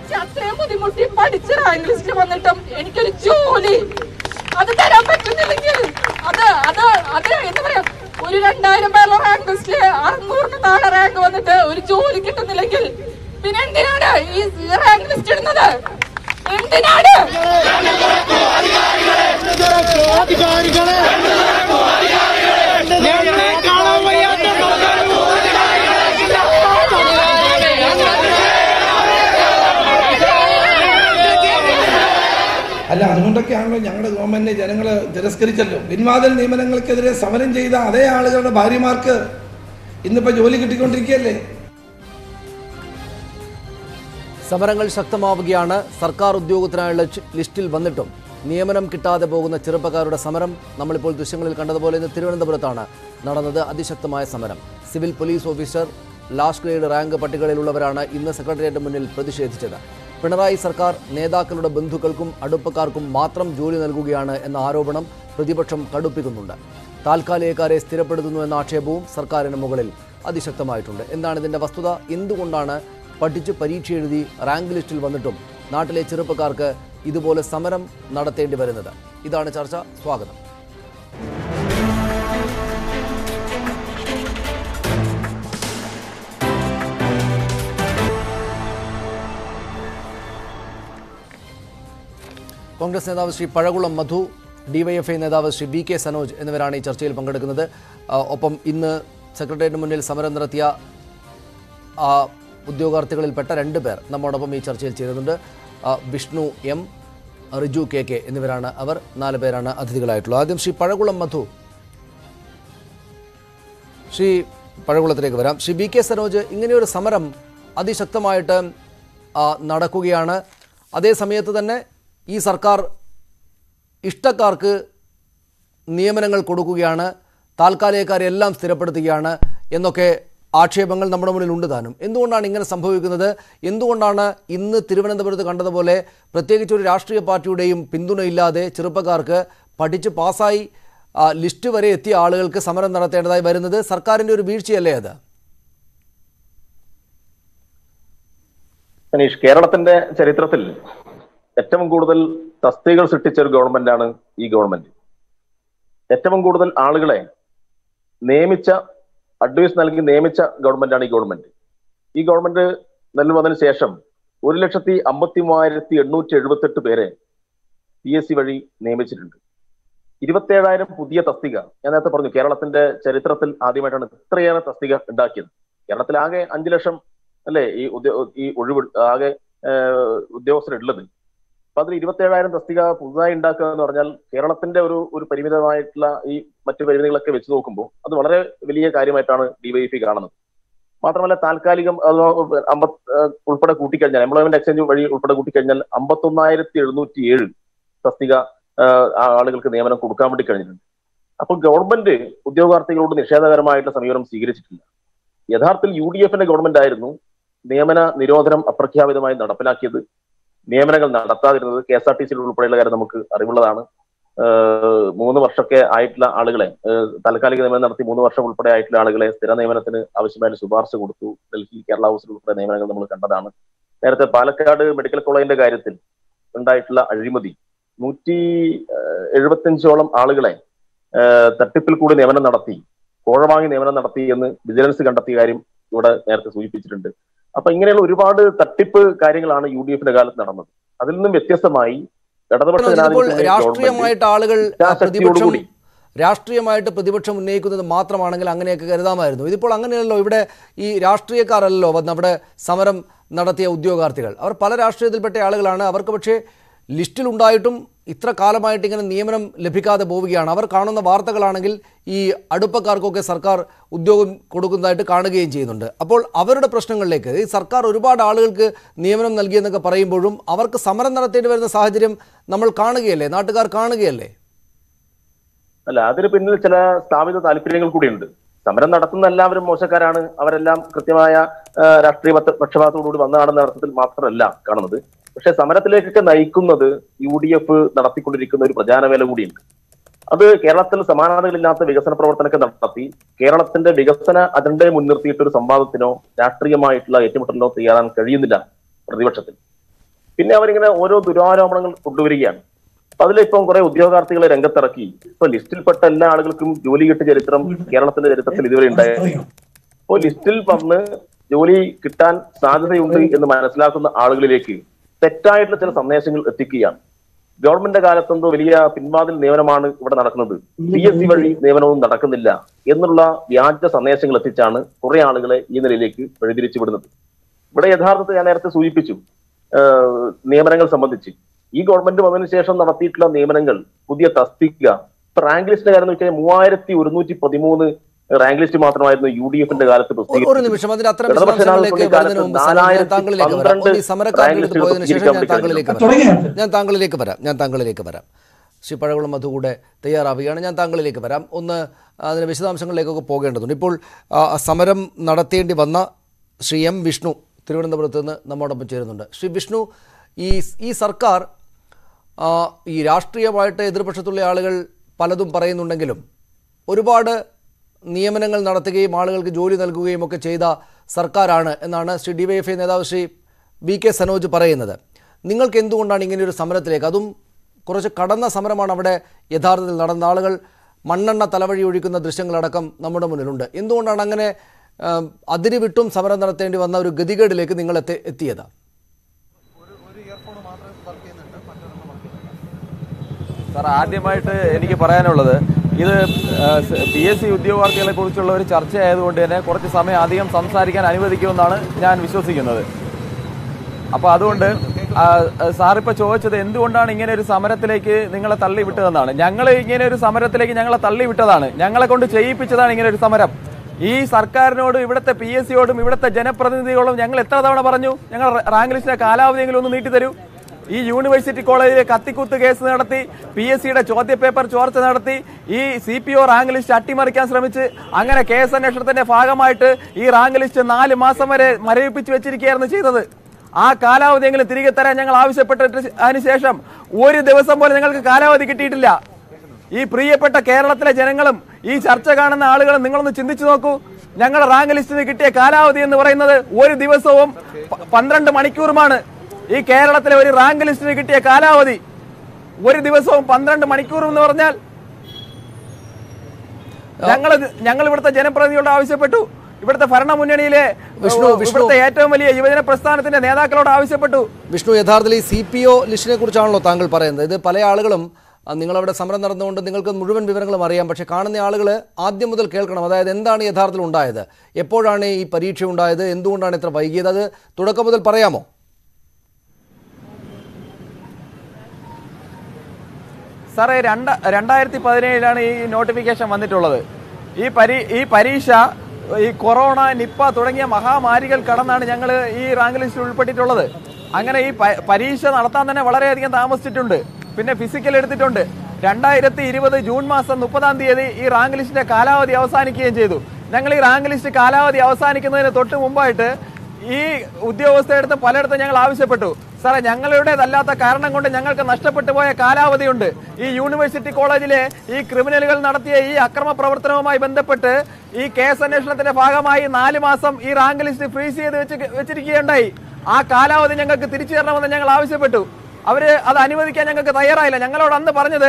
പഠിച്ച് അത്രയും ബുദ്ധിമുട്ടി പഠിച്ച് റാങ്ക് ലിസ്റ്റ് വന്നിട്ടും എനിക്കൊരു ജോലി അത് തരാൻ പറ്റുന്നില്ലെങ്കിൽ അത് അത് അത് എന്താ പറയാ ഒരു രണ്ടായിരം പേരുടെ റാങ്ക് ലിസ്റ്റ് അറുന്നൂറിന് താഴെ റാങ്ക് വന്നിട്ട് ഒരു ജോലി കിട്ടുന്നില്ലെങ്കിൽ പിന്നെ എന്തിനാണ് ഈ റാങ്ക് ലിസ്റ്റ് ഇടുന്നത് എന്തിനാണ് അധികാരികളെ ഞങ്ങളെ കാണാൻ വയ്യാത്ത അല്ല അതുകൊണ്ടൊക്കെയാണല്ലോ ഞങ്ങളുടെ ഗവൺമെന്റിനെ ജനങ്ങൾ തിരസ്കരിച്ചല്ലോ പിൻവാതിൽ നിയമനങ്ങൾക്കെതിരെ സമരം ചെയ്ത അതേ ആളുകളുടെ ഭാര്യമാർക്ക് ഇന്നിപ്പോ ജോലി കിട്ടിക്കൊണ്ടിരിക്കുകയല്ലേ സമരങ്ങൾ ശക്തമാവുകയാണ് സർക്കാർ ഉദ്യോഗത്തിനായുള്ള ചി- ലിസ്റ്റിൽ വന്നിട്ടും നിയമനം കിട്ടാതെ പോകുന്ന ചെറുപ്പക്കാരുടെ സമരം നമ്മളിപ്പോൾ ദൃശ്യങ്ങളിൽ കണ്ടതുപോലെ ഇന്ന് തിരുവനന്തപുരത്താണ് നടന്നത് അതിശക്തമായ സമരം civil police officer last grade rank പട്ടികയിലുള്ളവരാണ് ഇന്ന് സെക്രട്ടേറിയറ്റ് മുന്നിൽ പ്രതിഷേധിച്ചത് പിണറായി സർക്കാർ നേതാക്കളുടെ ബന്ധുക്കൾക്കും അടുപ്പക്കാർക്കും മാത്രം ജോലി നൽകുകയാണ് എന്ന ആരോപണം പ്രതിപക്ഷം കടുപ്പിക്കുന്നുണ്ട് താൽക്കാലികക്കാരെ സ്ഥിരപ്പെടുത്തുന്നു എന്ന ആക്ഷേപവും സർക്കാരിന് മുകളിൽ അതിശക്തമായിട്ടുണ്ട് എന്താണ് ഇതിന്റെ വസ്തുത എന്തുകൊണ്ടാണ് പഠിച്ച് പരീക്ഷ എഴുതി റാങ്ക് ലിസ്റ്റിൽ വന്നിട്ടും നാട്ടിലെ ചെറുപ്പക്കാർക്ക് ഇതുപോലെ സമരം നടത്തേണ്ടി വരുന്നത് ഇതാണ് ചർച്ച സ്വാഗതം കോൺഗ്രസ് നേതാവ് ശ്രീ പഴകുളം മധു ഡിവൈഎഫ്ഐ നേതാവ് ശ്രീ ബി കെ സനോജ് എന്നിവരാണ് ഈ ചർച്ചയിൽ പങ്കെടുക്കുന്നത് ആ, ഒപ്പം ഇന്ന് സെക്രട്ടേറിയറ്റിന് മുന്നിൽ സമരം നടത്തിയ ആ, ഉദ്യോഗാർത്ഥികളിൽപ്പെട്ട രണ്ട് പേർ നമ്മോടൊപ്പം ഈ ചർച്ചയിൽ ചേരുന്നുണ്ട് ആ, Vishnu M Riju K K എന്നിവരാണ് അവർ നാല് പേരാണ് അതിഥികളായിട്ടുള്ളത് ആദ്യം ശ്രീ പഴകുളം മധു ശ്രീ പഴകുളത്തിലേക്ക് വരാം ശ്രീ ബി കെ സനോജ് ഇങ്ങനെയൊരു സമരം അതിശക്തമായിട്ട് ആ, നടക്കുകയാണ് അതേ സമയത്ത് തന്നെ ഈ സർക്കാർ ഇഷ്ടക്കാർക്ക് നിയമനങ്ങൾ കൊടുക്കുകയാണ് താൽക്കാലികക്കാരെ എല്ലാം സ്ഥിരപ്പെടുത്തുകയാണ് എന്നൊക്കെ ആക്ഷേപങ്ങൾ നമ്മുടെ മുന്നിൽ ഉണ്ട് താനും എന്തുകൊണ്ടാണ് ഇങ്ങനെ സംഭവിക്കുന്നത് എന്തുകൊണ്ടാണ് ഇന്ന് തിരുവനന്തപുരത്ത് കണ്ടതുപോലെ പ്രത്യേകിച്ച് ഒരു രാഷ്ട്രീയ പാർട്ടിയുടെയും പിന്തുണയില്ലാതെ ചെറുപ്പക്കാർക്ക് പഠിച്ച് പാസ്സായി ആ, ലിസ്റ്റ് വരെ എത്തിയ ആളുകൾക്ക് സമരം നടത്തേണ്ടതായി വരുന്നത് സർക്കാരിൻ്റെ ഒരു വീഴ്ചയല്ലേ അത് മനീഷ് കേരളത്തിന്റെ ചരിത്രത്തിൽ ഏറ്റവും കൂടുതൽ തസ്തികകൾ സൃഷ്ടിച്ച ഒരു ഗവൺമെന്റാണ് ഈ ഗവൺമെന്റ് ഏറ്റവും കൂടുതൽ ആളുകളെ നിയമിച്ച അഡ്വൈസ് നൽകി നിയമിച്ച ഗവൺമെന്റാണ് ഈ ഗവൺമെന്റ് ഈ ഗവൺമെന്റ് നിലവിൽ വന്നതിന് ശേഷം ഒരു ലക്ഷത്തി അമ്പത്തി മൂവായിരത്തി എണ്ണൂറ്റി എഴുപത്തെട്ട് പേരെ പി എസ് സി വഴി നിയമിച്ചിട്ടുണ്ട് ഇരുപത്തേഴായിരം പുതിയ തസ്തിക ഞാൻ നേരത്തെ പറഞ്ഞു കേരളത്തിന്റെ ചരിത്രത്തിൽ ആദ്യമായിട്ടാണ് ഇത്രയേറെ തസ്തിക ഉണ്ടാക്കിയത് കേരളത്തിലാകെ അഞ്ചു ലക്ഷം അല്ലേ ഈ ഉദ്യോ ഈ ഒഴിവ് ആകെ ഏഹ്, ഉദ്യോഗസ്ഥരുള്ളത് അപ്പൊ അതിൽ ഇരുപത്തേഴായിരം തസ്തിക പുതുതായി ഉണ്ടാക്കുക എന്ന് പറഞ്ഞാൽ കേരളത്തിന്റെ ഒരു ഒരു പരിമിതമായിട്ടുള്ള ഈ മറ്റു പരിമിതികളൊക്കെ വെച്ച് നോക്കുമ്പോൾ അത് വളരെ വലിയ കാര്യമായിട്ടാണ് ഡിവൈഎഫ്ഐ കാണുന്നത് മാത്രമല്ല താൽക്കാലികം അതോ അമ്പത് ഏഹ്, ഉൾപ്പെടെ കൂട്ടിക്കഴിഞ്ഞാൽ എംപ്ലോയ്മെന്റ് എക്സ്ചേഞ്ച് വഴി ഉൾപ്പെടെ കൂട്ടിക്കഴിഞ്ഞാൽ അമ്പത്തൊന്നായിരത്തി എഴുന്നൂറ്റി ഏഴ് തസ്തിക ഏഹ്, ആ ആളുകൾക്ക് നിയമനം കൊടുക്കാൻ വേണ്ടി കഴിഞ്ഞിട്ടുണ്ട് അപ്പോൾ ഗവൺമെന്റ് ഉദ്യോഗാർത്ഥികളോട് നിഷേധകരമായിട്ടുള്ള സമീപനം സ്വീകരിച്ചിട്ടില്ല യഥാർത്ഥത്തിൽ യു ഡി എഫിന്റെ ഗവൺമെന്റ് ആയിരുന്നു നിയമന നിരോധനം അപ്രഖ്യാപിതമായി നടപ്പിലാക്കിയത് നിയമനങ്ങൾ നടത്താതിരുന്നത് കെ എസ് ആർ ടി സിയിൽ ഉൾപ്പെടെയുള്ള കാര്യം നമുക്ക് അറിവുള്ളതാണ് ഏഹ് മൂന്ന് വർഷമൊക്കെ ആയിട്ടുള്ള ആളുകളെ ഏഹ് താൽക്കാലിക നിയമനം നടത്തി മൂന്ന് വർഷം ഉൾപ്പെടെ ആയിട്ടുള്ള ആളുകളെ സ്ഥിര നിയമനത്തിന് ആവശ്യമായ ശുപാർശ കൊടുത്തു ഡൽഹി കേരള ഹൗസിൽ ഉൾപ്പെടെ നിയമനങ്ങൾ നമ്മൾ കണ്ടതാണ് നേരത്തെ പാലക്കാട് മെഡിക്കൽ കോളേജിന്റെ കാര്യത്തിൽ ഉണ്ടായിട്ടുള്ള അഴിമതി നൂറ്റി ഏഹ് എഴുപത്തിയഞ്ചോളം ആളുകളെ ഏഹ് തട്ടിപ്പിൽ കൂടി നിയമനം നടത്തി കോഴ വാങ്ങി നിയമനം നടത്തി എന്ന് വിജിലൻസ് കണ്ടെത്തിയ കാര്യം ഇവിടെ നേരത്തെ സൂചിപ്പിച്ചിട്ടുണ്ട് അപ്പൊ ഇങ്ങനെയുള്ള ഒരുപാട് തട്ടിപ്പ് കാര്യങ്ങളാണ് യു ഡി എഫിന്റെ കാലത്ത് നടന്നത് അതിൽ നിന്നും വ്യത്യസ്തമായി ഇടതുപക്ഷ ഇതിപ്പോൾ ജനാധിപത്യ ഗവൺമെന്റ് രാഷ്ട്രീയമായിട്ട് ആളുകൾ ആ, പ്രതിപക്ഷം ഇച്ഛാശക്തിയോടുകൂടി രാഷ്ട്രീയമായിട്ട് പ്രതിപക്ഷം ഉന്നയിക്കുന്നത് മാത്രമാണെങ്കിൽ അങ്ങനെയൊക്കെ കരുതാമായിരുന്നു ഇതിപ്പോൾ അങ്ങനെയല്ലോ ഇവിടെ ഈ രാഷ്ട്രീയക്കാരല്ലോ വന്ന് അവിടെ സമരം നടത്തിയ ഉദ്യോഗാർത്ഥികൾ അവർ പല രാഷ്ട്രീയത്തിൽപ്പെട്ട ആളുകളാണ് അവർക്ക് പക്ഷേ ലിസ്റ്റിലുണ്ടായിട്ടും ഇത്ര കാലമായിട്ട് ഇങ്ങനെ നിയമനം ലഭിക്കാതെ പോവുകയാണ് അവർ കാണുന്ന വാർത്തകളാണെങ്കിൽ ഈ അടുപ്പക്കാർക്കൊക്കെ സർക്കാർ ഉദ്യോഗം കൊടുക്കുന്നതായിട്ട് കാണുകയും ചെയ്യുന്നുണ്ട് അപ്പോൾ അവരുടെ പ്രശ്നങ്ങളിലേക്ക് ഈ സർക്കാർ ഒരുപാട് ആളുകൾക്ക് നിയമനം നൽകിയെന്നൊക്കെ പറയുമ്പോഴും അവർക്ക് സമരം നടത്തേണ്ടി വരുന്ന സാഹചര്യം നമ്മൾ കാണുകയല്ലേ നാട്ടുകാർ കാണുകയല്ലേ അല്ല അതിന് പിന്നിൽ ചില സ്ഥാപിത താല്പര്യങ്ങൾ കൂടിയുണ്ട് സമരം നടത്തുന്ന എല്ലാവരും മോശക്കാരാണ് അവരെല്ലാം കൃത്യമായ ആ, രാഷ്ട്രീയ പത്ത- പക്ഷപാതത്തോടുകൂടി വന്നതാണെന്ന അർത്ഥത്തിൽ മാത്രമല്ല കാണുന്നത് പക്ഷെ സമരത്തിലേക്കൊക്കെ നയിക്കുന്നത് യു ഡി എഫ് നടത്തിക്കൊണ്ടിരിക്കുന്ന ഒരു പ്രചാരവേല കൂടിയുണ്ട് അത് കേരളത്തിൽ സമാനതകളില്ലാത്ത വികസന പ്രവർത്തനമൊക്കെ നടത്തി കേരളത്തിന്റെ വികസന അജണ്ടയെ മുൻനിർത്തിയിട്ട് ഒരു സംവാദത്തിനോ രാഷ്ട്രീയമായിട്ടുള്ള ഏറ്റുമുട്ടലിനോ തയ്യാറാൻ കഴിയുന്നില്ല പ്രതിപക്ഷത്തിൽ പിന്നെ അവരിങ്ങനെ ഓരോ ദുരാരോപണങ്ങൾ കൊണ്ടുവരികയാണ് അപ്പൊ അതിലിപ്പം കുറെ ഉദ്യോഗാർത്ഥികളെ രംഗത്തിറക്കി ഇപ്പൊ ലിസ്റ്റിൽപ്പെട്ട എല്ലാ ആളുകൾക്കും ജോലി കിട്ടിയ ചരിത്രം കേരളത്തിന്റെ ചരിത്രത്തിൽ ഇതുവരെ ഉണ്ടായിരുന്നു അപ്പോൾ ലിസ്റ്റിൽ വന്ന് ജോലി കിട്ടാൻ സാധ്യതയുണ്ട് എന്ന് മനസ്സിലാക്കുന്ന ആളുകളിലേക്ക് തെറ്റായിട്ടുള്ള ചില സന്ദേശങ്ങൾ എത്തിക്കുകയാണ് ഗവൺമെന്റ് കാലത്തെന്തോ വലിയ പിൻവാതിൽ നിയമനമാണ് ഇവിടെ നടക്കുന്നത് പി എസ് സി വഴി നിയമനവും നടക്കുന്നില്ല എന്നുള്ള വ്യാജ സന്ദേശങ്ങൾ എത്തിച്ചാണ് കുറെ ആളുകളെ ഈ നിലയിലേക്ക് വഴിതിരിച്ചു വിടുന്നത് ഇവിടെ യഥാർത്ഥത്തിൽ ഞാൻ നേരത്തെ സൂചിപ്പിച്ചു ഏഹ് നിയമനങ്ങൾ സംബന്ധിച്ച് ഈ ഗവൺമെന്റ് വന്നതിന് ശേഷം നടത്തിയിട്ടുള്ള നിയമനങ്ങൾ പുതിയ തസ്തിക ഇപ്പൊ റാങ്ക് ലിസ്റ്റിന്റെ കാര്യം എന്ന് വെച്ചാൽ മൂവായിരത്തി ഒരുന്നൂറ്റി പതിമൂന്ന് റാങ്ക് ലിസ്റ്റ് മാത്രമായിരുന്നു യു ഡി എഫിന്റെ കാലത്ത് ഒരു- ഒരു പ്രസിദ്ധീകരിച്ചത്. നിമിഷം അതിന്റെ അത്തരം ഇടതുപക്ഷ വിശദാംശങ്ങളിലേക്ക് ജനാധിപത്യ വരുന്നതിന് മുമ്പ് സനൽ, ഞാൻ നാലായിരത്തി താങ്കളിലേക്ക് വരാം പന്ത്രണ്ട് ഒന്ന് ഈ സമരക്കാരുടെ അടുത്ത് റാങ്ക് പോയതിനു ശേഷം ഞാൻ ലിസ്റ്റുകൾ താങ്കളിലേക്ക് വരാം തുടങ്ങിയാണ് ഞാൻ താങ്കളിലേക്ക് വരാം ഞാൻ താങ്കളിലേക്ക് വരാം ശ്രീ പഴകുളം മധു കൂടെ തയ്യാറാവുകയാണ് ഞാൻ താങ്കളിലേക്ക് വരാം ഒന്ന് അതിന് വിശദാംശങ്ങളിലേക്കൊക്കെ പോകേണ്ടതുണ്ട് ഇപ്പോൾ ആ, സമരം നടത്തേണ്ടി വന്ന ശ്രീ എം വിഷ്ണു തിരുവനന്തപുരത്ത് നിന്ന് നമ്മോടൊപ്പം ചേരുന്നുണ്ട് ശ്രീ വിഷ്ണു ഈ ഈ സർക്കാർ ആ, ഈ രാഷ്ട്രീയമായിട്ട് എതിർപക്ഷത്തുള്ള ആളുകൾ പലതും പറയുന്നുണ്ടെങ്കിലും ഒരുപാട് നിയമനങ്ങൾ നടത്തുകയും ആളുകൾക്ക് ജോലി നൽകുകയും ഒക്കെ ചെയ്ത സർക്കാരാണ് എന്നാണ് ശ്രീ ഡിവൈഎഫ്ഐ നേതാവ് ശ്രീ വി കെ സനോജ് പറയുന്നത് നിങ്ങൾക്ക് എന്തുകൊണ്ടാണ് ഇങ്ങനെയൊരു സമരത്തിലേക്ക് അതും കുറച്ച് കടന്ന സമരമാണ് അവിടെ യഥാർത്ഥത്തിൽ നടന്ന ആളുകൾ മണ്ണെണ്ണ തലവഴി ഒഴിക്കുന്ന ദൃശ്യങ്ങളടക്കം നമ്മുടെ മുന്നിലുണ്ട് എന്തുകൊണ്ടാണ് അങ്ങനെ ആ, അതിര് വിട്ടും സമരം നടത്തേണ്ടി വന്ന ഒരു ഗതികേടിലേക്ക് നിങ്ങൾ എത്തി എത്തിയത് സാർ ആദ്യമായിട്ട് എനിക്ക് പറയാനുള്ളത് ഇത് പി എസ് സി ഉദ്യോഗാർത്ഥികളെ കുറിച്ചുള്ള ഒരു ചർച്ച ആയതുകൊണ്ട് തന്നെ കുറച്ച് സമയം അധികം സംസാരിക്കാൻ അനുവദിക്കുമെന്നാണ് ഞാൻ വിശ്വസിക്കുന്നത് അപ്പോൾ അതുകൊണ്ട് ആ, സാർ ഇപ്പോൾ ചോദിച്ചത് എന്തുകൊണ്ടാണ് ഇങ്ങനെ ഒരു സമരത്തിലേക്ക് നിങ്ങളെ തള്ളിവിട്ടതെന്നാണ് ഞങ്ങൾ ഇങ്ങനെ ഒരു സമരത്തിലേക്ക് ഞങ്ങളെ തള്ളിവിട്ടതാണ് ഞങ്ങളെ കൊണ്ട് ചെയ്യിപ്പിച്ചതാണ് ഇങ്ങനെ ഒരു സമരം ഈ സർക്കാരിനോടും ഇവിടുത്തെ പി എസ് സിയോടും ഇവിടുത്തെ ജനപ്രതിനിധികളോടും ഞങ്ങൾ എത്ര തവണ പറഞ്ഞു ഞങ്ങൾ റാങ്ക് ലിസ്റ്റിന്റെ കാലാവധിയെങ്കിലും ഒന്ന് നീട്ടി തരൂ ഈ യൂണിവേഴ്സിറ്റി കോളേജിൽ കത്തിക്കുത്ത് കേസ് നടത്തി പി എസ് സിയുടെ ചോദ്യപേപ്പർ ചോർച്ച നടത്തി ഈ C P O rank list അട്ടിമറിക്കാൻ ശ്രമിച്ച് അങ്ങനെ കേസ് അന്വേഷണത്തിന്റെ ഭാഗമായിട്ട് ഈ റാങ്ക് ലിസ്റ്റ് നാല് മാസം വരെ മരവിപ്പിച്ച് വെച്ചിരിക്കുകയായിരുന്നു ചെയ്തത് ആ കാലാവധിയെങ്കിലും തിരികെ തരാൻ ഞങ്ങൾ ആവശ്യപ്പെട്ടിട്ട് അതിനുശേഷം ഒരു ദിവസം പോലും ഞങ്ങൾക്ക് കാലാവധി കിട്ടിയിട്ടില്ല ഈ പ്രിയപ്പെട്ട കേരളത്തിലെ ജനങ്ങളും ഈ ചർച്ച കാണുന്ന ആളുകളും നിങ്ങളൊന്ന് ചിന്തിച്ചു നോക്കൂ ഞങ്ങളുടെ റാങ്ക് ലിസ്റ്റിന് കിട്ടിയ കാലാവധി എന്ന് പറയുന്നത് ഒരു ദിവസവും പ- പന്ത്രണ്ട് മണിക്കൂറുമാണ് ഈ കേരളത്തിലെ ഒരു റാങ്ക് ലിസ്റ്റിന് കിട്ടിയ കാലാവധി ഒരു ദിവസവും പന്ത്രണ്ട് മണിക്കൂറും എന്ന് പറഞ്ഞാൽ ഞങ്ങൾ ഞങ്ങൾ ഇവിടുത്തെ ജനപ്രതിനിധികളോട് ആവശ്യപ്പെട്ടു ഇവിടുത്തെ ഭരണമുന്നണിയിലെ വിഷ്ണു, വിഷ്ണു. ഇവിടുത്തെ ഏറ്റവും വലിയ യുവജന പ്രസ്ഥാനത്തിന്റെ നേതാക്കളോട് ആവശ്യപ്പെട്ടു വിഷ്ണു യഥാർത്ഥത്തിൽ ഈ സി പി ഒ ലിസ്റ്റിനെ കുറിച്ചാണല്ലോ താങ്കൾ പറയുന്നത് ഇത് പല ആളുകളും ആ, നിങ്ങളവിടെ സമരം നടന്നുകൊണ്ട് നിങ്ങൾക്ക് മുഴുവൻ വിവരങ്ങളും അറിയാം പക്ഷേ കാണുന്ന ആളുകൾ ആദ്യം മുതൽ കേൾക്കണം അതായത് എന്താണ് യഥാർത്ഥത്തിൽ ഉണ്ടായത് എപ്പോഴാണ് ഈ പരീക്ഷ ഉണ്ടായത് എന്തുകൊണ്ടാണ് ഇത്ര വൈകിയത് അത് തുടക്കം മുതൽ പറയാമോ സാറേ രണ്ട രണ്ടായിരത്തി പതിനേഴിലാണ് ഈ നോട്ടിഫിക്കേഷൻ വന്നിട്ടുള്ളത് ഈ പരീ ഈ പരീക്ഷ ഈ കൊറോണ നിപ്പ തുടങ്ങിയ മഹാമാരികൾ കടന്നാണ് ഞങ്ങൾ ഈ റാങ്ക് ലിസ്റ്റിൽ ഉൾപ്പെട്ടിട്ടുള്ളത് അങ്ങനെ ഈ പ- പരീക്ഷ നടത്താൻ തന്നെ വളരെയധികം താമസിച്ചിട്ടുണ്ട് പിന്നെ ഫിസിക്കൽ എടുത്തിട്ടുണ്ട് രണ്ടായിരത്തി ഇരുപത് ജൂൺ മാസം മുപ്പതാം തീയതി ഈ റാങ്ക് ലിസ്റ്റിന്റെ കാലാവധി അവസാനിക്കുകയും ചെയ്തു ഞങ്ങൾ ഈ റാങ്ക് ലിസ്റ്റ് കാലാവധി അവസാനിക്കുന്നതിന് തൊട്ട് മുമ്പായിട്ട് ഈ ഉദ്യോഗസ്ഥരെടുത്ത് പലയിടത്തും ഞങ്ങൾ ആവശ്യപ്പെട്ടു സാറേ ഞങ്ങളുടേതല്ലാത്ത കാരണം കൊണ്ട് ഞങ്ങൾക്ക് നഷ്ടപ്പെട്ടു പോയ കാലാവധിയുണ്ട് ഈ യൂണിവേഴ്സിറ്റി കോളേജിലെ ഈ ക്രിമിനലുകൾ നടത്തിയ ഈ അക്രമ പ്രവർത്തനവുമായി ബന്ധപ്പെട്ട് ഈ കേസ് അന്വേഷണത്തിന്റെ ഭാഗമായി നാല് മാസം ഈ റാങ്ക് ലിസ്റ്റ് ഫ്രീസ് ചെയ്ത് വെച്ച് വെച്ചിരിക്കുകയുണ്ടായി ആ കാലാവധി ഞങ്ങൾക്ക് തിരിച്ചു തരണമെന്ന് ഞങ്ങൾ ആവശ്യപ്പെട്ടു അവര് അത് അനുവദിക്കാൻ ഞങ്ങൾക്ക് തയ്യാറായില്ല ഞങ്ങളോട് അന്ന് പറഞ്ഞത്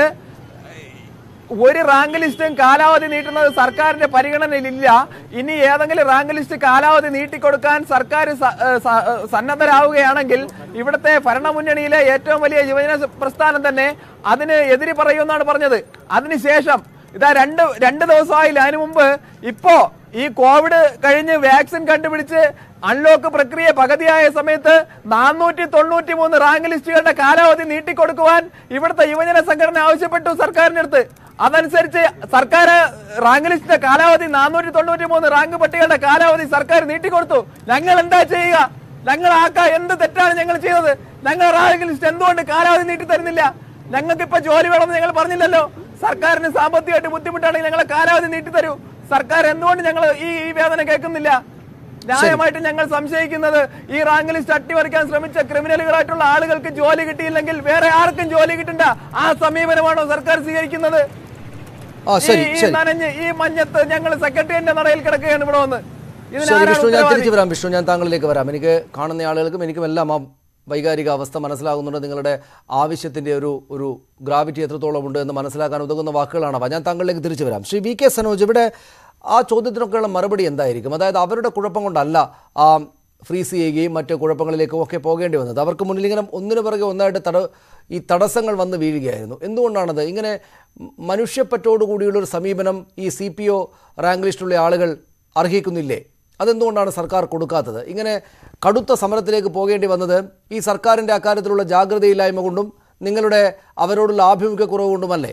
ഒരു റാങ്ക് ലിസ്റ്റും കാലാവധി നീട്ടുന്നത് സർക്കാരിന്റെ പരിഗണനയിലില്ല ഇനി ഏതെങ്കിലും റാങ്ക് ലിസ്റ്റ് കാലാവധി നീട്ടിക്കൊടുക്കാൻ സർക്കാർ സ- ഏഹ് സ- ഏഹ് സന്നദ്ധരാവുകയാണെങ്കിൽ ഇവിടുത്തെ ഭരണമുന്നണിയിലെ ഏറ്റവും വലിയ യുവജന സ- പ്രസ്ഥാനം തന്നെ അതിന് എതിര് പറയുമെന്നാണ് പറഞ്ഞത് അതിനുശേഷം ഇതാ രണ്ട് രണ്ട് ദിവസമായില്ല അതിനു മുമ്പ് ഇപ്പോ ഈ കോവിഡ് കഴിഞ്ഞ് വാക്സിൻ കണ്ടുപിടിച്ച് അൺലോക്ക് പ്രക്രിയ പകുതിയായ സമയത്ത് നാനൂറ്റി തൊണ്ണൂറ്റി മൂന്ന് റാങ്ക് ലിസ്റ്റുകളുടെ കാലാവധി നീട്ടിക്കൊടുക്കുവാൻ ഇവിടുത്തെ യുവജന സംഘടന ആവശ്യപ്പെട്ടു സർക്കാരിന്റെ അടുത്ത് അതനുസരിച്ച് സർക്കാർ റാങ്ക് ലിസ്റ്റിന്റെ കാലാവധി നാനൂറ്റി തൊണ്ണൂറ്റി മൂന്ന് റാങ്ക് പട്ടികയുടെ കാലാവധി സർക്കാർ നീട്ടിക്കൊടുത്തു ഞങ്ങൾ എന്താ ചെയ്യുക ഞങ്ങൾ ആക്ക എന്ത് തെറ്റാണ് ഞങ്ങൾ ചെയ്തത് ഞങ്ങൾ റാങ്ക് ലിസ്റ്റ് എന്തുകൊണ്ട് കാലാവധി നീട്ടി തരുന്നില്ല ഞങ്ങൾക്ക് ഇപ്പൊ ജോലി വേണമെന്ന് ഞങ്ങൾ പറഞ്ഞില്ലല്ലോ സർക്കാരിന് സാമ്പത്തികമായിട്ട് ബുദ്ധിമുട്ടാണെങ്കിൽ ഞങ്ങളെ കാലാവധി നീട്ടി തരൂ സർക്കാർ എന്തുകൊണ്ട് ഞങ്ങൾ ഈ ഈ വേദന കേൾക്കുന്നില്ല ന്യായമായിട്ട് ഞങ്ങൾ സംശയിക്കുന്നത് ഈ റാങ്ക് ലിസ്റ്റ് അട്ടിമറിക്കാൻ ശ്രമിച്ച ക്രിമിനലുകളായിട്ടുള്ള ആളുകൾക്ക് ജോലി കിട്ടിയില്ലെങ്കിൽ വേറെ ആർക്കും ജോലി കിട്ടണ്ട ആ സമീപനമാണോ സർക്കാർ സ്വീകരിക്കുന്നത് ആ ശരി ഈ- ഈ ശരി നനഞ്ഞ് ഈ മഞ്ഞത്ത് ഞങ്ങൾ സെക്രട്ടറിയുടെ നടയിൽ കിടക്കുകയാണ് ഇവിടെ വന്ന് ഇതിന് ശരി ആരാണ് വിഷ്ണു ഞാൻ ഉത്തരവാദി? തിരിച്ചു വരാം വിഷ്ണു ഞാൻ താങ്കളിലേക്ക് വരാം എനിക്ക് കാണുന്ന ആളുകൾക്കും എനിക്കും എല്ലാം ആ വൈകാരിക അവസ്ഥ മനസ്സിലാകുന്നുണ്ട് നിങ്ങളുടെ ആവശ്യത്തിൻ്റെ ഒരു ഒരു ഗ്രാവിറ്റി എത്രത്തോളം ഉണ്ട് എന്ന് മനസ്സിലാക്കാൻ ഉതകുന്ന വാക്കുകളാണ് അവ ഞാൻ താങ്കളിലേക്ക് തിരിച്ചു വരാം ശ്രീ വി കെ സനോജ് ഇവിടെ ആ ചോദ്യത്തിനൊക്കെയുള്ള മറുപടി എന്തായിരിക്കും അതായത് അവരുടെ കുഴപ്പം കൊണ്ടല്ല ആ ഫ്രീസ് ചെയ്യുകയും മറ്റ് കുഴപ്പങ്ങളിലേക്കും ഒക്കെ പോകേണ്ടി വന്നത് അവർക്ക് മുന്നിൽ ഇങ്ങനെ ഒന്നിനു പിറകെ ഒന്നായിട്ട് തട ഈ തടസ്സങ്ങൾ വന്ന് വീഴുകയായിരുന്നു എന്തുകൊണ്ടാണത് ഇങ്ങനെ മനുഷ്യപ്പറ്റോടുകൂടിയുള്ളൊരു സമീപനം ഈ സി പി ഒ റാങ്ക് ലിസ്റ്റുള്ള ആളുകൾ അർഹിക്കുന്നില്ലേ അതെന്തുകൊണ്ടാണ് സർക്കാർ കൊടുക്കാത്തത് ഇങ്ങനെ കടുത്ത സമരത്തിലേക്ക് പോകേണ്ടി വന്നത് ഈ സർക്കാരിൻ്റെ അക്കാര്യത്തിലുള്ള ജാഗ്രതയില്ലായ്മ കൊണ്ടും നിങ്ങളുടെ അവരോടുള്ള ആഭിമുഖ്യക്കുറവ് കൊണ്ടുമല്ലേ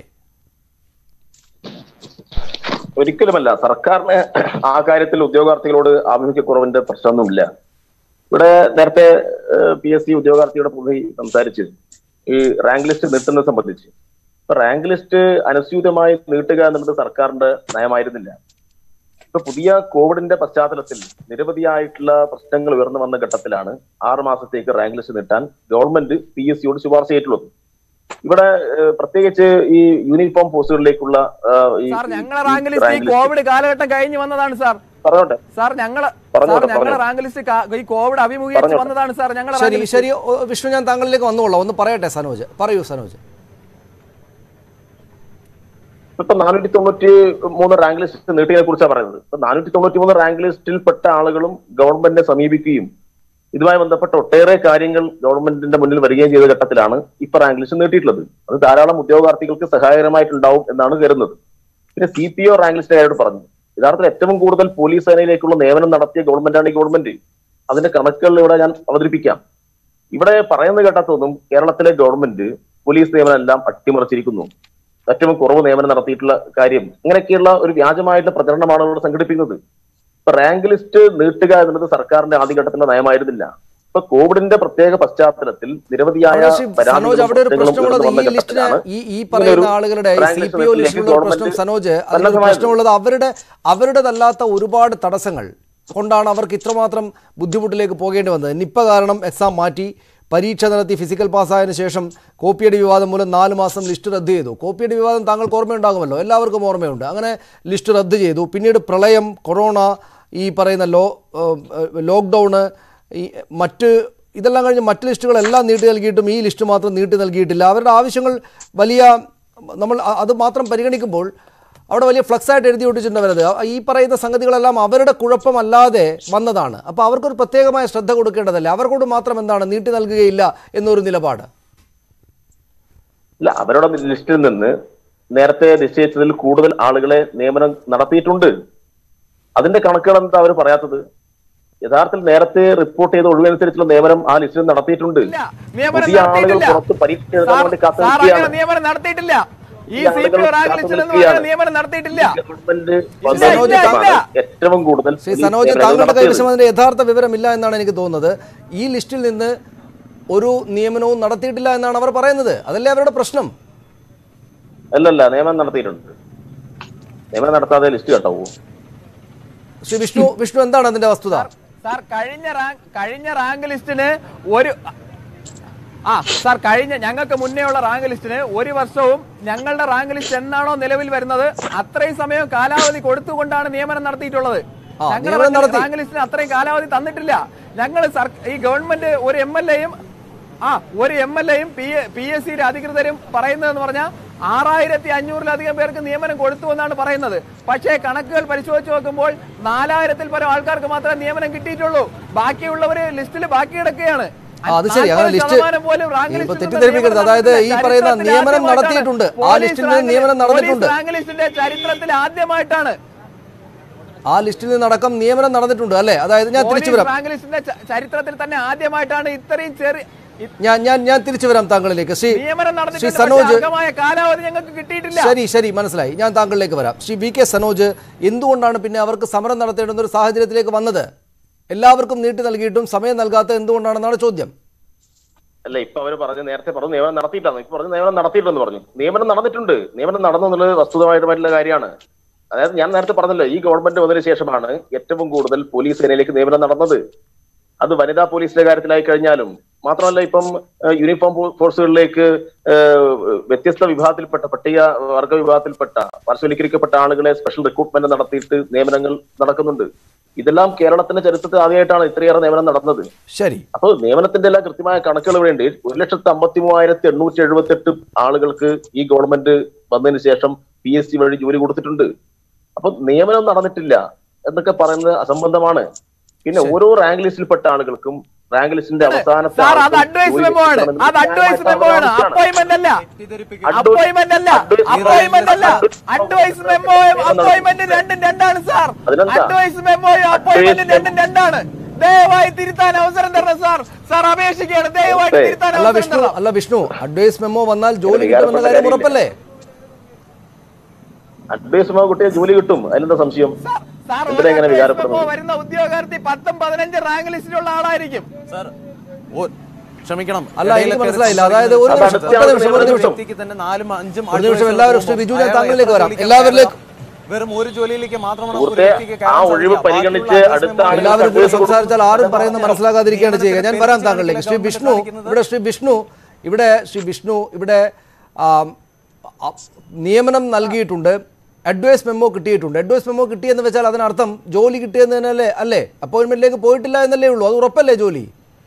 ഒരിക്കലുമല്ല സർക്കാരിന് ആ കാര്യത്തിൽ ഉദ്യോഗാർത്ഥികളോട് ആഭിമുഖ്യക്കുറവിന്റെ പ്രശ്നമൊന്നുമില്ല ഇവിടെ നേരത്തെ പി എസ് സി ഉദ്യോഗാർത്ഥിയുടെ പ്രതി സംസാരിച്ച് ഈ റാങ്ക് ലിസ്റ്റ് നീട്ടുന്നത് സംബന്ധിച്ച് ഇപ്പൊ റാങ്ക് ലിസ്റ്റ് അനുസ്യൂതമായി നീട്ടുക എന്നുള്ളത് സർക്കാരിന്റെ നയമായിരുന്നില്ല ഇപ്പൊ പുതിയ കോവിഡിന്റെ പശ്ചാത്തലത്തിൽ നിരവധിയായിട്ടുള്ള പ്രശ്നങ്ങൾ ഉയർന്നു വന്ന ഘട്ടത്തിലാണ് ആറ് മാസത്തേക്ക് റാങ്ക് ലിസ്റ്റ് നീട്ടാൻ ഗവൺമെന്റ് പി എസ് സിയോട് ശുപാർശ ചെയ്തിട്ടുള്ളത് ഇവിടെ ഏഹ്, പ്രത്യേകിച്ച് ഈ യൂണിഫോം പോസ്റ്റുകളിലേക്കുള്ള ഏഹ്, ഈ സാർ ഈ- ഞങ്ങളെ ഈ റാങ്ക് ലിസ്റ്റ് ഈ റാങ്ക് ലിസ്റ്റ് കോവിഡ് കാലഘട്ടം കഴിഞ്ഞ് വന്നതാണ് സാർ പറഞ്ഞോട്ടെ സാർ ഞങ്ങള് പറഞ്ഞോട്ടെ, സാർ ഞങ്ങളെ പറഞ്ഞോട്ടെ. റാങ്ക് ലിസ്റ്റ് കാ- ഈ കോവിഡ് അഭിമുഖീകരിച്ച് പറഞ്ഞോട്ടെ. വന്നതാണ് സാർ ഞങ്ങളെ ശരി റാങ്ക് ലിസ്റ്റ് ശരി ഓ, വിഷ്ണു ഞാൻ താങ്കളിലേക്ക് വന്നുകൊള്ളാം ഒന്ന് പറയട്ടെ സനോജ് പറയൂ സനോജ് ഇപ്പൊ നാനൂറ്റി തൊണ്ണൂറ്റി മൂന്ന് റാങ്ക് ലിസ്റ്റ് നീട്ടിയതിനെ കുറിച്ചാണ് പറയുന്നത് ഇപ്പൊ നാനൂറ്റി തൊണ്ണൂറ്റി മൂന്ന് റാങ്ക് ലിസ്റ്റിൽപ്പെട്ട ആളുകളും ഗവൺമെന്റിനെ സമീപിക്കുകയും ഇതുമായി ബന്ധപ്പെട്ട ഒട്ടേറെ കാര്യങ്ങൾ ഗവൺമെന്റിന്റെ മുന്നിൽ വരികയും ചെയ്ത ഘട്ടത്തിലാണ് ഇപ്പൊ റാങ്ക് ലിസ്റ്റ് നീട്ടിയിട്ടുള്ളത് അത് ധാരാളം ഉദ്യോഗാർത്ഥികൾക്ക് സഹായകരമായിട്ടുണ്ടാവും എന്നാണ് കരുതുന്നത് പിന്നെ C P O rank list കാര്യമായിട്ട് പറഞ്ഞു യഥാർത്ഥത്തിൽ ഏറ്റവും കൂടുതൽ പോലീസ് സേനയിലേക്കുള്ള നിയമനം നടത്തിയ ഗവൺമെന്റാണ് ഈ ഗവൺമെന്റ് അതിന്റെ കണക്കുകൾ ഇവിടെ ഞാൻ അവതരിപ്പിക്കാം ഇവിടെ പറയുന്ന കേട്ടാത്തൊന്നും കേരളത്തിലെ ഗവൺമെന്റ് പോലീസ് നിയമനം എല്ലാം അട്ടിമറിച്ചിരിക്കുന്നു ഏറ്റവും കുറവ് നിയമനം നടത്തിയിട്ടുള്ള കാര്യം ഇങ്ങനെയൊക്കെയുള്ള ഒരു വ്യാജമായിട്ടുള്ള പ്രചരണമാണ് ഇവിടെ സംഘടിപ്പിക്കുന്നത് ഇപ്പൊ റാങ്ക് ലിസ്റ്റ് നീട്ടുക എന്നുള്ളത് സർക്കാരിന്റെ ആദ്യഘട്ടത്തിന്റെ നയമായിരുന്നില്ല ഇപ്പൊ കോവിഡിന്റെ പ്രത്യേക പശ്ചാത്തലത്തിൽ നിരവധിയായ അവിടെ ശ്രീ പരാതികളും സനോജ് അവിടെ ഒരു പ്രശ്നങ്ങളും പ്രശ്നമുള്ളത് ഉയർന്നു ഈ വന്ന ലിസ്റ്റിന് ഘട്ടത്തിലാണ് ഈ ഈ ഇങ്ങനൊരു പറയുന്ന ആളുകളുടെ rank C list P O നീട്ടിലേക്ക് ലിസ്റ്റിലുള്ള പ്രശ്നം ഗവൺമെന്റ് സനോജ് അതിലൊരു സന്നദ്ധമായത്. പ്രശ്നമുള്ളത് അവരുടെ അവരുടേതല്ലാത്ത ഒരുപാട് തടസ്സങ്ങൾ കൊണ്ടാണ് അവർക്ക് ഇത്രമാത്രം ബുദ്ധിമുട്ടിലേക്ക് പോകേണ്ടി വന്നത് നിപ്പ കാരണം എക്സാം മാറ്റി പരീക്ഷ നടത്തി ഫിസിക്കൽ പാസ്സായതിനു ശേഷം കോപ്പിയടി വിവാദം മൂലം നാല് മാസം ലിസ്റ്റ് റദ്ദ് ചെയ്തു കോപ്പിയടി വിവാദം താങ്കൾക്ക് ഓർമ്മയുണ്ടാകുമല്ലോ എല്ലാവർക്കും ഓർമ്മയുണ്ട് അങ്ങനെ ലിസ്റ്റ് റദ്ദ് ചെയ്തു പിന്നീട് പ്രളയം കൊറോണ ഈ പറയുന്ന ലോ ലോക്ക്ഡൗണ് ഈ മറ്റ് ഇതെല്ലാം കഴിഞ്ഞ് മറ്റ് ലിസ്റ്റുകളെല്ലാം നീട്ടി നൽകിയിട്ടും ഈ ലിസ്റ്റ് മാത്രം നീട്ടി നൽകിയിട്ടില്ല അവരുടെ ആവശ്യങ്ങൾ വലിയ നമ്മൾ അ- അത് മാത്രം പരിഗണിക്കുമ്പോൾ അവിടെ വലിയ ഫ്ലക്സ് ആയിട്ട് എഴുതി ഒട്ടിച്ചിട്ടുണ്ട് അവരത് അ- ഈ പറയുന്ന സംഗതികളെല്ലാം അവരുടെ കുഴപ്പമല്ലാതെ വന്നതാണ് അപ്പോൾ അവർക്കൊരു പ്രത്യേകമായ ശ്രദ്ധ കൊടുക്കേണ്ടതല്ലേ അവർക്കോട് മാത്രം എന്താണ് നീട്ടി നൽകുകയില്ല എന്നൊരു നിലപാട് ഇല്ല അവരുടെ ലിസ്റ്റിൽ നിന്ന് നേരത്തെ നിശ്ചയിച്ചതിൽ കൂടുതൽ ആളുകളെ നിയമനം നടത്തിയിട്ടുണ്ട് അതിന്റെ കണക്കുകൾ എന്താ അവർ പറയാത്തത് യഥാർത്ഥത്തിൽ നേരത്തെ റിപ്പോർട്ട് ചെയ്ത ഒഴിവനുസരിച്ചുള്ള നിയമനം ആ ലിസ്റ്റിൽ നടത്തിയിട്ടുണ്ട് ഇല്ല, നിയമനം പുതിയ ആളുകൾ നടത്തിയിട്ടില്ല. പുറത്ത് പരീക്ഷ എഴുതാൻ സാർ വേണ്ടി സാർ അങ്ങനെ കാത്തിരിക്കുകയാണ് നിയമനം നടത്തിയിട്ടില്ല ഈ ഈ സി ആളുകൾ പി ഒ റാങ്ക് ലിസ്റ്റിൽ നിന്ന് കാത്തുനിൽക്കുകയാണ്. പറഞ്ഞ നിയമനം നടത്തിയിട്ടില്ല ഗവൺമെന്റ് ഇല്ല, ഇല്ല, ഇല്ല. ഏറ്റവും കൂടുതൽ ശ്രീ പോലീസ് സനോജ് നിയമനങ്ങൾ താങ്കളുടെ നടത്തിയത്. കൈവശം അതിന്റെ യഥാർത്ഥ വിവരമില്ല എന്നാണ് എനിക്ക് തോന്നുന്നത് ഈ ലിസ്റ്റിൽ നിന്ന് ഒരു നിയമനവും നടത്തിയിട്ടില്ല എന്നാണ് അവർ പറയുന്നത് അതല്ലേ അവരുടെ പ്രശ്നം അല്ലല്ല നിയമനം നടത്തിയിട്ടുണ്ട് നിയമനം നടത്താതെ ലിസ്റ്റ് കേട്ടോ ശ്രീ വിഷ്ണു വിഷ്ണു എന്താണ് അതിന്റെ വസ്തുത സാർ കഴിഞ്ഞ റാങ്ക് കഴിഞ്ഞ റാങ്ക് ലിസ്റ്റിന് ഒരു ആ സാർ കഴിഞ്ഞ ഞങ്ങൾക്ക് മുന്നേ ഉള്ള റാങ്ക് ലിസ്റ്റിന് ഒരു വർഷവും ഞങ്ങളുടെ റാങ്ക് ലിസ്റ്റ് എന്നാണോ നിലവിൽ വരുന്നത് അത്രയും സമയം കാലാവധി കൊടുത്തുകൊണ്ടാണ് നിയമനം നടത്തിയിട്ടുള്ളത് ആ, ഞങ്ങളുടെ നിയമനം നടത്തി. റാങ്ക് ലിസ്റ്റിന് അത്രയും കാലാവധി തന്നിട്ടില്ല ഞങ്ങൾ ഈ ഗവൺമെന്റ് ഒരു എം എൽ എയും ആ ഒരു എം എൽ എയും പി പി എസ് സിയുടെ അധികൃതരും പറയുന്നതെന്ന് പറഞ്ഞാൽ ആറായിരത്തി അഞ്ഞൂറിലധികം പേർക്ക് നിയമനം കൊടുത്തു എന്നാണ് പറയുന്നത് പക്ഷേ കണക്കുകൾ പരിശോധിച്ച് നോക്കുമ്പോൾ നാലായിരത്തിൽ പരം ആൾക്കാർക്ക് മാത്രമേ നിയമനം കിട്ടിയിട്ടുള്ളൂ ബാക്കിയുള്ളവര് ലിസ്റ്റിൽ ബാക്കി കിടക്കുകയാണ് ആ, അത് ശരി അങ്ങനെ 40 ലിസ്റ്റ് ശതമാനം പോലും റാങ്ക് ഇപ്പൊ ലിസ്റ്റിൽ നിന്ന് തെറ്റിദ്ധരിപ്പിക്കരുത് നിയമനം അതായത് ഈ നടത്തിയിട്ടില്ല. പറയുന്ന ചരിത്രത്തിൽ നിയമനം ആദ്യമായിട്ടാണ് നടത്തിയിട്ടുണ്ട് ആ പോലീസ് ലിസ്റ്റിൽ നിന്ന് റാങ്ക് നിയമനം പോലീസ് നടന്നിട്ടുണ്ട് റാങ്ക് ലിസ്റ്റിന്റെ ചരിത്രത്തിൽ ആദ്യമായിട്ടാണ് ആ ലിസ്റ്റിൽ നിന്നടക്കം നിയമനം നടന്നിട്ടുണ്ട് അല്ലേ അതായത് ഞാൻ തിരിച്ചു പോലീസ് വരാം റാങ്ക് ലിസ്റ്റിന്റെ ച- ചരിത്രത്തിൽ തന്നെ ആദ്യമായിട്ടാണ് ഇത്രയും ചെറിയ ഇ- ഞാൻ ഞാൻ ഞാൻ തിരിച്ചു വരാം താങ്കളിലേക്ക് ശ്രീ നിയമനം ശ്രീ നടന്നിട്ടുണ്ട് സനോജ് പക്ഷേ അർഹമായ കാലാവധി ഞങ്ങൾക്ക് കിട്ടിയിട്ടില്ല ശരി ശരി മനസ്സിലായി ഞാൻ താങ്കളിലേക്ക് വരാം ശ്രീ വി കെ സനോജ് എന്തുകൊണ്ടാണ് പിന്നെ അവർക്ക് സമരം നടത്തേണ്ടുന്ന ഒരു സാഹചര്യത്തിലേക്ക് വന്നത് എല്ലാവർക്കും നീട്ടി നൽകിയിട്ടും സമയം നൽകാത്തത് എന്തുകൊണ്ടാണെന്നാണ് ചോദ്യം അല്ല ഇപ്പൊ അവര് പറഞ്ഞു നേരത്തെ പറഞ്ഞു നിയമനം നടത്തിയിട്ടാണ് ഇപ്പൊ പറഞ്ഞു നിയമനം നടത്തിയിട്ടെന്ന് പറഞ്ഞു നിയമനം നടന്നിട്ടുണ്ട് നിയമനം നടന്നു എന്നുള്ളത് വസ്തുതമായിട്ടുള്ള കാര്യമാണ് അതായത് ഞാൻ നേരത്തെ പറഞ്ഞല്ലോ ഈ ഗവൺമെന്റ് വന്നതിന് ശേഷമാണ് ഏറ്റവും കൂടുതൽ പോലീസ് സേനയിലേക്ക് നിയമനം നടന്നത് അത് വനിതാ പോലീസിന്റെ കാര്യത്തിലായി കഴിഞ്ഞാലും മാത്രമല്ല ഇപ്പം ഏഹ്, യൂണിഫോം ഫോ- ഫോഴ്സുകളിലേക്ക് ഏഹ്, വ്യത്യസ്ത വിഭാഗത്തിൽപ്പെട്ട പട്ടിക വർഗ വിഭാഗത്തിൽപ്പെട്ട പാർശ്വവൽക്കരിക്കപ്പെട്ട ആളുകളെ സ്പെഷ്യൽ റിക്രൂട്ട്മെന്റ് നടത്തിയിട്ട് നിയമനങ്ങൾ നടക്കുന്നുണ്ട് ഇതെല്ലാം കേരളത്തിന്റെ ചരിത്രത്തിൽ ആദ്യമായിട്ടാണ് ഇത്രയേറെ നിയമനം നടന്നത് ശരി അപ്പൊ നിയമനത്തിന്റെ എല്ലാം കൃത്യമായ കണക്കുകൾ വേണ്ടി ഒരു ലക്ഷത്തി അമ്പത്തി മൂവായിരത്തി എണ്ണൂറ്റി എഴുപത്തി എട്ട് ആളുകൾക്ക് ഈ ഗവൺമെന്റ് വന്നതിന് ശേഷം പി എസ് സി വഴി ജോലി കൊടുത്തിട്ടുണ്ട് അപ്പൊ നിയമനം നടന്നിട്ടില്ല എന്നൊക്കെ പറയുന്നത് അസംബന്ധമാണ് പിന്നെ ഓരോ റാങ്ക് ലിസ്റ്റിൽപ്പെട്ട ആളുകൾക്കും റാങ്ക് ലിസ്റ്റിന്റെ അവസാനത്തെ സാർ അത് ആൾക്കും അഡ്വൈസ് ജോലി മെമ്മോ ആണ് കിട്ടണമെന്ന് അത് അഡ്വൈസ് മെമ്മോ ആണ് ആവശ്യമാണ്. അപ്പോയിന്റ്മെന്റ് അല്ല അപ്പോയിന്റ്മെന്റ് അല്ല അപ്പോയിന്റ്മെന്റ് അല്ല അഡ്വൈസ് മെമ്മോയും അപ്പോയിന്റ്മെന്റ് രണ്ടും രണ്ടാണ് സാർ അതിനെന്താ? അഡ്വൈസ് മെമ്മോയും അപ്പോയിന്റ്മെന്റും രണ്ടും രണ്ടാണ് ദയവായി തിരുത്താൻ അവസരം തരണം സാർ സാർ അപേക്ഷിക്കുകയാണ് ദയവായിട്ട് അതെ. തിരുത്താൻ അല്ല അവസരം വിഷ്ണു തരണം അല്ല വിഷ്ണു അഡ്വൈസ് മെമ്മോ വന്നാൽ ജോലി ഇതിന് കിട്ടുമെന്ന കാര്യം കാര്യമില്ല. ഉറപ്പല്ലേ അഡ്വൈസ് കുട്ടിയെ ജോലി കിട്ടും അതിലെന്താ സംശയം സാർ എന്തിനാ ഇങ്ങനെ ഒരു വികാരപ്പെടുന്നത്? മെമ്മോ വരുന്ന ഉദ്യോഗാർത്ഥി പത്തും പതിനഞ്ച് റാങ്ക് ലിസ്റ്റിലുള്ള ആളായിരിക്കും സാർ ഓ, ക്ഷമിക്കണം അല്ല, എനിക്ക് ഇടയിലൊക്കെ മനസ്സിലായില്ല. അതായത് ഒരു അത് നിമിഷം, അടുത്ത ഒറ്റ നിമിഷം, ഒരു ആൾക്ക് നിമിഷം. വ്യക്തിക്ക് തന്നെ നാലും അഞ്ചും ഒരു നിമിഷം ആഴ്ച എല്ലാവരും പോകുമ്പോൾ ബിജു, ഞാൻ അയാൾ താങ്കളിലേക്ക് എത്ര വരാം. ജോലിക്ക് എല്ലാവരിലേക്ക് കയറാം? വെറും ഒരു ജോലിയിലേക്ക് മാത്രമാണ് ഒരു സുഹൃത്തേ, വ്യക്തിക്ക് കയറാൻ ആ ഒഴിവ് സാധിക്കുക. പരിഗണിച്ച് ബാക്കിയുള്ള അടുത്ത അഡ്വൈസ് ആളുകൾ എല്ലാവരും കൂടെ അഡ്വൈസ് സംസാരിച്ചാൽ ആരും കൊടുക്കും. പറയുന്നത് മനസ്സിലാക്കാതിരിക്കുകയാണ് ചെയ്യുക ഞാൻ വരാം താങ്കളിലേക്ക് ശ്രീ വിഷ്ണു ഇവിടെ ശ്രീ വിഷ്ണു ഇവിടെ ശ്രീ വിഷ്ണു ഇവിടെ ആം, അ- നിയമനം നൽകിയിട്ടുണ്ട് അഡ്വൈസ് മെമ്മോ കിട്ടിയിട്ടുണ്ട് അഡ്വൈസ് മെമ്മോ കിട്ടിയെന്ന് വെച്ചാൽ അതിനർത്ഥം ജോലി കിട്ടിയെന്നല്ലേ അല്ലേ അപ്പോയിന്റ്മെന്റിലേക്ക് പോയിട്ടില്ല എന്നല്ലേ ഉള്ളൂ അത് ഉറപ്പല്ലേ ജോലി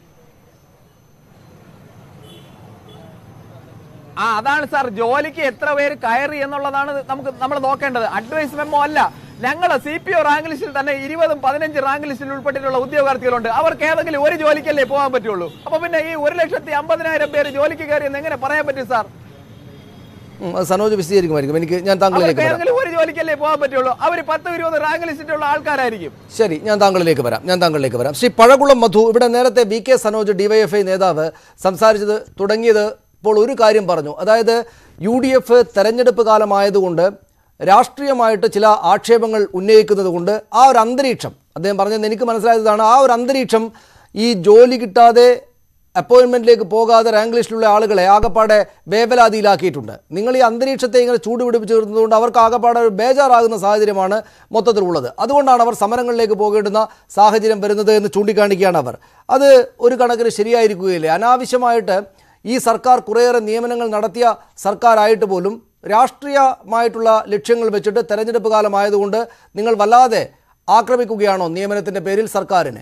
ആ അതാണ് സാർ ജോലിക്ക് എത്ര പേര് കയറി എന്നുള്ളതാണ് നമുക്ക് നമ്മൾ നോക്കേണ്ടത് അഡ്വൈസ് മെമ്മോ അല്ല ഞങ്ങൾ സി പി ഒ റാങ്ക് ലിസ്റ്റിൽ തന്നെ ഇരുപതും പതിനഞ്ച് റാങ്ക് ലിസ്റ്റിൽ ഉൾപ്പെട്ടിട്ടുള്ള ഉദ്യോഗാർത്ഥികളുണ്ട് അവർക്ക് ഏതെങ്കിലും ഒരു ജോലിക്കല്ലേ പോകാൻ പറ്റുള്ളൂ അപ്പൊ പിന്നെ ഈ ഒരു ലക്ഷത്തി അമ്പതിനായിരം പേര് ജോലിക്ക് കയറിയെന്ന് എങ്ങനെ പറയാൻ പറ്റും സാർ ഉം, അത് സനോജ് വിശദീകരിക്കുമായിരിക്കും എനിക്ക് ഞാൻ താങ്കളിലേക്ക് അവർക്ക് വരാം ഏതെങ്കിലും ഒരു ജോലിക്കല്ലേ പോകാൻ പറ്റുള്ളൂ അവർ പത്ത് ഇരുപത് റാങ്ക് ലിസ്റ്റിലുള്ള ആൾക്കാരായിരിക്കും ശരി ഞാൻ താങ്കളിലേക്ക് വരാം ഞാൻ താങ്കളിലേക്ക് വരാം ശ്രീ പഴകുളം മധു ഇവിടെ നേരത്തെ വി കെ സനോജ് ഡിവൈഎഫ്ഐ നേതാവ് സംസാരിച്ചത് തുടങ്ങിയത് ഇപ്പോൾ ഒരു കാര്യം പറഞ്ഞു അതായത് യു ഡി എഫ് തെരഞ്ഞെടുപ്പ് കാലമായതുകൊണ്ട് രാഷ്ട്രീയമായിട്ട് ചില ആക്ഷേപങ്ങൾ ഉന്നയിക്കുന്നത് കൊണ്ട് ആ ഒരു അന്തരീക്ഷം അദ്ദേഹം പറഞ്ഞത് എനിക്ക് മനസ്സിലായതാണ് ആ ഒരു അന്തരീക്ഷം ഈ ജോലി കിട്ടാതെ അപ്പോയിൻമെൻറ്റിലേക്ക് പോകാതെ റാങ്ക് ലിസ്റ്റിലുള്ള ആളുകളെ ആകപ്പാടെ വേവലാതിയിലാക്കിയിട്ടുണ്ട് നിങ്ങൾ ഈ അന്തരീക്ഷത്തെ ഇങ്ങനെ ചൂടുപിടിപ്പിച്ച് നിർത്തുന്നതുകൊണ്ട് അവർക്ക് ആകപ്പാടെ ഒരു ബേജാറാകുന്ന സാഹചര്യമാണ് മൊത്തത്തിലുള്ളത് അതുകൊണ്ടാണ് അവർ സമരങ്ങളിലേക്ക് പോകേണ്ടുന്ന സാഹചര്യം വരുന്നത് എന്ന് ചൂണ്ടിക്കാണിക്കുകയാണ് അവർ അത് ഒരു കണക്കിന് ശരിയായിരിക്കുകയില്ലേ അനാവശ്യമായിട്ട് ഈ സർക്കാർ കുറേയേറെ നിയമനങ്ങൾ നടത്തിയ സർക്കാരായിട്ട് പോലും രാഷ്ട്രീയമായിട്ടുള്ള ലക്ഷ്യങ്ങൾ വെച്ചിട്ട് തെരഞ്ഞെടുപ്പ് കാലമായതുകൊണ്ട് നിങ്ങൾ വല്ലാതെ ആക്രമിക്കുകയാണോ നിയമനത്തിൻ്റെ പേരിൽ സർക്കാരിനെ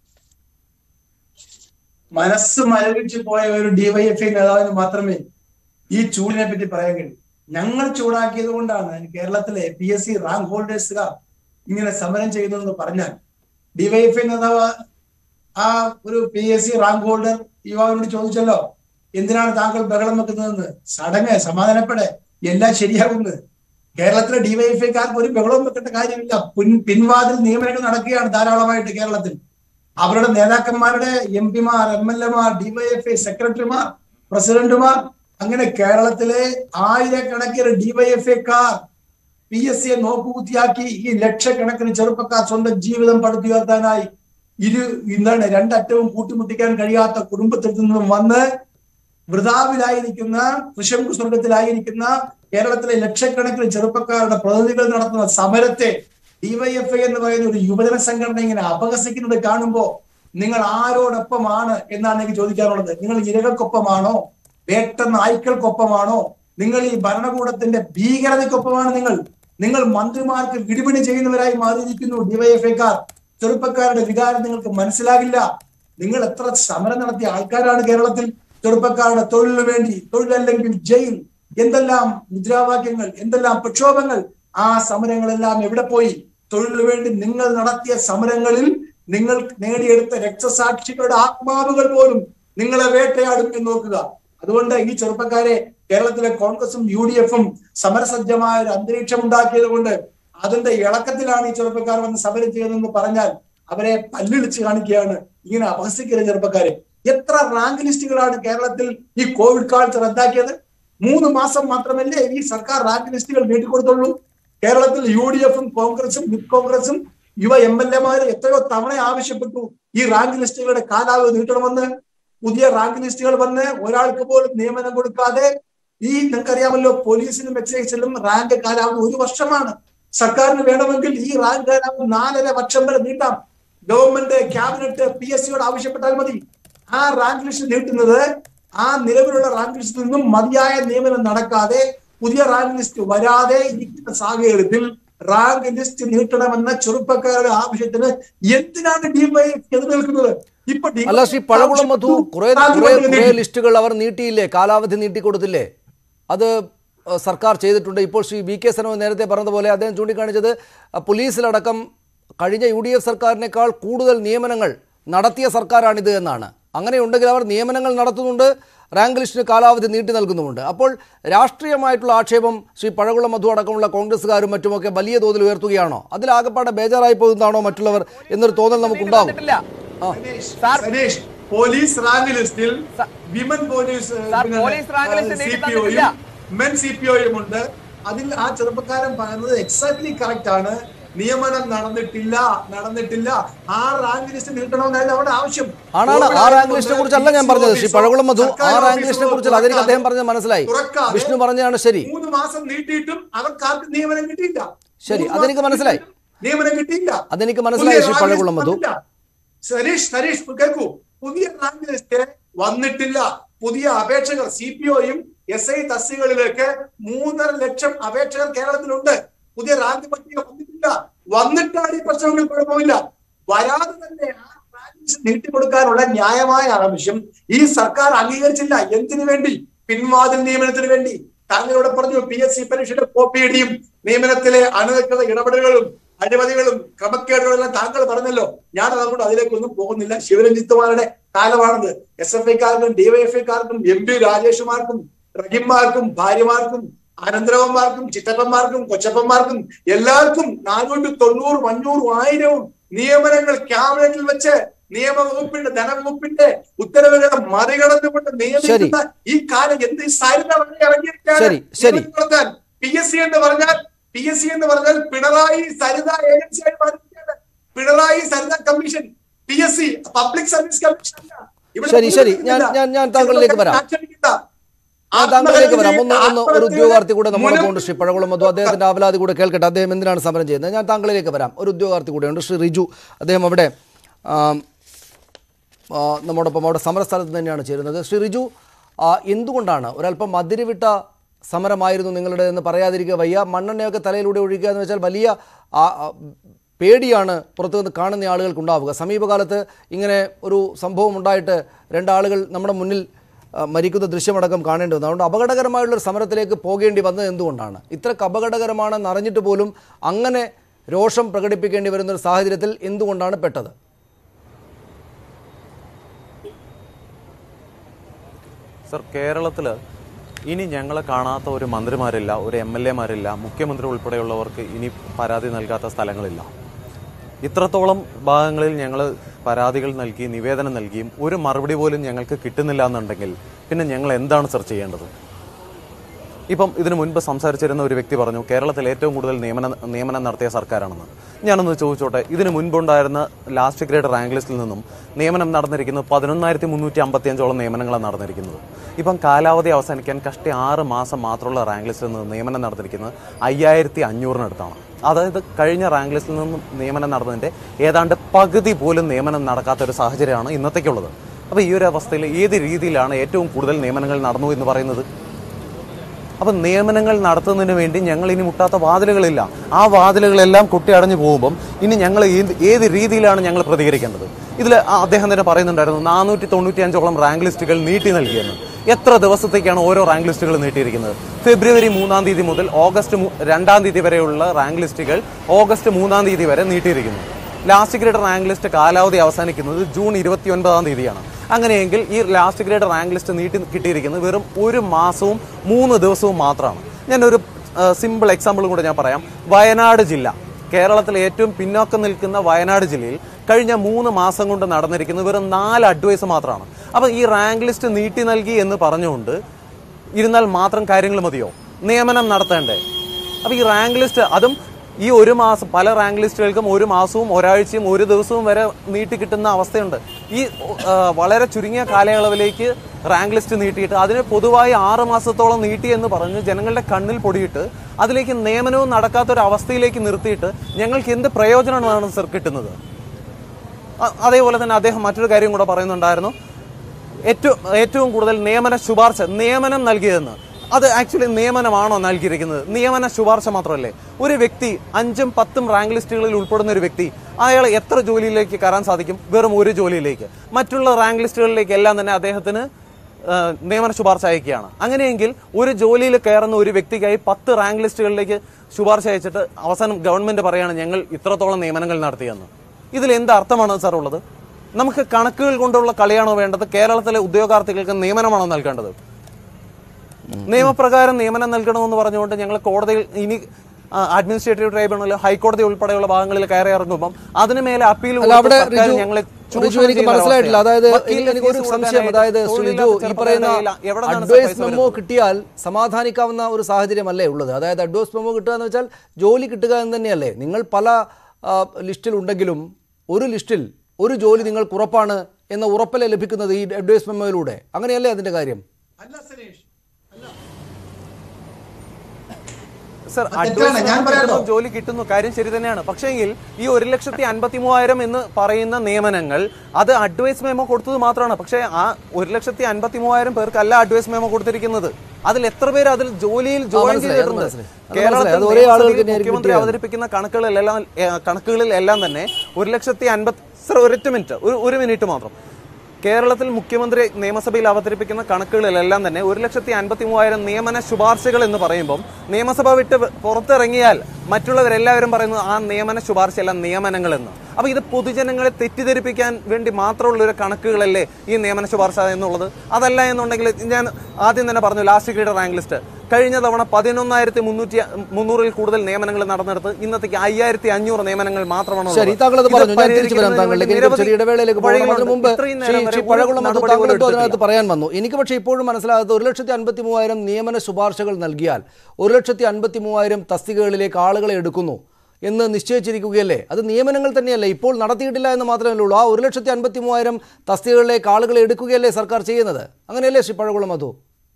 മനസ്സ് മരവിച്ച് പോയ ഒരു ഡിവൈഎഫ്ഐ നേതാവിന് മാത്രമേ ഈ ചൂടിനെ പറ്റി പറയാൻ കഴിയൂ ഞങ്ങൾ ചൂടാക്കിയത് കൊണ്ടാണ് കേരളത്തിലെ പി എസ് സി റാങ്ക് ഹോൾഡേഴ്സുകാർ ഇങ്ങനെ സമരം ചെയ്യുന്നതെന്ന് പറഞ്ഞാൽ ഡിവൈഎഫ്ഐ നേതാവ് ആ ഒരു P S C rank holder യുവാവിനോട് ചോദിച്ചല്ലോ എന്തിനാണ് താങ്കൾ ബഹളം വെക്കുന്നതെന്ന് സടങ്ങ് സമാധാനപ്പെടെ എല്ലാം ശരിയാകുന്നത് കേരളത്തിലെ ഡിവൈഎഫ്ഐക്കാർക്ക് ഒരു ബഹളവും വെക്കേണ്ട കാര്യമില്ല പിൻ- പിൻവാതിൽ നിയമനങ്ങൾ നടക്കുകയാണ് ധാരാളമായിട്ട് കേരളത്തിൽ അവരുടെ നേതാക്കന്മാരുടെ എം പിമാർ എം എൽ എമാർ ഡിവൈഎഫ്ഐ സെക്രട്ടറിമാർ പ്രസിഡന്റുമാർ അങ്ങനെ കേരളത്തിലെ ആയിരക്കണക്കിന് ഡിവൈഎഫ്ഐക്കാർ പി എസ് സിയെ നോക്കുകുത്തിയാക്കി ഈ ലക്ഷക്കണക്കിന് ചെറുപ്പക്കാർ സ്വന്തം ജീവിതം പടുത്തുയർത്താനായി ഇരു എന്താണ് രണ്ടറ്റവും കൂട്ടിമുട്ടിക്കാൻ കഴിയാത്ത കുടുംബത്തിൽ നിന്നും വന്ന് വൃതാവിലായിരിക്കുന്ന തൃശങ്കു സ്വർഗത്തിലായിരിക്കുന്ന കേരളത്തിലെ ലക്ഷക്കണക്കിന് ചെറുപ്പക്കാരുടെ പ്രതിനിധികൾ നടത്തുന്ന സമരത്തെ ഡിവൈഎഫ്ഐ എന്ന് പറയുന്ന ഒരു യുവജന സംഘടന ഇങ്ങനെ അപഹസിക്കുന്നത് കാണുമ്പോ നിങ്ങൾ ആരോടൊപ്പമാണ് എന്നാണ് എനിക്ക് ചോദിക്കാനുള്ളത് നിങ്ങൾ ഇരകൾക്കൊപ്പമാണോ വേട്ട നായ്ക്കൾക്കൊപ്പമാണോ നിങ്ങൾ ഈ ഭരണകൂടത്തിന്റെ ഭീകരതയ്ക്കൊപ്പമാണ് നിങ്ങൾ നിങ്ങൾ മന്ത്രിമാർക്ക് വിടുപണി ചെയ്യുന്നവരായി മാറിയിരിക്കുന്നു ഡിവൈഎഫ്ഐക്കാർ ചെറുപ്പക്കാരുടെ വികാരം നിങ്ങൾക്ക് മനസ്സിലാകില്ല നിങ്ങൾ എത്ര സമരം നടത്തിയ ആൾക്കാരാണ് കേരളത്തിൽ ചെറുപ്പക്കാരുടെ തൊഴിലിന് വേണ്ടി തൊഴിലല്ലെങ്കിൽ ജയിൽ എന്തെല്ലാം മുദ്രാവാക്യങ്ങൾ എന്തെല്ലാം പ്രക്ഷോഭങ്ങൾ ആ സമരങ്ങളെല്ലാം എവിടെ പോയി തൊഴിലിന് വേണ്ടി നിങ്ങൾ നടത്തിയ സമരങ്ങളിൽ നിങ്ങൾ നേടിയെടുത്ത രക്തസാക്ഷികളുടെ ആത്മാവുകൾ പോലും നിങ്ങളെ വേട്ടയാടും എന്ന് നോക്കുക അതുകൊണ്ട് ഈ ചെറുപ്പക്കാരെ കേരളത്തിലെ കോൺഗ്രസും യു ഡി എഫും സമരസജ്ജമായ ഒരു അന്തരീക്ഷം ഉണ്ടാക്കിയത് കൊണ്ട് അതിന്റെ ഇളക്കത്തിലാണ് ഈ ചെറുപ്പക്കാർ വന്ന് സമരം ചെയ്തതെന്ന് പറഞ്ഞാൽ അവരെ പല്ലിളിച്ച് കാണിക്കുകയാണ് ഇങ്ങനെ അപഹസിക്കുന്ന ചെറുപ്പക്കാരെ എത്ര റാങ്ക് ലിസ്റ്റുകളാണ് കേരളത്തിൽ ഈ കോവിഡ് കാലത്ത് റദ്ദാക്കിയത് മൂന്ന് മാസം മാത്രമല്ലേ ഈ സർക്കാർ റാങ്ക് ലിസ്റ്റുകൾ നീട്ടിക്കൊടുത്തുള്ളൂ കേരളത്തിൽ യു ഡി എഫും കോൺഗ്രസും യൂത്ത് കോൺഗ്രസും യുവ എം എൽ എമാര് എത്രയോ തവണ ആവശ്യപ്പെട്ടു ഈ റാങ്ക് ലിസ്റ്റുകളുടെ കാലാവധി നീട്ടണമെന്ന് പുതിയ റാങ്ക് ലിസ്റ്റുകൾ വന്ന് ഒരാൾക്ക് പോലും നിയമനം കൊടുക്കാതെ ഈ നിങ്ങൾക്കറിയാമല്ലോ പോലീസിനും എക്സൈസിലും റാങ്ക് കാലാവധി ഒരു വർഷമാണ് സർക്കാരിന് വേണമെങ്കിൽ ഈ റാങ്ക് കാലാവധി നാലര വർഷം വരെ നീട്ടാം ഗവൺമെന്റ് ക്യാബിനറ്റ് പി എസ് സിയോട് ആവശ്യപ്പെട്ടാൽ മതി ആ റാങ്ക് ലിസ്റ്റ് നീട്ടുന്നത് ആ നിലവിലുള്ള റാങ്ക് ലിസ്റ്റിൽ നിന്നും മതിയായ നിയമനം നടക്കാതെ പുതിയ റാങ്ക് ലിസ്റ്റ് വരാതെ ഇരിക്കുന്ന സാഹചര്യത്തിൽ റാങ്ക് ലിസ്റ്റ് നീട്ടണമെന്ന ചെറുപ്പക്കാരുടെ ആവശ്യത്തിന് എന്തിനാണ് ഡിവൈഎഫ് എതിർ നിൽക്കുന്നത് ഇപ്പൊ DYFI അല്ല ശ്രീ പഴകുളം മധു കുറെ റാങ്ക് കുറെ പട്ടിക കുറെ നീട്ടി. ലിസ്റ്റുകൾ അവർ നീട്ടിയില്ലേ കാലാവധി നീട്ടിക്കൊടുത്തില്ലേ അത് ഏഹ്, സർക്കാർ ചെയ്തിട്ടുണ്ട് ഇപ്പോൾ ശ്രീ വി കെ സനോ നേരത്തെ പറഞ്ഞതുപോലെ അദ്ദേഹം ചൂണ്ടിക്കാണിച്ചത് അഹ്, പോലീസിലടക്കം കഴിഞ്ഞ യു ഡി എഫ് സർക്കാരിനേക്കാൾ കൂടുതൽ നിയമനങ്ങൾ നടത്തിയ സർക്കാരാണിത് എന്നാണ് അങ്ങനെയുണ്ടെങ്കിൽ അവർ നിയമനങ്ങൾ നടത്തുന്നുണ്ട് റാങ്ക് ലിസ്റ്റിന് കാലാവധി നീട്ടി നൽകുന്നുമുണ്ട് അപ്പോൾ രാഷ്ട്രീയമായിട്ടുള്ള ആക്ഷേപം ശ്രീ പഴകുളം മധു അടക്കമുള്ള കോൺഗ്രസ്സുകാരും മറ്റുമൊക്കെ വലിയ തോതിൽ ഉയർത്തുകയാണോ അതിലാകപ്പാടെ ബേജാറായി പോകുന്നതാണോ മറ്റുള്ളവർ എന്നൊരു തോന്നൽ നമുക്കുണ്ടാകും വന്നിട്ടില്ല. ആ സാർ സനീഷ് പോലീസ് റാങ്ക് ലിസ്റ്റിൽ women police sir, police rank list C നീട്ടി പി തന്നിട്ടില്ല. ഒയും മെൻ സി പി ഒയും ഉണ്ട് അതിൽ ആ ചെറുപ്പക്കാരൻ പറയുന്നത് എക്സാക്ട്ലി കറക്റ്റ് ആണ് നിയമനം നടന്നിട്ടില്ല നടന്നിട്ടില്ല ആ റാങ്ക് ലിസ്റ്റ് നീട്ടണമെന്നായിരുന്നു അവരുടെ ആവശ്യം ആണാണ് ആ റാങ്ക് ലിസ്റ്റിനെ കുറിച്ചല്ല ഞാൻ പറഞ്ഞത് ശ്രീ പഴകുളം മധു ആ റാങ്ക് ലിസ്റ്റിനെ കുറിച്ചല്ല അതെനിക്ക് അദ്ദേഹം പറഞ്ഞത് മനസ്സിലായി തുറക്കാതെ വിഷ്ണു പറഞ്ഞതാണ് ശരി മൂന്ന് മാസം നീട്ടിയിട്ടും അവർക്ക് ആർക്കും നിയമനം കിട്ടിയില്ല ശരി, മൂന്ന് അതെനിക്ക് മാസം മനസ്സിലായി. നീട്ടിയിട്ടും നിയമനം കിട്ടിയില്ല അതെനിക്ക് മനസ്സിലായി, പുതിയ ശ്രീ റാങ്ക് പഴകുളം ലിസ്റ്റ് മധു. വന്നില്ല. സനീഷ് സനീഷ് കേൾക്കൂ പുതിയ റാങ്ക് ലിസ്റ്റ് വന്നിട്ടില്ല പുതിയ അപേക്ഷകർ സി പി ഒയും എസ് ഐ തസ്തികളിലേക്ക് മൂന്നര ലക്ഷം അപേക്ഷകർ കേരളത്തിലുണ്ട് പുതിയ റാങ്ക് പട്ടിക വന്നിട്ടില്ല വന്നിട്ടാണ് ഈ പ്രശ്നങ്ങൾ കുഴപ്പമില്ല വരാതെ തന്നെ ആ റാങ്ക് ലിസ്റ്റ് നീട്ടിക്കൊടുക്കാനുള്ള ന്യായമായ ആവശ്യം ഈ സർക്കാർ അംഗീകരിച്ചില്ല എന്തിനു വേണ്ടി പിൻവാതിൽ നിയമനത്തിന് വേണ്ടി താങ്കളോട് പറഞ്ഞു പി എസ് സി പരീക്ഷയുടെ കോപ്പിയടിയും നിയമനത്തിലെ അണുക്കളുടെ ഇടപെടലുകളും അഴിമതികളും ക്രമക്കേടുകളും എല്ലാം താങ്കൾ പറഞ്ഞല്ലോ ഞാൻ അതുകൊണ്ട് അതിലേക്കൊന്നും പോകുന്നില്ല ശിവരഞ്ജിത്തുമാരുടെ കാലമാണത് എസ് എഫ് ഐക്കാർക്കും ഡിവൈഎഫ്ഐക്കാർക്കും എം പി രാജേഷുമാർക്കും റഹിമാർക്കും ഭാര്യമാർക്കും അനന്തരവന്മാർക്കും ചിറ്റപ്പന്മാർക്കും കൊച്ചപ്പന്മാർക്കും എല്ലാവർക്കും നാനൂറ്റി തൊണ്ണൂറും അഞ്ഞൂറും ആയിരവും നിയമനങ്ങൾ ക്യാബിനറ്റിൽ വെച്ച് നിയമവകുപ്പിന്റെ ധനവകുപ്പിന്റെ ഉത്തരവുകളെ മറികടന്നുകൊണ്ട് നിയമിക്കുന്ന ഈ കാലം എന്ത് ഈ സരിത വഴി ഇറങ്ങിയിരിക്കുകയാണ് ശരി, ശരി. നിയമനം നടത്താൻ പി എസ് സി എന്ന് പറഞ്ഞാൽ പി എസ് സി എന്ന് പറഞ്ഞാൽ പിണറായി സരിത ഏജൻസിയായി മാറിയിരിക്കുകയാണ് Pinarayi Saritha commission P S C public service commission അല്ല. ഇവിടെ ശരി, ശരി. ഞാൻ- ഞാൻ- ഞാൻ താങ്കളിലേക്ക് വരാം. ആക്ഷേപിക്കണ്ട. ഞാൻ താങ്കളിലേക്ക് വരാം ഒന്ന് ഒന്ന് ഒരു ആത്മഹത്യയുടെ ഉദ്യോഗാർത്ഥി കൂടെ നമ്മുടെ മുനം- കൊണ്ട് ശ്രീ പഴകുളം മധു അദ്ദേഹത്തിന്റെ ആവലാതി കൂടെ കേൾക്കട്ടെ അദ്ദേഹം എന്തിനാണ് സമരം ചെയ്യുന്നത് ഞാൻ താങ്കളിലേക്ക് വരാം ഒരു ഉദ്യോഗാർത്ഥി കൂടെയുണ്ട് ശ്രീ റിജു അദ്ദേഹം അവിടെ ആം, ആ, നമ്മോടൊപ്പം അവിടെ സമരസ്ഥലത്ത് തന്നെയാണ് ചേരുന്നത് ശ്രീ റിജു ആ, എന്തുകൊണ്ടാണ് ഒരല്പം അതിരുവിട്ട സമരമായിരുന്നു നിങ്ങളുടെ എന്ന് പറയാതിരിക്കുക വയ്യ മണ്ണെണ്ണയൊക്കെ തലയിലൂടെ ഒഴിക്കുക എന്ന് വെച്ചാൽ വലിയ ആ, ആ, പേടിയാണ് പുറത്തു നിന്ന് കാണുന്ന ആളുകൾക്ക് ഉണ്ടാവുക സമീപകാലത്ത് ഇങ്ങനെ ഒരു സംഭവം ഉണ്ടായിട്ട് രണ്ടാളുകൾ നമ്മുടെ മുന്നിൽ ആ, മരിക്കുന്ന ദൃശ്യമടക്കം കാണേണ്ടി വന്നു അതുകൊണ്ട് അപകടകരമായുള്ളൊരു സമരത്തിലേക്ക് പോകേണ്ടി വന്നത് എന്തുകൊണ്ടാണ് ഇത്രക്ക് അപകടകരമാണെന്ന് അറിഞ്ഞിട്ട് പോലും അങ്ങനെ രോഷം പ്രകടിപ്പിക്കേണ്ടി വരുന്ന ഒരു സാഹചര്യത്തിൽ എന്തുകൊണ്ടാണ് പെട്ടത് സർ കേരളത്തിൽ ഇനി ഞങ്ങളെ കാണാത്ത ഒരു മന്ത്രിമാരില്ല ഒരു എം എൽ എമാരില്ല മുഖ്യമന്ത്രി ഉൾപ്പെടെയുള്ളവർക്ക് ഇനി പരാതി നൽകാത്ത സ്ഥലങ്ങളില്ല ഇത്രത്തോളം ഭാഗങ്ങളിൽ ഞങ്ങൾ പരാതികൾ നൽകി നിവേദനം നൽകിയും ഒരു മറുപടി പോലും ഞങ്ങൾക്ക് കിട്ടുന്നില്ല എന്നുണ്ടെങ്കിൽ പിന്നെ ഞങ്ങൾ എന്താണ് സർ ചെയ്യേണ്ടത് ഇപ്പം ഇതിനു മുൻപ് സംസാരിച്ചിരുന്ന ഒരു വ്യക്തി പറഞ്ഞു കേരളത്തിൽ ഏറ്റവും കൂടുതൽ നിയമന നിയമനം നടത്തിയ സർക്കാരാണെന്ന് ഞാനൊന്ന് ചോദിച്ചോട്ടെ ഇതിനു മുൻപുണ്ടായിരുന്ന ലാസ്റ്റ് ഗ്രേഡ് റാങ്ക് ലിസ്റ്റിൽ നിന്നും നിയമനം നടന്നിരിക്കുന്നത് പതിനൊന്നായിരത്തി മുന്നൂറ്റി അമ്പത്തിയഞ്ചോളം നിയമനങ്ങളാണ് നടന്നിരിക്കുന്നത് ഇപ്പം കാലാവധി അവസാനിക്കാൻ കഷ്ടി ആറ് മാസം മാത്രമുള്ള റാങ്ക് ലിസ്റ്റിൽ നിന്ന് നിയമനം നടന്നിരിക്കുന്നത് അയ്യായിരത്തി അഞ്ഞൂറിനടുത്താണ് അതായത് കഴിഞ്ഞ റാങ്ക് ലിസ്റ്റിൽ നിന്നും നിയമനം നടന്നതിൻ്റെ ഏതാണ്ട് പകുതി പോലും നിയമനം നടക്കാത്ത ഒരു സാഹചര്യമാണ് ഇന്നത്തേക്കുള്ളത് അപ്പോൾ ഈ ഒരു അവസ്ഥയിൽ ഏത് രീതിയിലാണ് ഏറ്റവും കൂടുതൽ നിയമനങ്ങൾ നടന്നു എന്ന് പറയുന്നത് അപ്പം നിയമനങ്ങൾ നടത്തുന്നതിന് വേണ്ടി ഞങ്ങൾ ഇനി മുട്ടാത്ത വാതിലുകളില്ല ആ വാതിലുകളെല്ലാം കൊട്ടി അടഞ്ഞു പോകുമ്പം ഇനി ഞങ്ങൾ ഏത് ഏത് രീതിയിലാണ് ഞങ്ങൾ പ്രതികരിക്കേണ്ടത് ഇതിൽ അദ്ദേഹം തന്നെ പറയുന്നുണ്ടായിരുന്നു നാനൂറ്റി തൊണ്ണൂറ്റി അഞ്ചോളം റാങ്ക് ലിസ്റ്റുകൾ നീട്ടി നൽകിയെന്ന് എത്ര ദിവസത്തേക്കാണ് ഓരോ റാങ്ക് ലിസ്റ്റുകൾ നീട്ടിയിരിക്കുന്നത് ഫെബ്രുവരി മൂന്നാം തീയതി മുതൽ ഓഗസ്റ്റ് മൂ- രണ്ടാം തീയതി വരെയുള്ള റാങ്ക് ലിസ്റ്റുകൾ ഓഗസ്റ്റ് മൂന്നാം തീയതി വരെ നീട്ടിയിരിക്കുന്നു ലാസ്റ്റ് ഗ്രേഡ് റാങ്ക് ലിസ്റ്റ് കാലാവധി അവസാനിക്കുന്നത് ജൂൺ ഇരുപത്തി ഒൻപതാം തീയതിയാണ് അങ്ങനെയെങ്കിൽ ഈ ലാസ്റ്റ് ഗ്രേഡ് റാങ്ക് ലിസ്റ്റ് നീട്ടി കിട്ടിയിരിക്കുന്നത് വെറും ഒരു മാസവും മൂന്ന് ദിവസവും മാത്രമാണ് ഞാനൊരു സിമ്പിൾ എക്സാമ്പിൾ കൂടെ ഞാൻ പറയാം വയനാട് ജില്ല കേരളത്തിലെ ഏറ്റവും പിന്നോക്കം നിൽക്കുന്ന വയനാട് ജില്ലയിൽ കഴിഞ്ഞ മൂന്ന് മാസം കൊണ്ട് നടന്നിരിക്കുന്നത് വെറും നാല് അഡ്വൈസ് മാത്രമാണ് അപ്പം ഈ റാങ്ക് ലിസ്റ്റ് നീട്ടി നൽകി എന്ന് പറഞ്ഞുകൊണ്ട് ഇരുന്നാൽ മാത്രം കാര്യങ്ങൾ മതിയോ നിയമനം നടത്തേണ്ടേ അപ്പൊ ഈ റാങ്ക് ലിസ്റ്റ് അതും ഈ ഒരു മാസം പല റാങ്ക് ലിസ്റ്റുകൾക്കും ഒരു മാസവും ഒരാഴ്ചയും ഒരു ദിവസവും വരെ നീട്ടി കിട്ടുന്ന അവസ്ഥയുണ്ട് ഈ ആ, വളരെ ചുരുങ്ങിയ കാലയളവിലേക്ക് റാങ്ക് ലിസ്റ്റ് നീട്ടിയിട്ട് അതിനെ പൊതുവായി ആറ് മാസത്തോളം നീട്ടി എന്ന് പറഞ്ഞ് ജനങ്ങളുടെ കണ്ണിൽ പൊടിയിട്ട് അതിലേക്ക് നിയമനവും നടക്കാത്ത ഒരു അവസ്ഥയിലേക്ക് നിർത്തിയിട്ട് ഞങ്ങൾക്ക് എന്ത് പ്രയോജനമാണ് സർ കിട്ടുന്നത് അ- അതേപോലെ തന്നെ അദ്ദേഹം മറ്റൊരു കാര്യം കൂടെ പറയുന്നുണ്ടായിരുന്നു ഏറ്റവും ഏറ്റവും കൂടുതൽ നിയമന ശുപാർശ നിയമനം നൽകിയതെന്ന് അത് ആക്ച്വലി നിയമനമാണോ നൽകിയിരിക്കുന്നത് നിയമന ശുപാർശ മാത്രമല്ലേ ഒരു വ്യക്തി അഞ്ചും പത്തും റാങ്ക് ലിസ്റ്റുകളിൽ ഉൾപ്പെടുന്ന ഒരു വ്യക്തി അയാൾ എത്ര ജോലിയിലേക്ക് കയറാൻ സാധിക്കും വെറും ഒരു ജോലിയിലേക്ക് മറ്റുള്ള റാങ്ക് ലിസ്റ്റുകളിലേക്ക് എല്ലാം തന്നെ അദ്ദേഹത്തിന് ആ, നിയമന ശുപാർശ അയക്കുകയാണ് അങ്ങനെയെങ്കിൽ ഒരു ജോലിയിൽ കയറുന്ന ഒരു വ്യക്തിക്കായി പത്ത് റാങ്ക് ലിസ്റ്റുകളിലേക്ക് ശുപാർശ അയച്ചിട്ട് അവസാനം ഗവൺമെന്റ് പറയാണ് ഞങ്ങൾ ഇത്രത്തോളം നിയമനങ്ങൾ നടത്തിയെന്ന് ഇതിൽ എന്ത് അർത്ഥമാണ് സാർ ഉള്ളത് നമുക്ക് കണക്കുകൾ കൊണ്ടുള്ള കളിയാണോ വേണ്ടത് കേരളത്തിലെ ഉദ്യോഗാർത്ഥികൾക്ക് നിയമനമാണോ നൽകേണ്ടത് നിയമപ്രകാരം നിയമനം നൽകണമെന്ന് പറഞ്ഞുകൊണ്ട് ഞങ്ങൾ കോടതിയിൽ ഇനി അഡ്മിനിസ്ട്രേറ്റീവ് ട്രൈബ്യൂണൽ ഹൈക്കോടതി ഉൾപ്പെടെയുള്ള ഭാഗങ്ങളിൽ കയറി ഇറങ്ങുമ്പോൾ അതിന് മേലെ അപ്പീൽ അല്ല അവിടെ കൊടുത്ത് സർക്കാർ റിജു ഞങ്ങളെ റിജു ചൂഷണം എനിക്ക് ചെയ്യുന്ന മനസ്സിലായിട്ടില്ല ഒരവസ്ഥയാണ്. അതായത് വക്കീലിന് എനിക്ക് ഒരു ഫീസ് സംശയം കൊടുക്കാനായിട്ട് അതായത് തൊഴിലില്ലാത്ത ശ്രീജു ഈ പറയുന്ന ചെറുപ്പക്കാരുടെ കയ്യിൽ എവിടെ നിന്നാണ് അഡ്വൈസ് പൈസ മെമ്മോ വരുന്നത്? കിട്ടിയാൽ സമാധാനിക്കാവുന്ന ഒരു സാഹചര്യമല്ലേ ഉള്ളത് അതായത് അഡ്വൈസ് മെമ്മോ കിട്ടുക എന്ന് വെച്ചാൽ ജോലി കിട്ടുക എന്ന് തന്നെയല്ലേ നിങ്ങൾ പല ആ, ലിസ്റ്റിൽ ഉണ്ടെങ്കിലും ഒരു ലിസ്റ്റിൽ ഒരു ജോലി നിങ്ങൾക്ക് ഉറപ്പാണ് എന്ന ഉറപ്പല്ലേ ലഭിക്കുന്നത് ഈ അഡ്വൈസ് മെമ്മോയിലൂടെ അങ്ങനെയല്ലേ അതിന്റെ കാര്യം അല്ല സനീഷ് അല്ല സർ അത് തെറ്റാണ്. അഡ്വൈസ് ഞാൻ പറയാലോ? കിട്ടുന്നു, ജോലി കിട്ടുന്നു കാര്യം ശരി തന്നെയാണ് പക്ഷേങ്കിൽ ഈ ഒരു ലക്ഷത്തി അൻപത്തി മൂവായിരം എന്ന് പറയുന്ന നിയമനങ്ങൾ അത് അഡ്വൈസ് മെമ്മോ കൊടുത്തത് മാത്രമാണ് പക്ഷേ ആ ഒരു ലക്ഷത്തി അൻപത്തി മൂവായിരം പേർക്കല്ല അഡ്വൈസ് മെമ്മോ കൊടുത്തിരിക്കുന്നത് അതിൽ എത്ര പേര് അതിൽ ജോലിയിൽ ജോയിൻ മനസ്സിലായി, അത് ചെയ്തിട്ടുണ്ട് മനസ്സിലായി. അത് കേരളത്തിൽ മനസ്സിലായി. അത് ഒരേ നിയമസഭയിൽ ആളുകൾക്ക് തന്നെയായിരിക്കും മുഖ്യമന്ത്രി കിട്ടിയത്. അവതരിപ്പിക്കുന്ന കണക്കുകളിലെല്ലാം ഏ, കണക്കുകളിലെല്ലാം തന്നെ ഒരു ലക്ഷത്തി അൻപത്തി സർ ഒരൊറ്റ മിനിറ്റ് ഒരു ഒരു മിനിറ്റ് മാത്രം കേരളത്തിൽ മുഖ്യമന്ത്രി നിയമസഭയിൽ അവതരിപ്പിക്കുന്ന കണക്കുകളിലെല്ലാം തന്നെ ഒരു ലക്ഷത്തി അൻപത്തി മൂവായിരം നിയമന ശുപാർശകൾ എന്ന് പറയുമ്പം നിയമസഭ വിട്ട് പുറത്തിറങ്ങിയാൽ മറ്റുള്ളവരെല്ലാവരും പറയുന്നത് ആ നിയമന ശുപാർശയല്ല നിയമനങ്ങൾ എന്ന് അപ്പൊ ഇത് പൊതുജനങ്ങളെ തെറ്റിദ്ധരിപ്പിക്കാൻ വേണ്ടി മാത്രമുള്ള ഒരു കണക്കുകളല്ലേ ഈ നിയമന ശുപാർശ എന്നുള്ളത് അതല്ല എന്നുണ്ടെങ്കിൽ ഞാൻ ആദ്യം തന്നെ പറഞ്ഞു ലാസ്റ്റ് ഗ്രേഡ് റാങ്ക് ലിസ്റ്റ് കഴിഞ്ഞ തവണ പതിനൊന്നായിരത്തി മുന്നൂറ്റി മുന്നൂറിൽ കൂടുതൽ നിയമനങ്ങൾ നടന്നെടുത്ത് ഇന്നത്തേക്ക് അയ്യായിരത്തി അഞ്ഞൂറ് നിയമനങ്ങൾ മാത്രമാണ് ശരി ഉള്ളത്. താങ്കൾ അത് ഇത് പറഞ്ഞു ഞാൻ തിരിച്ചു വരാം പരിഹരിക്കുന്നതിന് താങ്കളിലേക്ക് വേണ്ടി എനിക്ക് ചെറിയ ഇടവേളയിലേക്ക് പോകണം അതിന് വഴികളുണ്ട്. മുമ്പ് ഇത്രയും ശ്രീ നേരം വരെ ശ്രീ ഒരു പഴകുളം അത് നടപടി താങ്കൾ പോലും എന്തോ അതിനകത്ത് എടുത്തിട്ടില്ല. പറയാൻ വന്നു എനിക്ക് പക്ഷേ ഇപ്പോഴും മനസ്സിലാകാത്ത ഒരു ലക്ഷത്തി അൻപത്തി മൂവായിരം നിയമന ശുപാർശകൾ നൽകിയാൽ ഒരു ലക്ഷത്തി അൻപത്തി മൂവായിരം തസ്തികകളിലേക്ക് ആളുകളെ എടുക്കുന്നു എന്ന് നിശ്ചയിച്ചിരിക്കുകയല്ലേ അത് നിയമനങ്ങൾ തന്നെയല്ലേ ഇപ്പോൾ നടത്തിയിട്ടില്ല എന്ന് മാത്രമേ ഉള്ളൂ ആ ഒരു ലക്ഷത്തി അൻപത്തി മൂവായിരം തസ്തികകളിലേക്ക് ആളുകളെ എടുക്കുകയല്ലേ സർക്കാർ ചെയ്യുന്നത് അങ്ങനെയല്ലേ ശ്രീ പഴകുളം മധു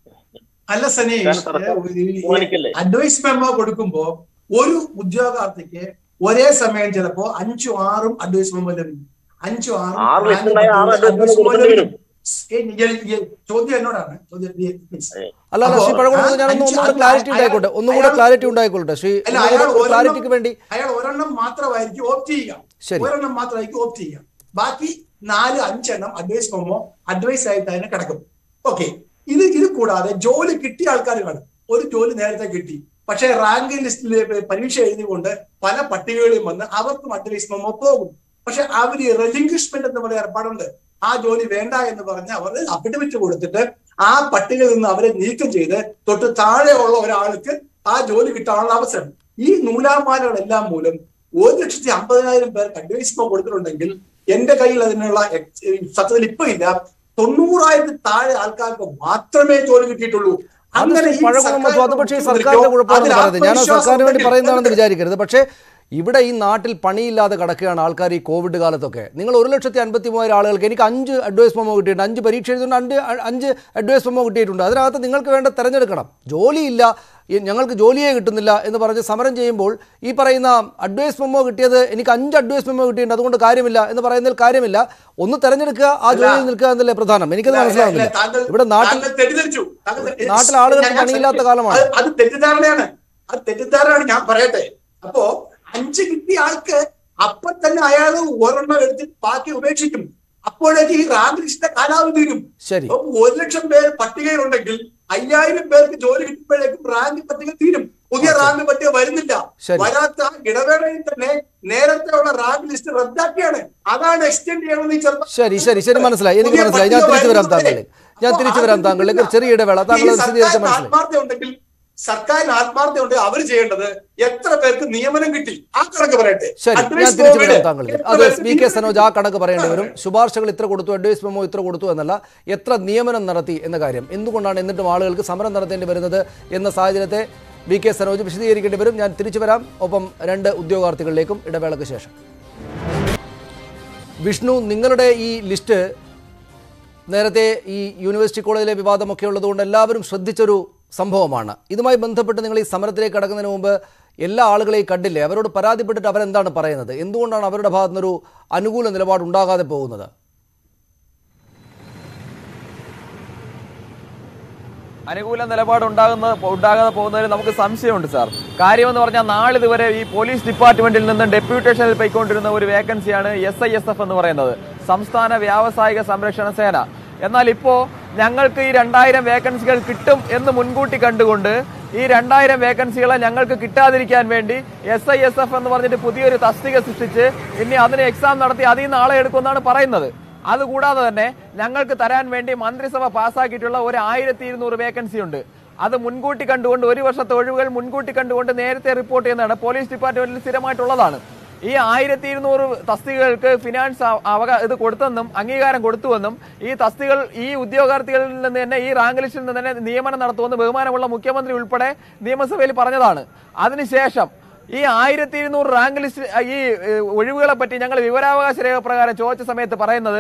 അല്ല സനീഷ് ഞാൻ സർക്കാർ ബഹുമാനിക്കല്ലേ? അഡ്വൈസ് മെമ്മോ കൊടുക്കുമ്പോ ഒരു ഉദ്യോഗാർത്ഥിക്ക് ഒരേ സമയം ചിലപ്പോ അഞ്ചും ആറും അഡ്വൈസ് മെമ്മോ ലഭിക്കും അഞ്ചും ആറും ആറ് നാലും ലക്ഷത്തിനായ ആറ് പത്തും advice memo advice memo കൊടുക്കേണ്ടി ലഭിക്കും. ഏ, ഈ- ഈ- ചോദ്യം എന്നോടാണ് ചോദ്യം ഈ- please. അല്ല അല്ല അപ്പോ ശ്രീ പഴകുളം ആ ഞാനൊന്ന് അഞ്ച് ഒന്നുകൂടെ അല്ല, ക്ലാരിറ്റി അയാൾ- ഉണ്ടായിക്കോട്ടെ ഒന്നുകൂടെ അയാൾ- ക്ലാരിറ്റി ഉണ്ടായിക്കോട്ടെ ശ്രീ അല്ല ഒന്നുകൂടെ അയാൾ ഒരു ഒരെണ്ണം- ക്ലാരിറ്റിക്ക് വേണ്ടി അയാൾ ഒരെണ്ണം മാത്രമായിരിക്കും ഓപ്റ്റ് ചെയ്യുക ശരി. ഒരെണ്ണം മാത്രമായിരിക്കും ഓപ്റ്റ് ചെയ്യുക ബാക്കി നാല് അഞ്ചെണ്ണം അഡ്വൈസ് മെമ്മോ അഡ്വൈസ് ആയിട്ട് അതിനെ കിടക്കും ഓക്കെ ഇത് ഇത് കൂടാതെ ജോലി കിട്ടിയ ആൾക്കാർ കാണും ഒരു ജോലി നേരത്തെ കിട്ടി പക്ഷേ റാങ്ക് ലിസ്റ്റിൽ പരീക്ഷ എഴുതിക്കൊണ്ട് പല പട്ടികകളിലും വന്ന് അവർക്കും അഡ്വൈസ് മെമ്മോ പോകും പക്ഷെ അവർ റെലിംഗ്വിഷ്മെന്റ് എന്ന് പറയുന്ന ഏർപ്പാടുണ്ട് ആ ജോലി വേണ്ട എന്ന് പറഞ്ഞ് അവർ അഫിഡവിറ്റ് കൊടുത്തിട്ട് ആ പട്ടികയിൽ നിന്ന് അവരെ നീക്കം ചെയ്ത് തൊട്ട് താഴെയുള്ള ഒരാൾക്ക് ആ ജോലി കിട്ടാനുള്ള അവസരം ഈ നൂലാമാലകളെല്ലാം മൂലം ഒരു ലക്ഷത്തി അമ്പതിനായിരം പേർക്ക് അഡ്വൈസ് കൊടുത്തിട്ടുണ്ടെങ്കിൽ എന്റെ കയ്യിൽ അതിനുള്ള ex- സത്യത്തിൽ ഇപ്പൊ ഇല്ല തൊണ്ണൂറായിരത്തി താഴെ ആൾക്കാർക്ക് മാത്രമേ ജോലി കിട്ടിയിട്ടുള്ളൂ അങ്ങനെ ഈ പഴകുളം സർക്കാർ മധു അത് പക്ഷേ ഈ സർക്കാരിന്റെ കുഴപ്പമാണെന്ന് അതിൽ പറയുന്നത് ഞാൻ ആ ആത്മവിശ്വാസം സർക്കാരിന് വേണ്ടി ഉണ്ടെങ്കിൽ പറയുന്നതാണെന്ന് വിചാരിക്കരുത് പക്ഷേ ഇവിടെ ഈ നാട്ടിൽ പണിയില്ലാതെ കിടക്കുകയാണ് ആൾക്കാർ ഈ കോവിഡ് കാലത്തൊക്കെ നിങ്ങൾ ഒരു ലക്ഷത്തി അൻപത്തി മൂവായിരം ആളുകൾക്ക് എനിക്ക് അഞ്ച് അഡ്വൈസ് മെമ്മോ കിട്ടിയിട്ടുണ്ട് അഞ്ച് പരീക്ഷ എഴുതുന്നുണ്ട് അഞ്ച് അഞ്ച് അഡ്വൈസ് മെമ്മോ കിട്ടിയിട്ടുണ്ട് അതിനകത്ത് നിങ്ങൾക്ക് വേണ്ട തിരഞ്ഞെടുക്കണം ജോലിയില്ല ഈ ഞങ്ങൾക്ക് ജോലിയേ കിട്ടുന്നില്ല എന്ന് പറഞ്ഞ് സമരം ചെയ്യുമ്പോൾ ഈ പറയുന്ന അഡ്വൈസ് മെമ്മോ കിട്ടിയത് എനിക്ക് അഞ്ച് അഡ്വൈസ് മെമ്മോ കിട്ടിയിട്ടുണ്ട് അതുകൊണ്ട് കാര്യമില്ല എന്ന് പറയുന്നതിൽ കാര്യമില്ല ഒന്ന് തെരഞ്ഞെടുക്കുക ആ ജോലിയിൽ നിൽക്കുക എന്നല്ലേ പ്രധാനം എനിക്കത് ഇല്ല, മനസ്സിലാവുന്നില്ല ഇല്ല, താങ്കൾ- ഇവിടെ നാട്ടിൽ താങ്കൾ തെറ്റിദ്ധരിച്ചു താങ്കൾ തെറ്റി- നാട്ടിൽ ആളുകൾക്ക് ഞാൻ- ഞാൻ പണിയില്ലാത്ത ശ്രമിക്കാം. കാലമാണ്. അത് അത് തെറ്റിദ്ധാരണയാണ് അത് തെറ്റിദ്ധാരണയാണ് ഞാൻ പറയട്ടെ അപ്പോ അഞ്ച് കിട്ടിയ ആൾക്ക് അപ്പൊ തന്നെ അയാൾ ഒരെണ്ണം എടുത്ത് ബാക്കി ഉപേക്ഷിക്കും അപ്പോഴേക്ക് ഈ റാങ്ക് ലിസ്റ്റിന്റെ കാലാവധി തീരും ശരി അപ്പൊ ഒരു ലക്ഷം പേര് പട്ടികയിലുണ്ടെങ്കിൽ അയ്യായിരം പേർക്ക് ജോലി കിട്ടുമ്പോഴേക്കും റാങ്ക് പട്ടിക തീരും പുതിയ റാങ്ക് പട്ടിക വരുന്നില്ല ശരി. വരാത്ത ആ ഇടവേളയിൽ തന്നെ നേരത്തെ ഉള്ള റാങ്ക് ലിസ്റ്റ് റദ്ദാക്കിയാണ് അതാണ് എക്സ്റ്റെൻഡ് ചെയ്യണമെന്ന് ഈ ചെറുപ്പം ശരി ശരി ശരി മനസ്സിലായി എനിക്ക് പുതിയ മനസ്സിലായി ഞാൻ പട്ടിക തിരിച്ചു വരാം വരുന്നതുവരെ. താങ്കളിലേക്ക് ഞാൻ അപ്പോ തിരിച്ചു വരാം ആരും താങ്കളിലേക്ക് ഒരു ചെറിയ ഇടവേള താങ്കൾ ഈ അത് സ്ഥിരീകരിച്ച സർക്കാരിന് മനസ്സിലായി ആത്മാർത്ഥത ഉണ്ടെങ്കിൽ സർക്കാരിന് ആത്മാർത്ഥത ഉണ്ടെങ്കിൽ അവർ ചെയ്യേണ്ടത് എത്ര പേർക്ക് നിയമനം കിട്ടി ആ കണക്ക് പറയട്ടെ ശരി ഞാൻ Advice തിരിച്ചു memo വരാം ല് താങ്കളിലേക്ക് എത്ര അത് പേർക്ക് വി കെ നിയമനം സനോജ് കിട്ടി? ആ കണക്ക് പറയേണ്ടി വരും ശുപാർശകൾ ഇത്ര കൊടുത്തു അഡ്വൈസ് മെമ്മോ ഇത്ര കൊടുത്തു എന്നല്ല എത്ര നിയമനം നടത്തി എന്ന കാര്യം എന്തുകൊണ്ടാണ് എന്നിട്ടും ആളുകൾക്ക് സമരം നടത്തേണ്ടി വരുന്നത് എന്ന സാഹചര്യത്തെ വി കെ സനോജ് വിശദീകരിക്കേണ്ടി വരും ഞാൻ തിരിച്ചു വരാം ഒപ്പം രണ്ട് ഉദ്യോഗാർത്ഥികളിലേക്കും ഇടവേളയ്ക്ക് ശേഷം വിഷ്ണു നിങ്ങളുടെ ഈ ലിസ്റ്റ് നേരത്തെ ഈ യൂണിവേഴ്സിറ്റി കോളേജിലെ വിവാദമൊക്കെ ഉള്ളതുകൊണ്ട് എല്ലാവരും ശ്രദ്ധിച്ചൊരു സംഭവമാണ് ഇതുമായി ബന്ധപ്പെട്ട് നിങ്ങൾ ഈ സമരത്തിലേക്ക് കടക്കുന്നതിന് മുമ്പ് എല്ലാ ആളുകളെയും കണ്ടില്ലേ അവരോട് പരാതിപ്പെട്ടിട്ട് അവരെന്താണ് പറയുന്നത് എന്തുകൊണ്ടാണ് അവരുടെ ഭാഗത്തുനിന്നൊരു അനുകൂല നിലപാട് ഉണ്ടാകാതെ പോകുന്നത് അനുകൂല നിലപാട് ഉണ്ടാകുന്ന ഉണ്ടാകാതെ പോകുന്നതിൽ നമുക്ക് സംശയമുണ്ട് സാർ കാര്യമെന്ന് പറഞ്ഞാൽ നാളിതുവരെ ഈ പോലീസ് ഡിപ്പാർട്ട്മെന്റിൽ നിന്ന് ഡെപ്യൂട്ടേഷനിൽ പോയിക്കൊണ്ടിരുന്ന ഒരു വേക്കൻസിയാണ് എസ് ഐ എസ് എഫ് എന്ന് പറയുന്നത് സംസ്ഥാന വ്യാവസായിക സംരക്ഷണ സേന എന്നാൽ ഇപ്പോ ഞങ്ങൾക്ക് ഈ രണ്ടായിരം വേക്കൻസികൾ കിട്ടും എന്ന് മുൻകൂട്ടി കണ്ടുകൊണ്ട് ഈ രണ്ടായിരം വേക്കൻസികളെ ഞങ്ങൾക്ക് കിട്ടാതിരിക്കാൻ വേണ്ടി എസ് ഐ എസ് എഫ് എന്ന് പറഞ്ഞിട്ട് പുതിയൊരു തസ്തിക സൃഷ്ടിച്ച് ഇനി അതിന് എക്സാം നടത്തി അതിൽ നിന്ന് ആളെ എടുക്കുമെന്നാണ് പറയുന്നത് അതുകൂടാതെ തന്നെ ഞങ്ങൾക്ക് തരാൻ വേണ്ടി മന്ത്രിസഭ പാസ്സാക്കിയിട്ടുള്ള ഒരു ആയിരത്തി ഇരുന്നൂറ് വേക്കൻസി ഉണ്ട് അത് മുൻകൂട്ടി കണ്ടുകൊണ്ട് ഒരു വർഷത്തെ ഒഴിവുകൾ മുൻകൂട്ടി കണ്ടുകൊണ്ട് നേരത്തെ റിപ്പോർട്ട് ചെയ്യുന്നതാണ് പോലീസ് ഡിപ്പാർട്ട്മെന്റിൽ സ്ഥിരമായിട്ടുള്ളതാണ് ഈ ആയിരത്തി ഇരുന്നൂറ് തസ്തികകൾക്ക് ഫിനാൻസ് അവ- അവകാ ഇത് കൊടുത്തെന്നും അംഗീകാരം കൊടുത്തുവെന്നും ഈ തസ്തികൾ ഈ ഉദ്യോഗാർത്ഥികളിൽ നിന്ന് തന്നെ ഈ റാങ്ക് ലിസ്റ്റിൽ നിന്ന് തന്നെ നിയമനം നടത്തുമെന്ന് ബഹുമാനമുള്ള മുഖ്യമന്ത്രി ഉൾപ്പെടെ നിയമസഭയിൽ പറഞ്ഞതാണ് അതിനുശേഷം ഈ ആയിരത്തി ഇരുന്നൂറ് റാങ്ക് ലിസ്റ്റ് ഈ ഏഹ്, ഒഴിവുകളെ പറ്റി ഞങ്ങൾ വിവരാവകാശ രേഖ പ്രകാരം ചോദിച്ച സമയത്ത് പറയുന്നത്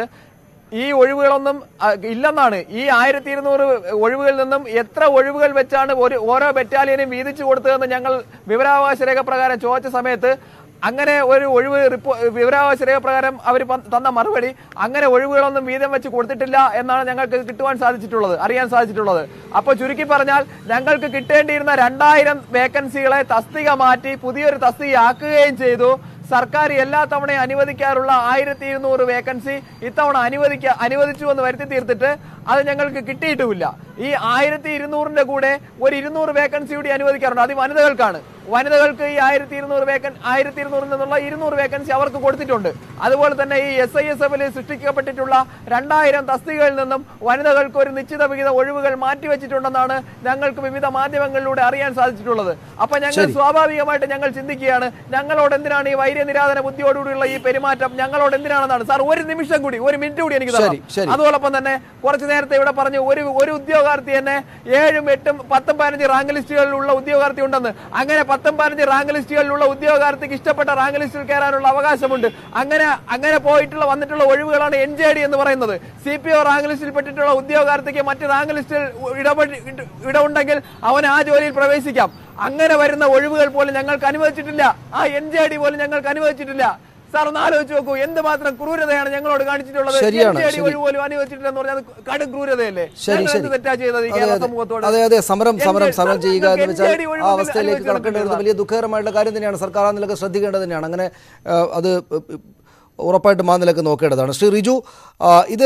ഈ ഒഴിവുകളൊന്നും അ, ഇല്ലെന്നാണ് ഈ ആയിരത്തി ഇരുന്നൂറ് ഒഴിവുകളിൽ നിന്നും എത്ര ഒഴിവുകൾ വെച്ചാണ് ഒരു ഓരോ ബറ്റാലിയനും വീതിച്ചു കൊടുത്തതെന്ന് ഞങ്ങൾ വിവരാവകാശ രേഖ പ്രകാരം ചോദിച്ച സമയത്ത് അങ്ങനെ ഒരു ഒഴിവ് റിപ്പോ വിവരാവകാശ രേഖ പ്രകാരം അവർ തന്ന മറുപടി അങ്ങനെ ഒഴിവുകളൊന്നും വീതം വെച്ച് കൊടുത്തിട്ടില്ല എന്നാണ് ഞങ്ങൾക്ക് കിട്ടുവാൻ സാധിച്ചിട്ടുള്ളത് അറിയാൻ സാധിച്ചിട്ടുള്ളത് അപ്പോൾ ചുരുക്കി പറഞ്ഞാൽ ഞങ്ങൾക്ക് കിട്ടേണ്ടിയിരുന്ന രണ്ടായിരം വേക്കൻസികളെ തസ്തിക മാറ്റി പുതിയൊരു തസ്തിക ആക്കുകയും ചെയ്തു സർക്കാർ എല്ലാ തവണയും അനുവദിക്കാറുള്ള ആയിരത്തി ഇരുന്നൂറ് വേക്കൻസി ഇത്തവണ അനുവദിക്ക അനുവദിച്ചു എന്ന് വരുത്തി തീർത്തിട്ട് അത് ഞങ്ങൾക്ക് കിട്ടിയിട്ടുമില്ല ഈ ആയിരത്തി ഇരുന്നൂറിന്റെ കൂടെ ഒരു ഇരുന്നൂറ് വേക്കൻസി കൂടി അനുവദിക്കാറുണ്ട് അത് വനിതകൾക്കാണ് വനിതകൾക്ക് ഈ ആയിരത്തി ഇരുന്നൂറ് വേക്കൻ ആയിരത്തി ഇരുന്നൂറിൽ നിന്നുള്ള ഇരുന്നൂറ് വേക്കൻസി അവർക്ക് കൊടുത്തിട്ടുണ്ട് അതുപോലെ തന്നെ ഈ എസ് ഐ എസ് എഫിൽ സൃഷ്ടിക്കപ്പെട്ടിട്ടുള്ള രണ്ടായിരം തസ്തികകളിൽ നിന്നും വനിതകൾക്ക് ഒരു നിശ്ചിത വിഹിത ഒഴിവുകൾ മാറ്റിവെച്ചിട്ടുണ്ടെന്നാണ് ഞങ്ങൾക്ക് വിവിധ മാധ്യമങ്ങളിലൂടെ അറിയാൻ സാധിച്ചിട്ടുള്ളത് അപ്പൊ ഞങ്ങൾ ശരി. സ്വാഭാവികമായിട്ട് ഞങ്ങൾ ചിന്തിക്കുകയാണ് ഞങ്ങളോട് എന്തിനാണ് ഈ വൈര്യനിരാധന ബുദ്ധിയോടുകൂടിയുള്ള ഈ പെരുമാറ്റം ഞങ്ങളോട് എന്തിനാണെന്നാണ് സാർ ഒരു നിമിഷം കൂടി ഒരു മിനിറ്റ് കൂടി എനിക്ക് ശരി, തരണം ശരി. അതോടൊപ്പം തന്നെ കുറച്ച് നേരത്തെ ഇവിടെ പറഞ്ഞു ഒരു ഒരു ഉദ്യോഗാർത്ഥി തന്നെ ഏഴും എട്ടും പത്തും പതിനഞ്ച് റാങ്ക് ലിസ്റ്റുകളിലുള്ള ഉദ്യോഗാർത്ഥി ഉണ്ടെന്ന് അങ്ങനെ പത്തും പതിനഞ്ച് റാങ്ക് ലിസ്റ്റുകളിലുള്ള ഉദ്യോഗാർത്ഥിക്ക് ഇഷ്ടപ്പെട്ട റാങ്ക് ലിസ്റ്റിൽ കയറാനുള്ള അവകാശമുണ്ട് അങ്ങനെ അങ്ങനെ പോയിട്ടുള്ള വന്നിട്ടുള്ള ഒഴിവുകളാണ് എൻ ജെ ഡി എന്ന് പറയുന്നത് സി പി ഒ റാങ്ക് ലിസ്റ്റിൽ പെട്ടിട്ടുള്ള ഉദ്യോഗാർത്ഥിക്ക് മറ്റ് റാങ്ക് ലിസ്റ്റിൽ ഇടപെട്ട് ഇടമുണ്ടെങ്കിൽ അവൻ ആ ജോലിയിൽ പ്രവേശിക്കാം അങ്ങനെ വരുന്ന ഒഴിവുകൾ പോലും ഞങ്ങൾക്ക് അനുവദിച്ചിട്ടില്ല ആ എൻ ജെ ഡി പോലും ഞങ്ങൾക്ക് അനുവദിച്ചിട്ടില്ല സാർ ഒന്ന് ആലോചിച്ച് നോക്കൂ എന്തുമാത്രം ക്രൂരതയാണ് ഞങ്ങളോട് കാണിച്ചിട്ടുള്ളത് ശരിയാണ്, NJD ശരി. ഒഴിവ് പോലും അനുവദിച്ചിട്ടില്ലെന്ന് പറഞ്ഞാൽ അത് കടും ക്രൂരതയല്ലേ ശരി ഞങ്ങൾ ശരി എന്ത് തെറ്റാ ചെയ്തത് ഈ അതെ, കേരള അതെ. സമൂഹത്തിൽ അതെ അതെ സമരം സമരം NJD സമരം ചെയ്യുക എന്ന് വെച്ചാൽ NJD ഒഴിവ് ആ അവസ്ഥയിലേക്ക് അനുവദിച്ചിട്ടില്ല. കടക്കേണ്ടി വരുന്നത് വലിയ ദുഃഖകരമായിട്ടുള്ള കാര്യം തന്നെയാണ് സർക്കാർ ആ നിലക്ക് ശ്രദ്ധിക്കേണ്ടത് തന്നെയാണ് അങ്ങനെ ആ, അത് ഉറപ്പായിട്ടും ആ നിലക്ക് നോക്കേണ്ടതാണ് ശ്രീ റിജു ആ, ഇത്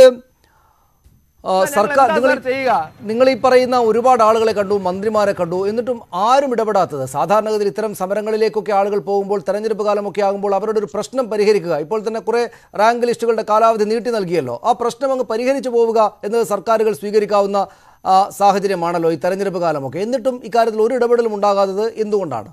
ആ, ഞങ്ങൾ സർക്കാർ എന്താ നിങ്ങൾ സാർ ചെയ്യുക? നിങ്ങൾ ഈ പറയുന്ന ഒരുപാട് ആളുകളെ കണ്ടു മന്ത്രിമാരെ കണ്ടു എന്നിട്ടും ആരും ഇടപെടാത്തത് സാധാരണഗതിയിൽ ഇത്തരം സമരങ്ങളിലേക്കൊക്കെ ആളുകൾ പോകുമ്പോൾ തെരഞ്ഞെടുപ്പ് കാലമൊക്കെ ആകുമ്പോൾ അവരുടെ ഒരു പ്രശ്നം പരിഹരിക്കുക ഇപ്പോൾ തന്നെ കുറേ റാങ്ക് ലിസ്റ്റുകളുടെ കാലാവധി നീട്ടി നൽകിയല്ലോ ആ പ്രശ്നം അങ്ങ് പരിഹരിച്ചു പോവുക എന്നത് സർക്കാരുകൾ സ്വീകരിക്കാവുന്ന ആ, സാഹചര്യമാണല്ലോ ഈ തെരഞ്ഞെടുപ്പ് കാലമൊക്കെ എന്നിട്ടും ഇക്കാര്യത്തിൽ ഒരു ഇടപെടലും ഉണ്ടാകാത്തത് എന്തുകൊണ്ടാണ്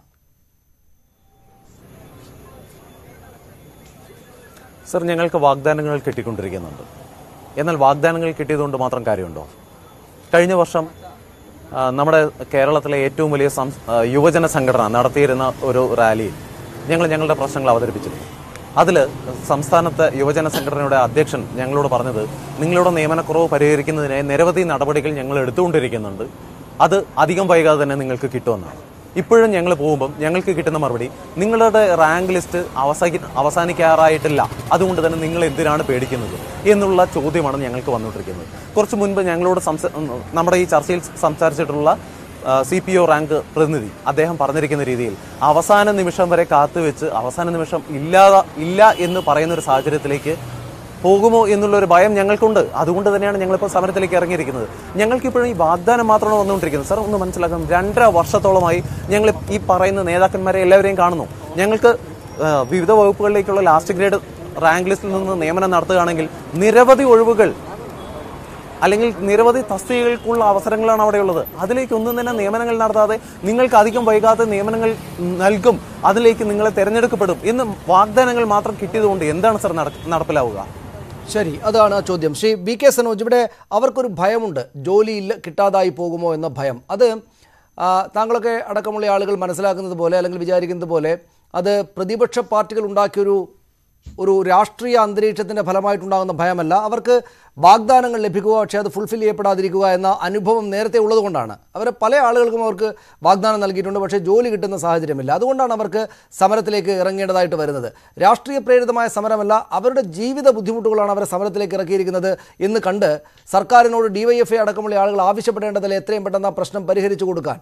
സർ ഞങ്ങൾക്ക് വാഗ്ദാനങ്ങൾ കിട്ടിക്കൊണ്ടിരിക്കുന്നുണ്ട് എന്നാൽ വാഗ്ദാനങ്ങൾ കിട്ടിയതുകൊണ്ട് മാത്രം കാര്യമുണ്ടോ കഴിഞ്ഞ വർഷം ആ, നമ്മുടെ കേരളത്തിലെ ഏറ്റവും വലിയ സം- ആ, യുവജന സംഘടന നടത്തിയിരുന്ന ഒരു റാലിയിൽ ഞങ്ങൾ ഞങ്ങളുടെ പ്രശ്നങ്ങൾ അവതരിപ്പിച്ചിരുന്നു അതിൽ സംസ്ഥാനത്തെ യുവജന സംഘടനയുടെ അധ്യക്ഷൻ ഞങ്ങളോട് പറഞ്ഞത് നിങ്ങളുടെ നിയമനക്കുറവ് പരിഹരിക്കുന്നതിനായി നിരവധി നടപടികൾ ഞങ്ങൾ എടുത്തുകൊണ്ടിരിക്കുന്നുണ്ട് അത് അധികം വൈകാതെ തന്നെ നിങ്ങൾക്ക് കിട്ടുമെന്നാണ് ഇപ്പോഴും ഞങ്ങൾ പോകുമ്പം ഞങ്ങൾക്ക് കിട്ടുന്ന മറുപടി നിങ്ങളുടെ റാങ്ക് ലിസ്റ്റ് അവസാനി അവസാനിക്കാറായിട്ടില്ല അതുകൊണ്ട് തന്നെ നിങ്ങൾ എന്തിനാണ് പേടിക്കുന്നത് എന്നുള്ള ചോദ്യമാണ് ഞങ്ങൾക്ക് വന്നുകൊണ്ടിരിക്കുന്നത് കുറച്ച് മുൻപ് ഞങ്ങളോട് സംസ നമ്മുടെ ഈ ചർച്ചയിൽ സംസാരിച്ചിട്ടുള്ള സി പി ഒ റാങ്ക് പ്രതിനിധി അദ്ദേഹം പറഞ്ഞിരിക്കുന്ന രീതിയിൽ അവസാന നിമിഷം വരെ കാത്തുവെച്ച് അവസാന നിമിഷം ഇല്ലാതെ ഇല്ല എന്ന് പറയുന്ന ഒരു സാഹചര്യത്തിലേക്ക് പോകുമോ എന്നുള്ള ഒരു ഭയം ഞങ്ങൾക്കുണ്ട് അതുകൊണ്ട് തന്നെയാണ് ഞങ്ങളിപ്പോൾ സമരത്തിലേക്ക് ഇറങ്ങിയിരിക്കുന്നത് ഞങ്ങൾക്ക് ഇപ്പോഴും ഈ വാഗ്ദാനം മാത്രമാണ് വന്നുകൊണ്ടിരിക്കുന്നത് സാർ ഒന്ന് മനസ്സിലാക്കണം രണ്ടര വർഷത്തോളമായി ഞങ്ങൾ ഈ പറയുന്ന നേതാക്കന്മാരെ എല്ലാവരെയും കാണുന്നു ഞങ്ങൾക്ക് ആ, വിവിധ വകുപ്പുകളിലേക്കുള്ള ലാസ്റ്റ് ഗ്രേഡ് റാങ്ക് ലിസ്റ്റിൽ നിന്ന് നിയമനം നടത്തുകയാണെങ്കിൽ നിരവധി ഒഴിവുകൾ അല്ലെങ്കിൽ നിരവധി തസ്തികകൾക്കുള്ള അവസരങ്ങളാണ് അവിടെയുള്ളത് അതിലേക്ക് ഒന്നും തന്നെ നിയമനങ്ങൾ നടത്താതെ നിങ്ങൾക്ക് അധികം വൈകാതെ നിയമനങ്ങൾ നൽകും അതിലേക്ക് നിങ്ങളെ തിരഞ്ഞെടുക്കപ്പെടും എന്ന് വാഗ്ദാനങ്ങൾ മാത്രം കിട്ടിയതുകൊണ്ട് എന്താണ് സർ നട- നടപ്പിലാവുക ശരി അതാണ് ആ ചോദ്യം ശ്രീ ബി കെ സനോജ് ഇവിടെ അവർക്കൊരു ഭയമുണ്ട് ജോലിയില്ല കിട്ടാതായി പോകുമോ എന്ന ഭയം അത് ആ, താങ്കളൊക്കെ അടക്കമുള്ള ആളുകൾ മനസ്സിലാക്കുന്നത് പോലെ അല്ലെങ്കിൽ വിചാരിക്കുന്നത് പോലെ അത് പ്രതിപക്ഷ പാർട്ടികൾ ഉണ്ടാക്കിയൊരു ഒരു രാഷ്ട്രീയ അന്തരീക്ഷത്തിൻ്റെ ഫലമായിട്ടുണ്ടാകുന്ന ഭയമല്ല അവർക്ക് വാഗ്ദാനങ്ങൾ ലഭിക്കുക പക്ഷേ അത് ഫുൾഫിൽ ചെയ്യപ്പെടാതിരിക്കുക എന്ന അനുഭവം നേരത്തെ ഉള്ളതുകൊണ്ടാണ് അവർ പല ആളുകൾക്കും അവർക്ക് വാഗ്ദാനം നൽകിയിട്ടുണ്ട് പക്ഷേ ജോലി കിട്ടുന്ന സാഹചര്യമില്ല അതുകൊണ്ടാണ് അവർക്ക് സമരത്തിലേക്ക് ഇറങ്ങേണ്ടതായിട്ട് വരുന്നത് രാഷ്ട്രീയ പ്രേരിതമായ സമരമല്ല അവരുടെ ജീവിത ബുദ്ധിമുട്ടുകളാണ് അവരെ സമരത്തിലേക്ക് ഇറക്കിയിരിക്കുന്നത് എന്ന് കണ്ട് സർക്കാരിനോട് ഡിവൈഎഫ്ഐ അടക്കമുള്ള ആളുകൾ ആവശ്യപ്പെടേണ്ടതിൽ എത്രയും പെട്ടെന്ന് ആ പ്രശ്നം പരിഹരിച്ചു കൊടുക്കാൻ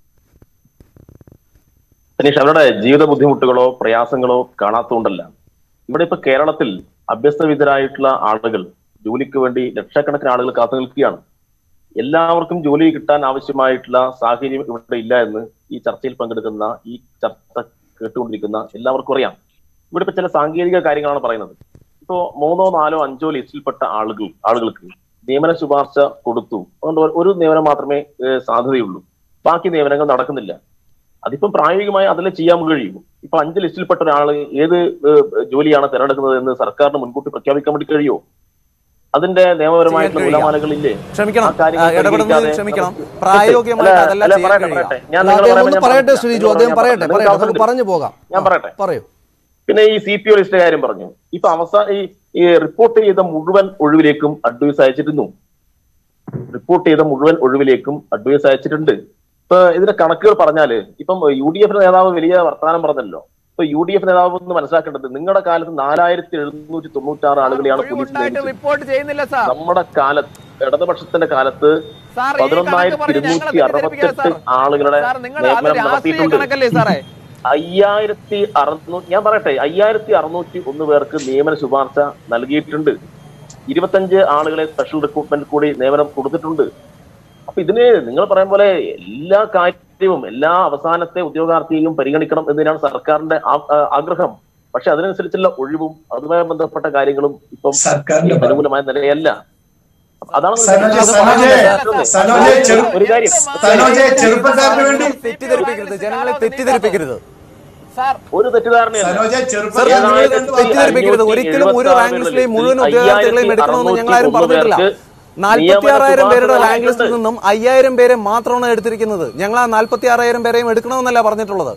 സനീഷ് അവരുടെ ജീവിത ബുദ്ധിമുട്ടുകളോ പ്രയാസങ്ങളോ കാണാത്തതുകൊണ്ടല്ല ഇവിടെ ഇപ്പൊ കേരളത്തിൽ അഭ്യസ്തവിധരായിട്ടുള്ള ആളുകൾ ജോലിക്ക് വേണ്ടി ലക്ഷക്കണക്കിന് ആളുകൾ കാത്തു നിൽക്കുകയാണ് എല്ലാവർക്കും ജോലി കിട്ടാൻ ആവശ്യമായിട്ടുള്ള സാഹചര്യം ഇവിടെ ഇല്ല എന്ന് ഈ ചർച്ചയിൽ പങ്കെടുക്കുന്ന ഈ ചർച്ച കേട്ടുകൊണ്ടിരിക്കുന്ന എല്ലാവർക്കും അറിയാം ഇവിടെ ഇപ്പൊ ചില സാങ്കേതിക കാര്യങ്ങളാണ് പറയുന്നത് ഇപ്പോ മൂന്നോ നാലോ അഞ്ചോ ലിസ്റ്റിൽപ്പെട്ട ആളുകൾ ആളുകൾക്ക് നിയമന ശുപാർശ കൊടുത്തു അതുകൊണ്ട് ഒരു- ഒരു നിയമനം മാത്രമേ ഏഹ്, സാധ്യതയുള്ളൂ ബാക്കി നിയമനങ്ങൾ നടക്കുന്നില്ല അതിപ്പം പ്രായോഗികമായി അതിൽ ചെയ്യാൻ കഴിയും ഇപ്പൊ അഞ്ച് ലിസ്റ്റിൽപ്പെട്ട ഒരാൾ ഏത് ഏഹ്, ജോലിയാണ് തിരഞ്ഞെടുക്കുന്നത് എന്ന് സർക്കാരിന് മുൻകൂട്ടി പ്രഖ്യാപിക്കാൻ വേണ്ടി കഴിയുമോ അതിന്റെ നിയമപരമായിട്ടുള്ള ചെയ്യാൻ കഴിയില്ല. നൂലാമാലകളില്ലേ ക്ഷമിക്കണം ആ കാര്യങ്ങൾ ആ, ഇടപെടുന്നതിൽ പരിഹരിക്കാതെ ക്ഷമിക്കണം നമുക്ക് പ്രായോഗികമായിട്ട് അല്ല, അതല്ല അല്ല, ചെയ്യാൻ പറയട്ടെ, കഴിയുക പറയട്ടെ. ഞാൻ അല്ല, നിങ്ങൾ അദ്ദേഹം പറയുമ്പോൾ ഒന്ന് ഞാൻ പറയട്ടെ പറയാം. ശ്രീജു നിങ്ങൾ അദ്ദേഹം ഞാൻ പറയട്ടെ പറയാം. പറയട്ടെ നിങ്ങൾക്ക് നമുക്ക് പറഞ്ഞു പോകാം ഞാൻ ആ, പറയട്ടെ. പറയൂ പിന്നെ ഈ സി പി ഒ ലിസ്റ്റിന്റെ കാര്യം പറഞ്ഞു ഇപ്പൊ അവസാന ഈ ഈ റിപ്പോർട്ട് ചെയ്ത മുഴുവൻ ഒഴിവിലേക്കും അഡ്വൈസ് അയച്ചിരുന്നു റിപ്പോർട്ട് ചെയ്ത മുഴുവൻ ഒഴിവിലേക്കും അഡ്വൈസ് അയച്ചിട്ടുണ്ട് ഇപ്പൊ ഇതിന്റെ കണക്കുകൾ പറഞ്ഞാല് ഇപ്പം യു ഡി എഫ് നേതാവ് വലിയ വർത്തമാനം പറഞ്ഞല്ലോ ഇപ്പൊ യു ഡി എഫ് നേതാവ് എന്ന് മനസ്സിലാക്കേണ്ടത് നിങ്ങളുടെ കാലത്ത് നാലായിരത്തി എഴുന്നൂറ്റി തൊണ്ണൂറ്റി ആറ് ആളുകളെയാണ് പോലീസ് ഒഴിവുണ്ടായിട്ട് നിയമിച്ചത്. റിപ്പോർട്ട് ചെയ്യുന്നില്ല സാർ നമ്മുടെ കാലത്ത് ഇടതുപക്ഷത്തിന്റെ കാലത്ത് സാർ ഈ കണക്ക് പതിനൊന്നായിരത്തി പറഞ്ഞ് ഞങ്ങളെ ഇരുന്നൂറ്റി അറുപത്തെട്ട് തെറ്റിദ്ധരിപ്പിക്കാതെ ആളുകളുടെ സാർ നിങ്ങൾ അത് നിയമനം രാഷ്ട്രീയ നടത്തിയിട്ടുണ്ട് കണക്കല്ലേ സാറേ അയ്യായിരത്തി അറുന്നൂറ്റി ഞാൻ പറയട്ടെ അയ്യായിരത്തി അറുന്നൂറ്റി ഒന്ന് പേർക്ക് നിയമന ശുപാർശ നൽകിയിട്ടുണ്ട് ഇരുപത്തഞ്ച് ആളുകളെ സ്പെഷ്യൽ റിക്രൂട്ട്മെന്റ് കൂടി നിയമനം കൊടുത്തിട്ടുണ്ട് അപ്പൊ ഇതിന് നിങ്ങൾ പറയും പോലെ എല്ലാ കാര്യവും എല്ലാ അവസാനത്തെ ഉദ്യോഗാർത്ഥിയെയും പരിഗണിക്കണം എന്നതിനാണ് സർക്കാരിന്റെ ആ- ആ- ആഗ്രഹം പക്ഷെ അതിനനുസരിച്ചുള്ള ഒഴിവും അതുമായി ബന്ധപ്പെട്ട കാര്യങ്ങളും ഇപ്പം സർക്കാരിന്റെ അനുകൂലമായ നിലയല്ല അപ്പൊ അതാണ് സനോജ്, അത് സനോജ്, പറയുന്നത്. സനോജ്, ചെറു- ഒരു കാര്യം സനോജ്, ചെറുപ്പക്കാർക്ക് വേണ്ടി തെറ്റിദ്ധരിപ്പിക്കരുത് ജനങ്ങളെ തെറ്റിദ്ധരിപ്പിക്കരുത് സാർ ഒരു തെറ്റിദ്ധാരണയല്ല സനോജ് സർ ചെറുപ്പക്കാർക്ക് നിങ്ങൾ വേണ്ടി രണ്ട് വാക്ക് തെറ്റിദ്ധരിപ്പിക്കരുത് ഒരിക്കലും ഒരു റാങ്ക് ലിസ്റ്റിലെയും മുഴുവൻ ഉദ്യോഗാർത്ഥികളെയും എടുക്കണമെന്ന് ഞങ്ങൾ ആരും പറഞ്ഞിട്ടില്ല നാൽപ്പത്തി ആറായിരം പേരുടെ റാങ്ക് ലിസ്റ്റിൽ നിന്നും അയ്യായിരം പേരെ മാത്രമാണ് എടുത്തിരിക്കുന്നത് ഞങ്ങൾ ആ നാൽപ്പത്തി ആറായിരം പേരെയും എടുക്കണമെന്നല്ല പറഞ്ഞിട്ടുള്ളത്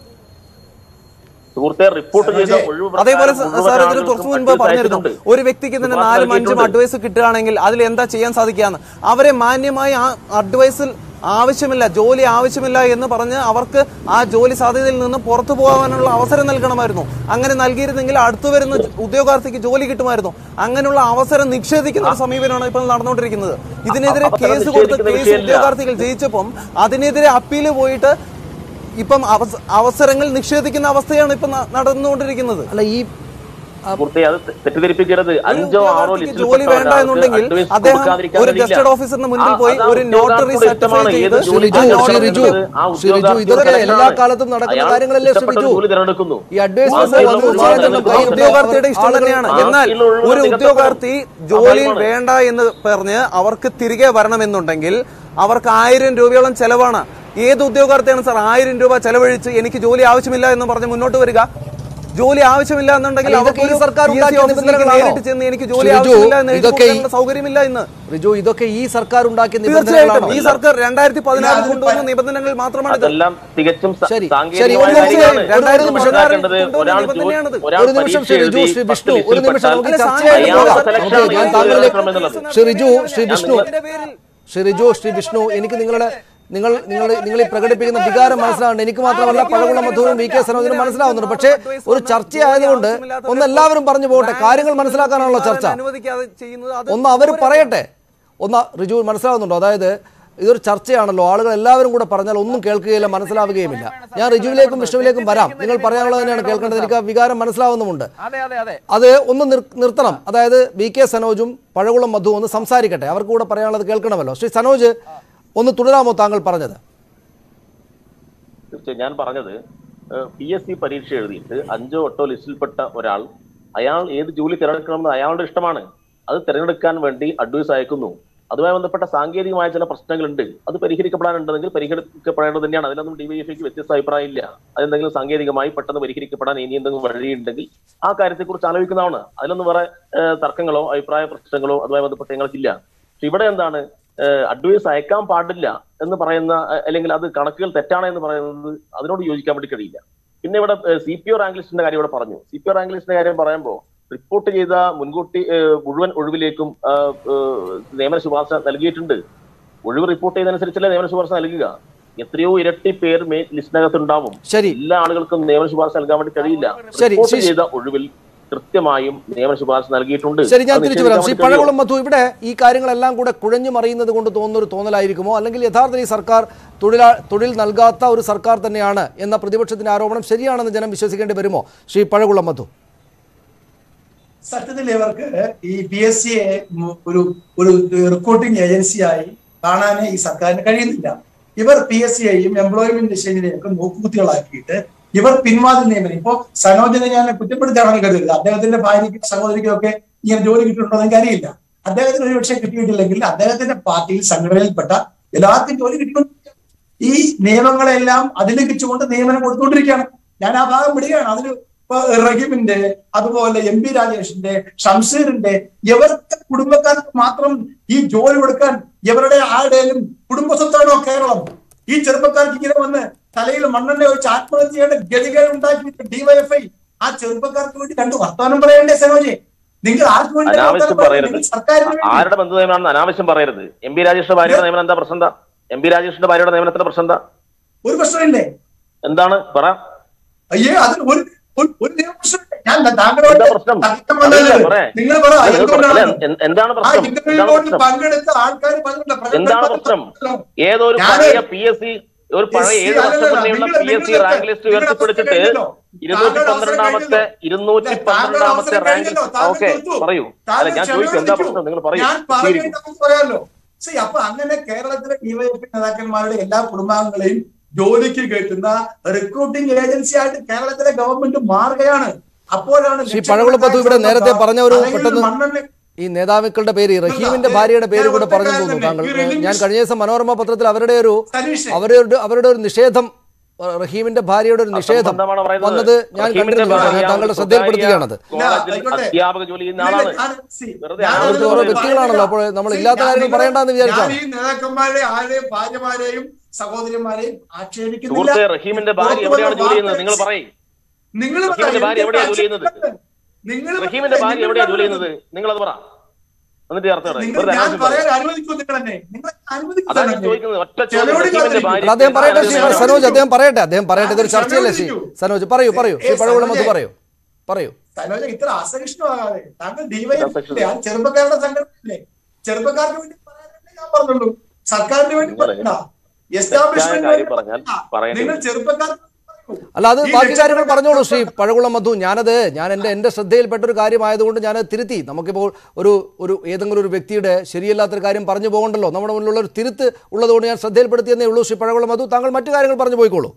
സുഹൃത്തെ റിപ്പോർട്ട് ചെയ്ത സനോജ്, ഒഴിവ് അതേപോലെ പ്രകാരം സ- മുഴുവൻ സാർ ഇതിന് ആളുകൾക്കും കുറച്ച് മുൻപ് അഡ്വൈസ് പറഞ്ഞിരുന്നു അയച്ചിട്ടുണ്ട്. ഒരു വ്യക്തിക്ക് തന്നെ ശുപാർശ നാലും അഞ്ചും നൽകിയിട്ടുണ്ട്. അഡ്വൈസ് കിട്ടുകയാണെങ്കിൽ അതിൽ എന്താ ചെയ്യാൻ സാധിക്കാന്ന് അവരെ മാന്യമായി ആ അഡ്വൈസിൽ ആവശ്യമില്ല ജോലി ആവശ്യമില്ല എന്ന് പറഞ്ഞ് അവർക്ക് ആ ജോലി സാധ്യതയിൽ നിന്ന് പുറത്തു പോകാനുള്ള അവസരം നൽകണമായിരുന്നു അങ്ങനെ നൽകിയിരുന്നെങ്കിൽ അടുത്തു വരുന്ന ഉദ്യോഗാർത്ഥിക്ക് ജോലി കിട്ടുമായിരുന്നു അങ്ങനെയുള്ള അവസരം നിഷേധിക്കുന്ന ഒരു സമീപനമാണ് ഇപ്പോൾ നടന്നുകൊണ്ടിരിക്കുന്നത് ഇതിനെതിരെ അവസരം കേസ് കൊടുത്ത് നിഷേധിക്കുന്ന കേസ് വിഷയമല്ല. ഉദ്യോഗാർത്ഥികൾ ജയിച്ചപ്പം അതിനെതിരെ അപ്പീല് പോയിട്ട് ഇപ്പം അവസ- അവസരങ്ങൾ നിഷേധിക്കുന്ന അവസ്ഥയാണ് ഇപ്പം ന- നടന്നുകൊണ്ടിരിക്കുന്നത് അല്ല ഈ സുഹൃത്തെ അത് തെ- തെറ്റിദ്ധരിപ്പിക്കരുത് ഒരു അഞ്ചോ ആറോ ഉദ്യോഗാർത്ഥിക്ക് ലിസ്റ്റിൽ ജോലി വേണ്ട എന്നുണ്ടെങ്കിൽ അദ്ദേഹം ഒരു ഗസ്റ്റഡ് ഓഫീസറിന് മുൻപിൽ പോയി ഒരു നോട്ടറി സർട്ടിഫൈ ചെയ്ത് ശ്രീ റിജു, ശ്രീ റിജു, ശ്രീ റിജു, ഇതൊക്കെ എല്ലാ കാലത്തും നടക്കുന്ന കാര്യങ്ങളല്ലേ ശ്രീ റിജു? ജോലി തിരഞ്ഞെടുക്കുന്നു ഈ അഡ്വൈസ് ബാക്കിയുള്ള വന്നു ഒഴിവുകൾ ചേർന്ന് നികത്തപ്പെടും. ഈ ഉദ്യോഗാർത്ഥിയുടെ ഇഷ്ടം ആളുകൾ- തന്നെയാണ് ആ, എന്നാൽ ബാക്കിയുള്ള ഒഴിവുകൾ ഒരു നികത്തപ്പെടും. ഉദ്യോഗാർത്ഥി ജോലിയിൽ വേണ്ട എന്ന് പറഞ്ഞ് അവർക്ക് തിരികെ വരണമെന്നുണ്ടെങ്കിൽ അവർക്ക് ആയിരം രൂപയോളം ചെലവാണ് ഏത് ഉദ്യോഗാർത്ഥിയാണ് സാർ ആയിരം രൂപ ചെലവഴിച്ച് എനിക്ക് ജോലി ആവശ്യമില്ല എന്ന് പറഞ്ഞ് മുന്നോട്ട് വരിക ജോലി ആവശ്യമില്ല എന്നുണ്ടെങ്കിൽ അല്ല, ഇതൊക്കെ ഈ അവർക്ക് സർക്കാർ PSC ഉണ്ടാക്കിയ ഓഫീസിലേക്ക് നിബന്ധനകളാണോ? നേരിട്ട് ചെന്ന് എനിക്ക് ജോലി ശ്രീ റിജു, ആവശ്യമില്ല എന്ന് എഴുതി ഇതൊക്കെ ഈ- കൊടുക്കാനുള്ള സൗകര്യമില്ല ഇന്ന് റിജു ഇതൊക്കെ ഈ സർക്കാർ ഉണ്ടാക്കിയ തീർച്ചയായിട്ടും നിബന്ധനകളാണോ ഈ സർക്കാർ രണ്ടായിരത്തി പതിനാറ് ഇത് കൊണ്ടുവന്ന നിബന്ധനകൾ മാത്രമാണ് ഇത് അതെല്ലാം തികച്ചും സ- ശരി, ശരി, സാങ്കേതികമായ ഒരു നിമിഷം, കാര്യമാണ്. ഒരു നമ്മൾ നിമിഷം, മനസ്സിലാക്കേണ്ടത് കൊണ്ടുവന്ന ഒരാൾ നിബന്ധനയാണിത്. ജോലി- ഒരാൾ ഒരു നിമിഷം പരീക്ഷ ശ്രീ റിജു എഴുതി ശ്രീ പത്ത് വിഷ്ണു ഒരു ലിസ്റ്റിൽ നിമിഷം നമുക്ക് ഈ പെട്ടാൽ ചർച്ചയിലേക്ക് അയാൾ പോകാം സെലക്ഷൻ ഓക്കേ, ആണ് ഞാൻ ഇത് താങ്കളിലേക്ക് എടുക്കണമെന്നുള്ളത്. ശ്രീ റിജു ശ്രീ വിഷ്ണു ഇതിന്റെ പേരിൽ ശ്രീ റിജു ശ്രീ വിഷ്ണു എനിക്ക് നിങ്ങളുടെ നിങ്ങൾ നിങ്ങൾ നിങ്ങൾ ഈ പ്രകടിപ്പിക്കുന്ന വികാരം മനസ്സിലാവുന്നുണ്ട് എനിക്ക് മാത്രമല്ല പഴകുള്ള മധുവും വി കെ സനോജിനും മനസ്സിലാവുന്നുണ്ട് പക്ഷേ ഒരു ചർച്ചയായതുകൊണ്ട് ഒന്ന് എല്ലാവരും പറഞ്ഞു പോകട്ടെ കാര്യങ്ങൾ മനസ്സിലാക്കാനാണല്ലോ ചർച്ച അനുവദിക്കാതെ ചെയ്യുന്നത് അത് ഒന്ന് അവർ പറയട്ടെ ഒന്ന് റിജു മനസ്സിലാവുന്നുണ്ടോ അതായത് ഇതൊരു ചർച്ചയാണല്ലോ ആളുകൾ എല്ലാവരും കൂടെ പറഞ്ഞാൽ ഒന്നും കേൾക്കുകയില്ല മനസ്സിലാവുകയുമില്ല ഞാൻ റിജുവിലേക്കും വിഷ്ണുവിലേക്കും വരാം നിങ്ങൾ പറയാനുള്ളത് തന്നെയാണ് കേൾക്കേണ്ടത് എനിക്ക് ആ വികാരം മനസ്സിലാവുന്നുമുണ്ട് അതെ അതെ അതെ അത് ഒന്ന് നിർ- നിർത്തണം അതായത് വി കെ സനോജും പഴകുളം മധു ഒന്ന് സംസാരിക്കട്ടെ അവർക്ക് കൂടെ പറയാനുള്ളത് കേൾക്കണമല്ലോ ശ്രീ സനോജ് ഒന്ന് തുടരാമോ താങ്കൾ പറഞ്ഞത് തീർച്ചയായും ഞാൻ പറഞ്ഞത് പി എസ് സി പരീക്ഷ എഴുതിയിട്ട് അഞ്ചോ എട്ടോ ലിസ്റ്റിൽപ്പെട്ട ഒരാൾ അയാൾ ഏത് ജോലി തിരഞ്ഞെടുക്കണമെന്ന് അയാളുടെ ഇഷ്ടമാണ് അത് തിരഞ്ഞെടുക്കാൻ വേണ്ടി അഡ്വൈസ് അയക്കുന്നു അതുമായി ബന്ധപ്പെട്ട സാങ്കേതികമായ ചില പ്രശ്നങ്ങളുണ്ട് അത് പരിഹരിക്കപ്പെടാനുണ്ടെങ്കിൽ പരിഹരിക്കപ്പെടേണ്ടത് തന്നെയാണ് അതിലൊന്നും ഡിവൈഎഫ്ഐക്ക് വ്യത്യസ്ത അഭിപ്രായം ഇല്ല അതെന്തെങ്കിലും സാങ്കേതികമായി പെട്ടെന്ന് പരിഹരിക്കപ്പെടാൻ ഇനി എന്തെങ്കിലും വഴിയുണ്ടെങ്കിൽ ആ കാര്യത്തെക്കുറിച്ച് ആലോചിക്കുന്നതാണ് അതിലൊന്നും വേറെ ഏഹ്, തർക്കങ്ങളോ അഭിപ്രായ പ്രശ്നങ്ങളോ അതുമായി ബന്ധപ്പെട്ട് ഞങ്ങൾക്കില്ല പക്ഷെ ഇവിടെ എന്താണ് അഡ്വൈസ് അയക്കാൻ പാടില്ല എന്ന് പറയുന്ന അഹ് അല്ലെങ്കിൽ അത് കണക്കുകൾ തെറ്റാണ് എന്ന് പറയുന്നത് അതിനോട് യോജിക്കാൻ വേണ്ടി കഴിയില്ല പിന്നെ ഇവിടെ സി പി ഒ റാങ്ക് ലിസ്റ്റിന്റെ കാര്യം ഇവിടെ പറഞ്ഞു സി പി ഒ റാങ്ക് ലിസ്റ്റിന്റെ കാര്യം പറയുമ്പോൾ റിപ്പോർട്ട് ചെയ്ത മുൻകൂട്ടി ഏഹ്, മുഴുവൻ ഒഴിവിലേക്കും ആ, ഏഹ്, നിയമന ശുപാർശ നൽകിയിട്ടുണ്ട് ഒഴിവ് റിപ്പോർട്ട് ചെയ്തതനുസരിച്ചല്ലേ നിയമന ശുപാർശ നൽകുക എത്രയോ ഇരട്ടി പേർ മേ- ലിസ്റ്റിനകത്ത് ഉണ്ടാവും ശരി എല്ലാ ആളുകൾക്കും നിയമന ശുപാർശ നൽകാൻ വേണ്ടി കഴിയില്ല ശരി, റിപ്പോർട്ട് ശരി. ചെയ്ത ഒഴിവിൽ കൃത്യമായും നിയമന ശുപാർശ നൽകിയിട്ടുണ്ട് ശരി ഞാൻ അത് തിരിച്ചു വരാം ശ്രീ നിഷേധിക്കാൻ വേണ്ടി പഴകുളം മധു ഇവിടെ ഈ കാര്യങ്ങളെല്ലാം കൂടെ കുഴഞ്ഞു മറിയുന്നത് കൊണ്ട് തോന്നുന്ന ഒരു തോന്നലായിരിക്കുമോ അല്ലെങ്കിൽ യഥാർത്ഥത്തിൽ ഈ സർക്കാർ തൊഴിലാ തൊഴിൽ നൽകാത്ത ഒരു സർക്കാർ തന്നെയാണ് എന്ന പ്രതിപക്ഷത്തിന്റെ ആരോപണം ശരിയാണെന്ന് ജനം വിശ്വസിക്കേണ്ടി വരുമോ ശ്രീ പഴകുളം മധു സത്യത്തിൽ ഇവർക്ക് ഈ പി എസ് സിയെ ഒരു ഒരു റിക്രൂട്ടിംഗ് ഏജൻസിയായി കാണാനേ ഈ സർക്കാരിന് കഴിയുന്നില്ല ഇവർ പി എസ് സിയെയും എംപ്ലോയ്മെന്റ് എക്സ്ചേഞ്ചിനെയും ഒക്കെ നോക്കുകുത്തികളാക്കിയിട്ട് ഇവർ പിൻവാതിൽ നിയമനം ഇപ്പോ സനോജിനെ ഞാൻ കുറ്റപ്പെടുത്തുകയാണെന്ന് കരുതരുത് അദ്ദേഹത്തിന്റെ ഭാര്യയ്ക്കും സഹോദരിക്കും ഒക്കെ ഇങ്ങനെ ജോലി കിട്ടിയിട്ടുണ്ടോ എന്ന് എനിക്കറിയില്ല അദ്ദേഹത്തിന് ഒരു പക്ഷേ കിട്ടിയിട്ടില്ലെങ്കിൽ അദ്ദേഹത്തിന്റെ പാർട്ടിയിൽ സംഘടനയിൽപ്പെട്ട എല്ലാവർക്കും ജോലി കിട്ടിക്കൊണ്ടിരിക്കുകയാണ് ഈ നിയമങ്ങളെല്ലാം അതിലംഘിച്ചുകൊണ്ട് നിയമനം കൊടുത്തുകൊണ്ടിരിക്കുകയാണ് ഞാൻ ആ ഭാഗം വിടുകയാണ് അതിൽ ഇപ്പൊ റഹീമിന്റെ അതുപോലെ എം പി രാജേഷിന്റെ ഷംസീറിന്റെ ഇവർക്ക് കുടുംബക്കാർക്ക് മാത്രം ഈ ജോലി കൊടുക്കാൻ ഇവരുടെ ആരുടെയും കുടുംബസ്വത്താണോ കേരളം ഈ ചെറുപ്പക്കാർക്ക് ഇങ്ങനെ വന്ന് തലയിൽ മണ്ണെണ്ണ ഒഴിച്ച് ആത്മഹത്യ ചെയ്യേണ്ട ഗതികൾ ഉണ്ടാക്കി ഡിവൈഎഫ്ഐ ആ ചെറുപ്പക്കാർക്ക് വേണ്ടി രണ്ട് വർത്തമാനം പറയണ്ടേ സനോജെ നിങ്ങൾ ആർക്ക് വേണ്ടി അനാവശ്യം വർത്തമാനം പറയരുത് നിങ്ങൾ സർക്കാരിന് വേണ്ടി ആരുടെ ബന്ധു നിയമനാണെന്ന് അനാവശ്യം പറയരുത് എം പി രാജേഷിന്റെ ഭാര്യയുടെ നിയമനം എന്താ പ്രശ്നം എന്താ എം പി രാജേഷിന്റെ ഭാര്യയുടെ നിയമനത്തിന്റെ പ്രശ്നം എന്താ ഒരു പ്രശ്നമില്ലേ എന്താണ് പറ അയ്യേ അതിന് ഒരു ഒരു- ഒരു നിയമപ്രശ്നമില്ല. ഞാൻ താങ്കളോട് എന്താ പ്രശ്നം? തർക്കം അറിയില്ല, വന്നത് പറ. നിങ്ങൾ പറ നിങ്ങൾ പറ. എന്തുകൊണ്ടാണ് അല്ല, എന്ത്- എന്താണ് ആ പ്രശ്നം എന്താണ് ഇന്റർവ്യൂവിനോട് പ്രശ്നം പങ്കെടുത്ത ആൾക്കാർ പറഞ്ഞിട്ടുണ്ട് എന്താണ് പ്രശ്നം ഏതോ ഒരു ഞാന് പഴയ പി എസ് സി ഒരു പഴയ എസ് സി ഏഴ് വർഷം അല്ലല്ല, മുന്നേയുള്ള നിങ്ങൾ- പി എസ് സി നിങ്ങൾക്ക് റാങ്ക് ലിസ്റ്റ് നിങ്ങളുടെ ഉയർത്തിപ്പിടിച്ചിട്ട് അവസരം കഴിഞ്ഞല്ലോ. ഇരുന്നൂറ്റി താങ്കളുടെ അവസരം പന്ത്രണ്ടാമത്തെ കഴിഞ്ഞല്ലോ. ഇരുന്നൂറ്റി ഇല്ല, താങ്കളുടെ പന്ത്രണ്ടാമത്തെ അവസരം റാങ്ക് കഴിഞ്ഞല്ലോ. താങ്കൾ ഓക്കെ തീർത്തു. പറയൂ അല്ല താങ്കൾ ഞാൻ ചോദിച്ചു ക്ഷമയോടെ എന്താ ഇരിക്കൂ. പ്രശ്നം നിങ്ങൾ പറയൂ ഞാൻ ശരിക്കും. പറഞ്ഞിട്ട് നമുക്ക് പറയാമല്ലോ ശരി അപ്പൊ അങ്ങനെ കേരളത്തിലെ ഡിവൈഎഫ്ഐ നേതാക്കന്മാരുടെ എല്ലാ കുടുംബാംഗങ്ങളെയും ജോലിക്ക് കയറ്റുന്ന റിക്രൂട്ടിംഗ് ഏജൻസി ആയിട്ട് കേരളത്തിലെ ഗവൺമെന്റ് മാറുകയാണ് അപ്പോഴാണ് ശ്രീ പഴകുളപ്പത്തു ഇവിടെ നേരത്തെ പറഞ്ഞ ഒരു പെട്ടെന്ന് മണ്ണെണ്ണ ഈ നേതാക്കളുടെ പേര് റഹീമിന്റെ ഭാര്യയുടെ പേര് കൂടെ പറഞ്ഞു തോന്നുന്നു താങ്കൾ ഞാൻ കഴിഞ്ഞ ദിവസം മനോരമ പത്രത്തിൽ അവരുടെ ഒരു സതീഷ് അവരുടെ അവരുടെ ഒരു നിഷേധം അഹ് റഹീമിന്റെ ഭാര്യയുടെ ഒരു നിഷേധം അസംബന്ധമാണ് പറയുന്നത്. വന്നത് ഞാൻ റഹീമിന്റെ കണ്ടിരുന്നു ഞാൻ ഭാര്യ താങ്കളുടെ ഒരു ശ്രദ്ധയിൽപ്പെടുത്തുകയാണത് സ്വകാര്യ കോളേജിൽ ആയിക്കോട്ടെ. അധ്യാപക ജോലി ചെയ്യുന്ന ഇല്ല, ആളാണ് ഞാൻ- see, വെറുതെ ഞാൻ ആളുകൾ അതൊന്നും ഓരോ പറയുന്നില്ല. വ്യക്തികളാണല്ലോ, അപ്പോൾ നമ്മൾ See, ഇല്ലാത്ത ഞാൻ കാര്യങ്ങൾ നിങ്ങളെ- പറയണ്ടെന്ന് വിചാരിച്ചാണ്. ഞാൻ ഈ നേതാക്കന്മാരെ ആരെയും ഭാര്യമാരെയും സഹോദരിമാരെയും ആക്ഷേപിക്കുന്നില്ല സുഹൃത്തെ റഹീമിന്റെ ഭാര്യ പുറത്ത് എവിടെയാണ് വന്ന ജോലി ചെയ്യുന്നത് നിങ്ങൾ വാർത്ത- പറയും നിങ്ങൾ പറ, റഹീമിന്റെ ഭാര്യ എനിക്ക് എവിടെയാ ജോലി ചെയ്യുന്നത്? നിങ്ങൾ റഹീമിന്റെ ഭാര്യ നിങ്ങൾ എവിടെയാ ജോലി ചെയ്യുന്നത് നിങ്ങൾ അത് പറ എന്നിട്ട് അർത്ഥം പറ. നിങ്ങൾ വെറുതെ ഞാൻ അനാവശ്യം പറയും. പറയാൻ അനുവദിക്കും നിങ്ങൾ എന്നെ നിങ്ങൾ അനുവദിക്കും അതാണ് ഞാൻ തന്നെ. ചോദിക്കുന്നത് ഒറ്റ ചോദ്യം ചെലവോട് റഹീമിന്റെ കാത്തിരിക്കും. ഭാര്യ അല്ല, അദ്ദേഹം പറയട്ടെ ശ്രീ ഞാൻ സനോജ് അദ്ദേഹം പറയട്ടെ അദ്ദേഹം പറയട്ടെ ഇതൊരു ഞാൻ ചർച്ചയല്ലേ ശ്രീ ക്ഷമയോടെ സനോജ് പറയൂ പറയൂ ശ്രീ ഏ, പഴകുളം മധു സനോജേ. പറയൂ പറയൂ സനോജ ഇത്ര അസഹിഷ്ണുവാകാതെ താങ്കൾ അസഹിഷ്ണു. ഡിവൈഎഫില്ലേ ആ ചെറുപ്പക്കാരുടെ സംഘടനയില്ലേ ചെറുപ്പക്കാർക്ക് വേണ്ടി പറയാനല്ലേ ഞാൻ പറഞ്ഞുള്ളൂ സർക്കാരിന് വേണ്ടി നിങ്ങളെ പറയണ്ട തെറ്റായ എസ്റ്റാബ്ലിഷ്മെന്റ് കാര്യം പറഞ്ഞാൽ പറയേണ്ടി നിങ്ങൾ വരും. ചെറുപ്പക്കാർക്ക് പറയൂ. അല്ല അത് ഈ ബാക്കി കാര്യങ്ങൾ ലക്ഷക്കണക്കിന് പറഞ്ഞോളൂ ശ്രീ പഴകുളം മധു ഞാനത് ഞാൻ എൻ്റെ എൻ്റെ ശ്രദ്ധയിൽപ്പെട്ട ഒരു കാര്യമായതുകൊണ്ട് ഞാനത് തിരുത്തി നമുക്കിപ്പോൾ ഒരു ഒരു ഏതെങ്കിലും ഒരു വ്യക്തിയുടെ ശരിയല്ലാത്തൊരു കാര്യം പറഞ്ഞു പോകണ്ടല്ലോ നമ്മുടെ മുന്നിലുള്ള ഒരു തിരുത്ത് ഉള്ളതുകൊണ്ട് ഞാൻ ശ്രദ്ധയിൽപ്പെടുത്തിയെന്നേ ഉള്ളൂ ശ്രീ പഴകുളം മധു താങ്കൾ മറ്റു കാര്യങ്ങൾ പറഞ്ഞു പോയിക്കോളൂ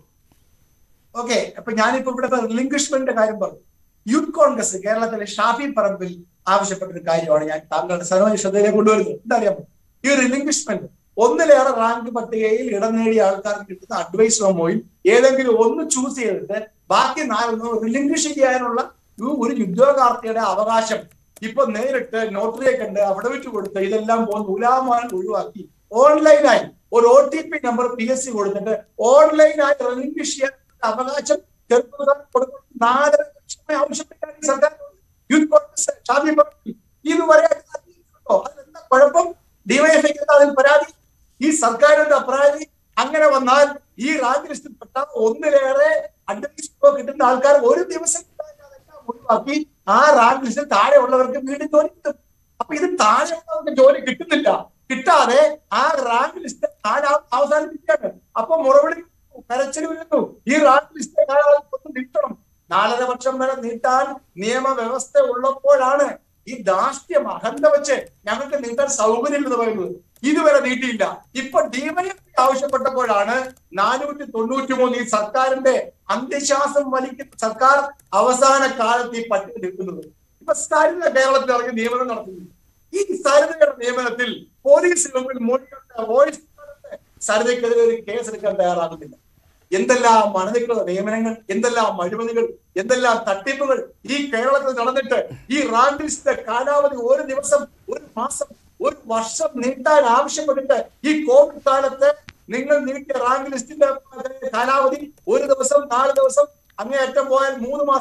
ഓക്കെ അപ്പൊ ഞാനിപ്പോ ഇവിടെ റിലിംഗ്വിഷ്മെന്റിന്റെ കാര്യം പറഞ്ഞു യൂത്ത് കോൺഗ്രസ് കേരളത്തിലെ ഷാഫി പറമ്പിൽ ആവശ്യപ്പെട്ട ഒരു കാര്യമാണ് ഞാൻ താങ്കളുടെ സനോജ് ശ്രദ്ധയിലേക്ക് കൊണ്ടുവരുന്നത് എന്താ അറിയാമോ ഈ റിലിംഗ്വിഷ്മെന്റ് ഒന്നിലേറെ റാങ്ക് പട്ടികയിൽ ഇടം നേടിയ ആൾക്കാർക്ക് കിട്ടുന്ന അഡ്വൈസ് മെമ്മോയിൽ ഏതെങ്കിലും ഒന്ന് ചൂസ് ചെയ്തിട്ട് ബാക്കി നാലൊന്നും റിലിംഗ്വിഷ് ചെയ്യാനുള്ള ഒരു- ഒരു ഉദ്യോഗാർത്ഥിയുടെ അവകാശം ഇപ്പൊ നേരിട്ട് നോട്ടറിയെ കണ്ട് അവിടെ വെച്ച് കൊടുത്ത് ഇതെല്ലാം പോകുന്ന നൂലാമാനം ഒഴിവാക്കി ഓൺലൈനായി ഒരു O T P number P S C കൊടുത്തിട്ട് ഓൺലൈനായി റിലിംഗ്വിഷ് ചെയ്യാൻ അവകാശം ചെറുപ്പക്കാർക്ക് കൊടുക്കുന്ന നാലര ലക്ഷമേ ആവശ്യപ്പെട്ടാണ് ഈ സർക്കാർ യൂത്ത് കോൺഗ്രസ് ഷാഫി പറമ്പിൽ ഇതുവരെ അതിനെന്താ കുഴപ്പം ഡിവൈഎഫ്ഐക്ക് എന്താ അതിൽ പരാതി ഈ സർക്കാരിന്റെ പരാതി അങ്ങനെ വന്നാൽ ഈ റാങ്ക് ലിസ്റ്റിൽ പെട്ട ഒന്നിലേറെ അഡ്വൈസ് കിട്ടുന്ന ആൾക്കാർ ഒരു ദിവസം കിട്ടാൻ അതെല്ലാം ഒഴിവാക്കി ആ റാങ്ക് ലിസ്റ്റിൽ താഴെ ഉള്ളവർക്ക് വീണ്ടും ജോലി കിട്ടും അപ്പൊ ഇത് താഴെ ഉള്ളവർക്ക് ജോലി കിട്ടുന്നില്ല കിട്ടാതെ ആ റാങ്ക് ലിസ്റ്റ് കാലാവധി അവസാനിപ്പിക്കുകയാണ് അപ്പൊ മുറവിളി കരച്ചിൽ വരുന്നു ഈ റാങ്ക് ലിസ്റ്റ് കാലാവധി ഒന്ന് നീട്ടണം നാലര വർഷം വരെ നീട്ടാൻ നിയമവ്യവസ്ഥ ഉള്ളപ്പോഴാണ് ഈ ദാഷ്ട്യം അഹന്ത വെച്ച് ഞങ്ങൾക്ക് നീട്ടാൻ സൗകര്യം എന്ന് പറയുന്നത് ഇതുവരെ നീട്ടിയില്ല ഇപ്പൊ ഡിവൈഎഫ്ഐ ആവശ്യപ്പെട്ടപ്പോഴാണ് നാനൂറ്റി തൊണ്ണൂറ്റി മൂന്ന് ഈ സർക്കാരിന്റെ അന്ത്യശ്വാസം വലിക്കുന്ന സർക്കാർ അവസാന കാലത്ത് ഈ പട്ടിക നിൽക്കുന്നത് ഇപ്പൊ സരിത കേരളത്തിൽ ഇറങ്ങി നിയമനം നടത്തുന്നു ഈ സരിതയുടെ നിയമനത്തിൽ പോലീസ് മുമ്പിൽ മൊഴികളുടെ വോയിസ് സരിതയ്ക്കെതിരെ ഒരു കേസ് എടുക്കാൻ തയ്യാറാകുന്നില്ല എന്തെല്ലാം മണതികളുടെ നിയമനങ്ങൾ എന്തെല്ലാം അഴിമതികൾ എന്തെല്ലാം തട്ടിപ്പുകൾ ഈ കേരളത്തിൽ നടന്നിട്ട് ഈ റാങ്ക് ലിസ്റ്റ് കാലാവധി ഒരു ദിവസം ഒരു മാസം ഒരു വർഷം നീട്ടാൻ ആവശ്യപ്പെട്ടിട്ട് ഈ കോവിഡ് കാലത്ത് നിങ്ങൾ നീട്ടിയ റാങ്ക് ലിസ്റ്റിന്റെ കാലാവധി ഒരു ദിവസം നാല് ദിവസം അങ്ങേയറ്റം പോയാൽ മൂന്ന് മാസം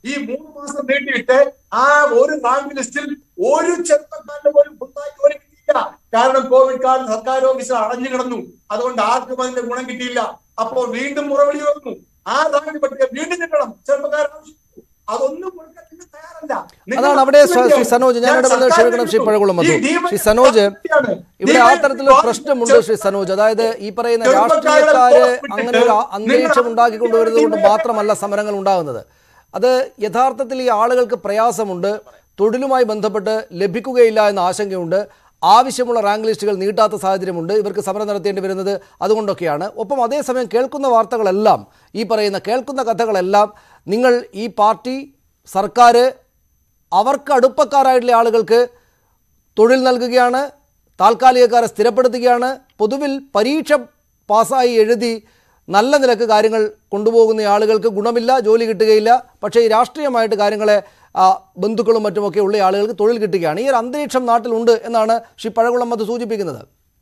ഈ മൂന്ന് മാസം നീട്ടിയിട്ട് ആ ഒരു റാങ്ക് ലിസ്റ്റിൽ ഒരു ചെറുപ്പക്കാരന്റെ പോലും പുതുതായി ജോലി കിട്ടിയില്ല കാരണം കോവിഡ് കാലം സർക്കാർ ഓഫീസർ അടഞ്ഞു കിടന്നു അതുകൊണ്ട് ആർക്കും അതിന്റെ ഗുണം കിട്ടിയില്ല അപ്പോൾ വീണ്ടും മുറവിളി വന്നു ആ റാങ്ക് പട്ടിക വീണ്ടും കിട്ടണം ചെറുപ്പക്കാർ ആവശ്യപ്പെട്ടു അതൊന്നും കൊടുക്കാൻ നിങ്ങൾ തയ്യാറല്ല നിങ്ങൾ അതാണ് അവിടെ ശ്രീ- ശ്രീ സനോജ് ഞാൻ ഇടപെടുന്നത് സർക്കാരിനെ ക്ഷമിക്കണം ശ്രീ പഴകുളം മധു ഈ DY ശ്രീ സനോജ് പാർട്ടിയാണ്. ഇവിടെ ആ DY തരത്തിലൊരു പ്രശ്നമുണ്ട് ശ്രീ സനോജ് അതായത് ഈ പറയുന്ന രാഷ്ട്രീയക്കാര് അങ്ങനെ ഒരു അന്തരീക്ഷം ഉണ്ടാക്കിക്കൊണ്ടുവരുന്നത് കൊണ്ട് മാത്രമല്ല സമരങ്ങൾ ഉണ്ടാകുന്നത് അത് യഥാർത്ഥത്തിൽ ഈ ആളുകൾക്ക് പ്രയാസമുണ്ട് തൊഴിലുമായി ബന്ധപ്പെട്ട് ലഭിക്കുകയില്ല എന്ന ആശങ്കയുണ്ട് ആവശ്യമുള്ള റാങ്ക് ലിസ്റ്റുകൾ നീട്ടാത്ത സാഹചര്യമുണ്ട് ഇവർക്ക് സമരം നടത്തേണ്ടി വരുന്നത് അതുകൊണ്ടൊക്കെയാണ് ഒപ്പം അതേസമയം കേൾക്കുന്ന വാർത്തകളെല്ലാം ഈ പറയുന്ന കേൾക്കുന്ന കഥകളെല്ലാം നിങ്ങൾ ഈ പാർട്ടി സർക്കാർ അവർക്ക് അടുപ്പക്കാരായിട്ടുള്ള ആളുകൾക്ക് തൊഴിൽ നൽകുകയാണ് താൽക്കാലികക്കാരെ സ്ഥിരപ്പെടുത്തുകയാണ് പൊതുവിൽ പരീക്ഷ പാസ്സായി എഴുതി നല്ല നിലക്ക് കാര്യങ്ങൾ കൊണ്ടുപോകുന്ന ആളുകൾക്ക് ഗുണമില്ല ജോലി കിട്ടുകയില്ല പക്ഷേ ഈ രാഷ്ട്രീയമായിട്ട് കാര്യങ്ങളെ ആ, ബന്ധുക്കളും മറ്റുമൊക്കെ ഉള്ള ആളുകൾക്ക് തൊഴിൽ കിട്ടുകയാണ് ഈ ഒരു അന്തരീക്ഷം നാട്ടിലുണ്ട് എന്നാണ് ശ്രീ പഴകുളം അത് സൂചിപ്പിക്കുന്നത്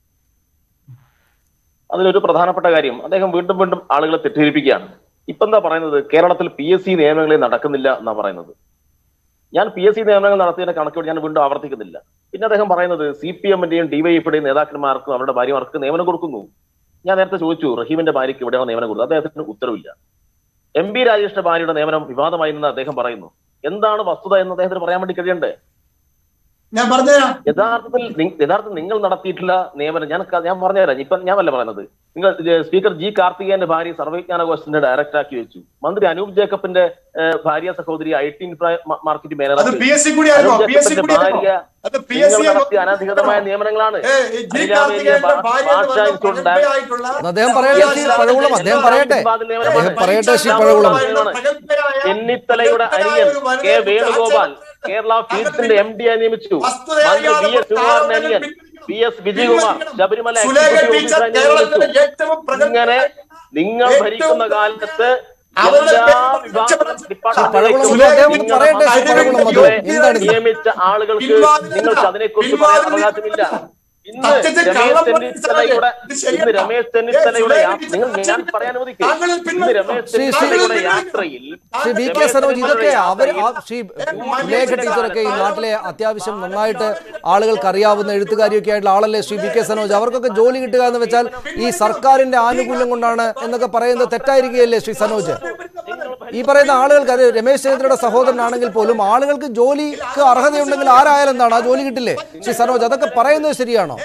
അതിലൊരു പ്രധാനപ്പെട്ട കാര്യം അദ്ദേഹം വീണ്ടും വീണ്ടും ആളുകളെ തെറ്റിദ്ധരിപ്പിക്കുകയാണ് ഇപ്പൊ എന്താ പറയുന്നത് കേരളത്തിൽ പി എസ് സി നിയമനങ്ങളെ നടക്കുന്നില്ല എന്നാ പറയുന്നത് ഞാൻ പി എസ് സി നിയമനങ്ങൾ നടത്തിയതിന്റെ കണക്കുകൾ ഞാൻ വീണ്ടും ആവർത്തിക്കുന്നില്ല പിന്നെ അദ്ദേഹം പറയുന്നത് സി പി എമ്മിന്റെയും ഡിവൈഎഫിന്റെയും നേതാക്കന്മാർക്കും അവരുടെ ഭാര്യമാർക്ക് നിയമനം കൊടുക്കുന്നു ഞാൻ നേരത്തെ ചോദിച്ചു റഹീമിന്റെ ഭാര്യയ്ക്ക് എവിടെയാണ് നിയമനം കൊടുത്തത് അദ്ദേഹത്തിന് ഉത്തരവില്ല എം പി രാജേഷിന്റെ ഭാര്യയുടെ നിയമനം വിവാദമായി എന്ന് അദ്ദേഹം പറയുന്നു എന്താണ് വസ്തുത എന്ന് അദ്ദേഹത്തിന് പറയാൻ വേണ്ടി കഴിയണ്ടേ ഞാൻ പറഞ്ഞുതരാം യഥാർത്ഥത്തിൽ നി- യഥാർത്ഥത്തിൽ നിങ്ങൾ നടത്തിയിട്ടുള്ള നിയമനം ഞാൻ ക- ഞാൻ പറഞ്ഞുതരാം ഇപ്പൊ ഞാൻ അല്ല പറയുന്നത് നിങ്ങൾ ഇത് സ്പീക്കർ ജി കാർത്തികേയന്റെ ഭാര്യ സർവജ്ഞാനകോശത്തിന്റെ ഡയറക്ടർ ആക്കി വെച്ചു മന്ത്രി അനൂപ് ജേക്കബിന്റെ ഏഹ്, ഭാര്യ സഹോദരി ഐ ടി മാർക്കറ്റ് മാനേജർ അത് പി എസ് സി കൂടി ആയിരുന്നോ പി എസ് സി കൂടി ഭാര്യ അത് പി നിങ്ങൾ എസ് സി നടത്തിയ അനധികൃതമായ നിയമനങ്ങളാണ് ഏ, ഈ ജി അനിലാ കാർത്തികേയന്റെ മേരിയ ഭാര്യ എന്ന് ഭാഷാ പറഞ്ഞ ഇൻസ്റ്റിറ്റ്യൂട്ട് പ്രഗത്ഭയായിട്ടുള്ള അത് അദ്ദേഹം പറയട്ടെ ശ്രീ പഴകുളം അദ്ദേഹം പറയട്ടെ അദ്ദേഹം പറയട്ടെ ശ്രീ പഴകുളം ചെന്നിത്തലയുടെ അനിയൻ കെ വേണുഗോപാൽ കേരള ഫീൽഡ്സിന്റെ എം ഡി ആയി നിയമിച്ചു മന്ത്രി വി എസ് സുകുമാറിന്റെ അനിയൻ P S Vijayakumar Sabarimala executive ഓഫീസറായി നിയമിച്ചു ഇങ്ങനെ നിങ്ങൾ ഭരിക്കുന്ന കാലത്ത് എല്ലാ വിഭാഗ പഴകുളം ഡിപ്പാർട്ട്മെന്റിലേക്കും അദ്ദേഹം ഒന്ന് നിങ്ങളുടെ പറയട്ടെ ശ്രീ പഴകുളം മധു എന്താണ് ഇത്? നിയമിച്ച ആളുകൾക്ക് നിങ്ങൾക്ക് അതിനെക്കുറിച്ച് പറയാൻ അവകാശമില്ല ഇന്ന് സത്യത്തിൽ രമേശ് കള്ളം ചെന്നിത്തലയുടെ ഇത് ശരിയല്ല. ഇന്ന് രമേശ് ചെന്നിത്തലയുടെ യാ- ഏ, നിങ്ങൾ ഞാൻ പറയാൻ അനുവദിക്കും താങ്കൾ ഇന്ന് പിൻവലിക്കണം. രമേശ് ശ്രീ- ശ്രീ- ചെന്നിത്തലയുടെ യാത്രയിൽ ശ്രീ വി കെ സനോജ് ഇതൊക്കെ അവർ ആ ശ്രീ സുലേഖ ടീച്ചറൊക്കെ ഈ നാട്ടിലെ അത്യാവശ്യം നന്നായിട്ട് ആളുകൾക്ക് അറിയാവുന്ന എഴുത്തുകാരിയൊക്കെ ആയിട്ടുള്ള ആളല്ലേ ശ്രീ വി കെ സനോജ് അവർക്കൊക്കെ ജോലി കിട്ടുക എന്ന് വെച്ചാൽ ഈ സർക്കാരിന്റെ ആനുകൂല്യം കൊണ്ടാണ് എന്നൊക്കെ പറയുന്നത് തെറ്റായിരിക്കുകയല്ലേ ശ്രീ സനോജ് ഈ പറയുന്ന ആളുകൾക്ക് അത് രമേശ് ചെന്നിത്തലയുടെ സഹോദരനാണെങ്കിൽ പോലും ആളുകൾക്ക് ജോലിക്ക് അർഹതയുണ്ടെങ്കിൽ ആരായാലും എന്താണ് ആ ജോലി കിട്ടില്ലേ ശ്രീ സനോജ് അതൊക്കെ പറയുന്നത് ശരിയാണോ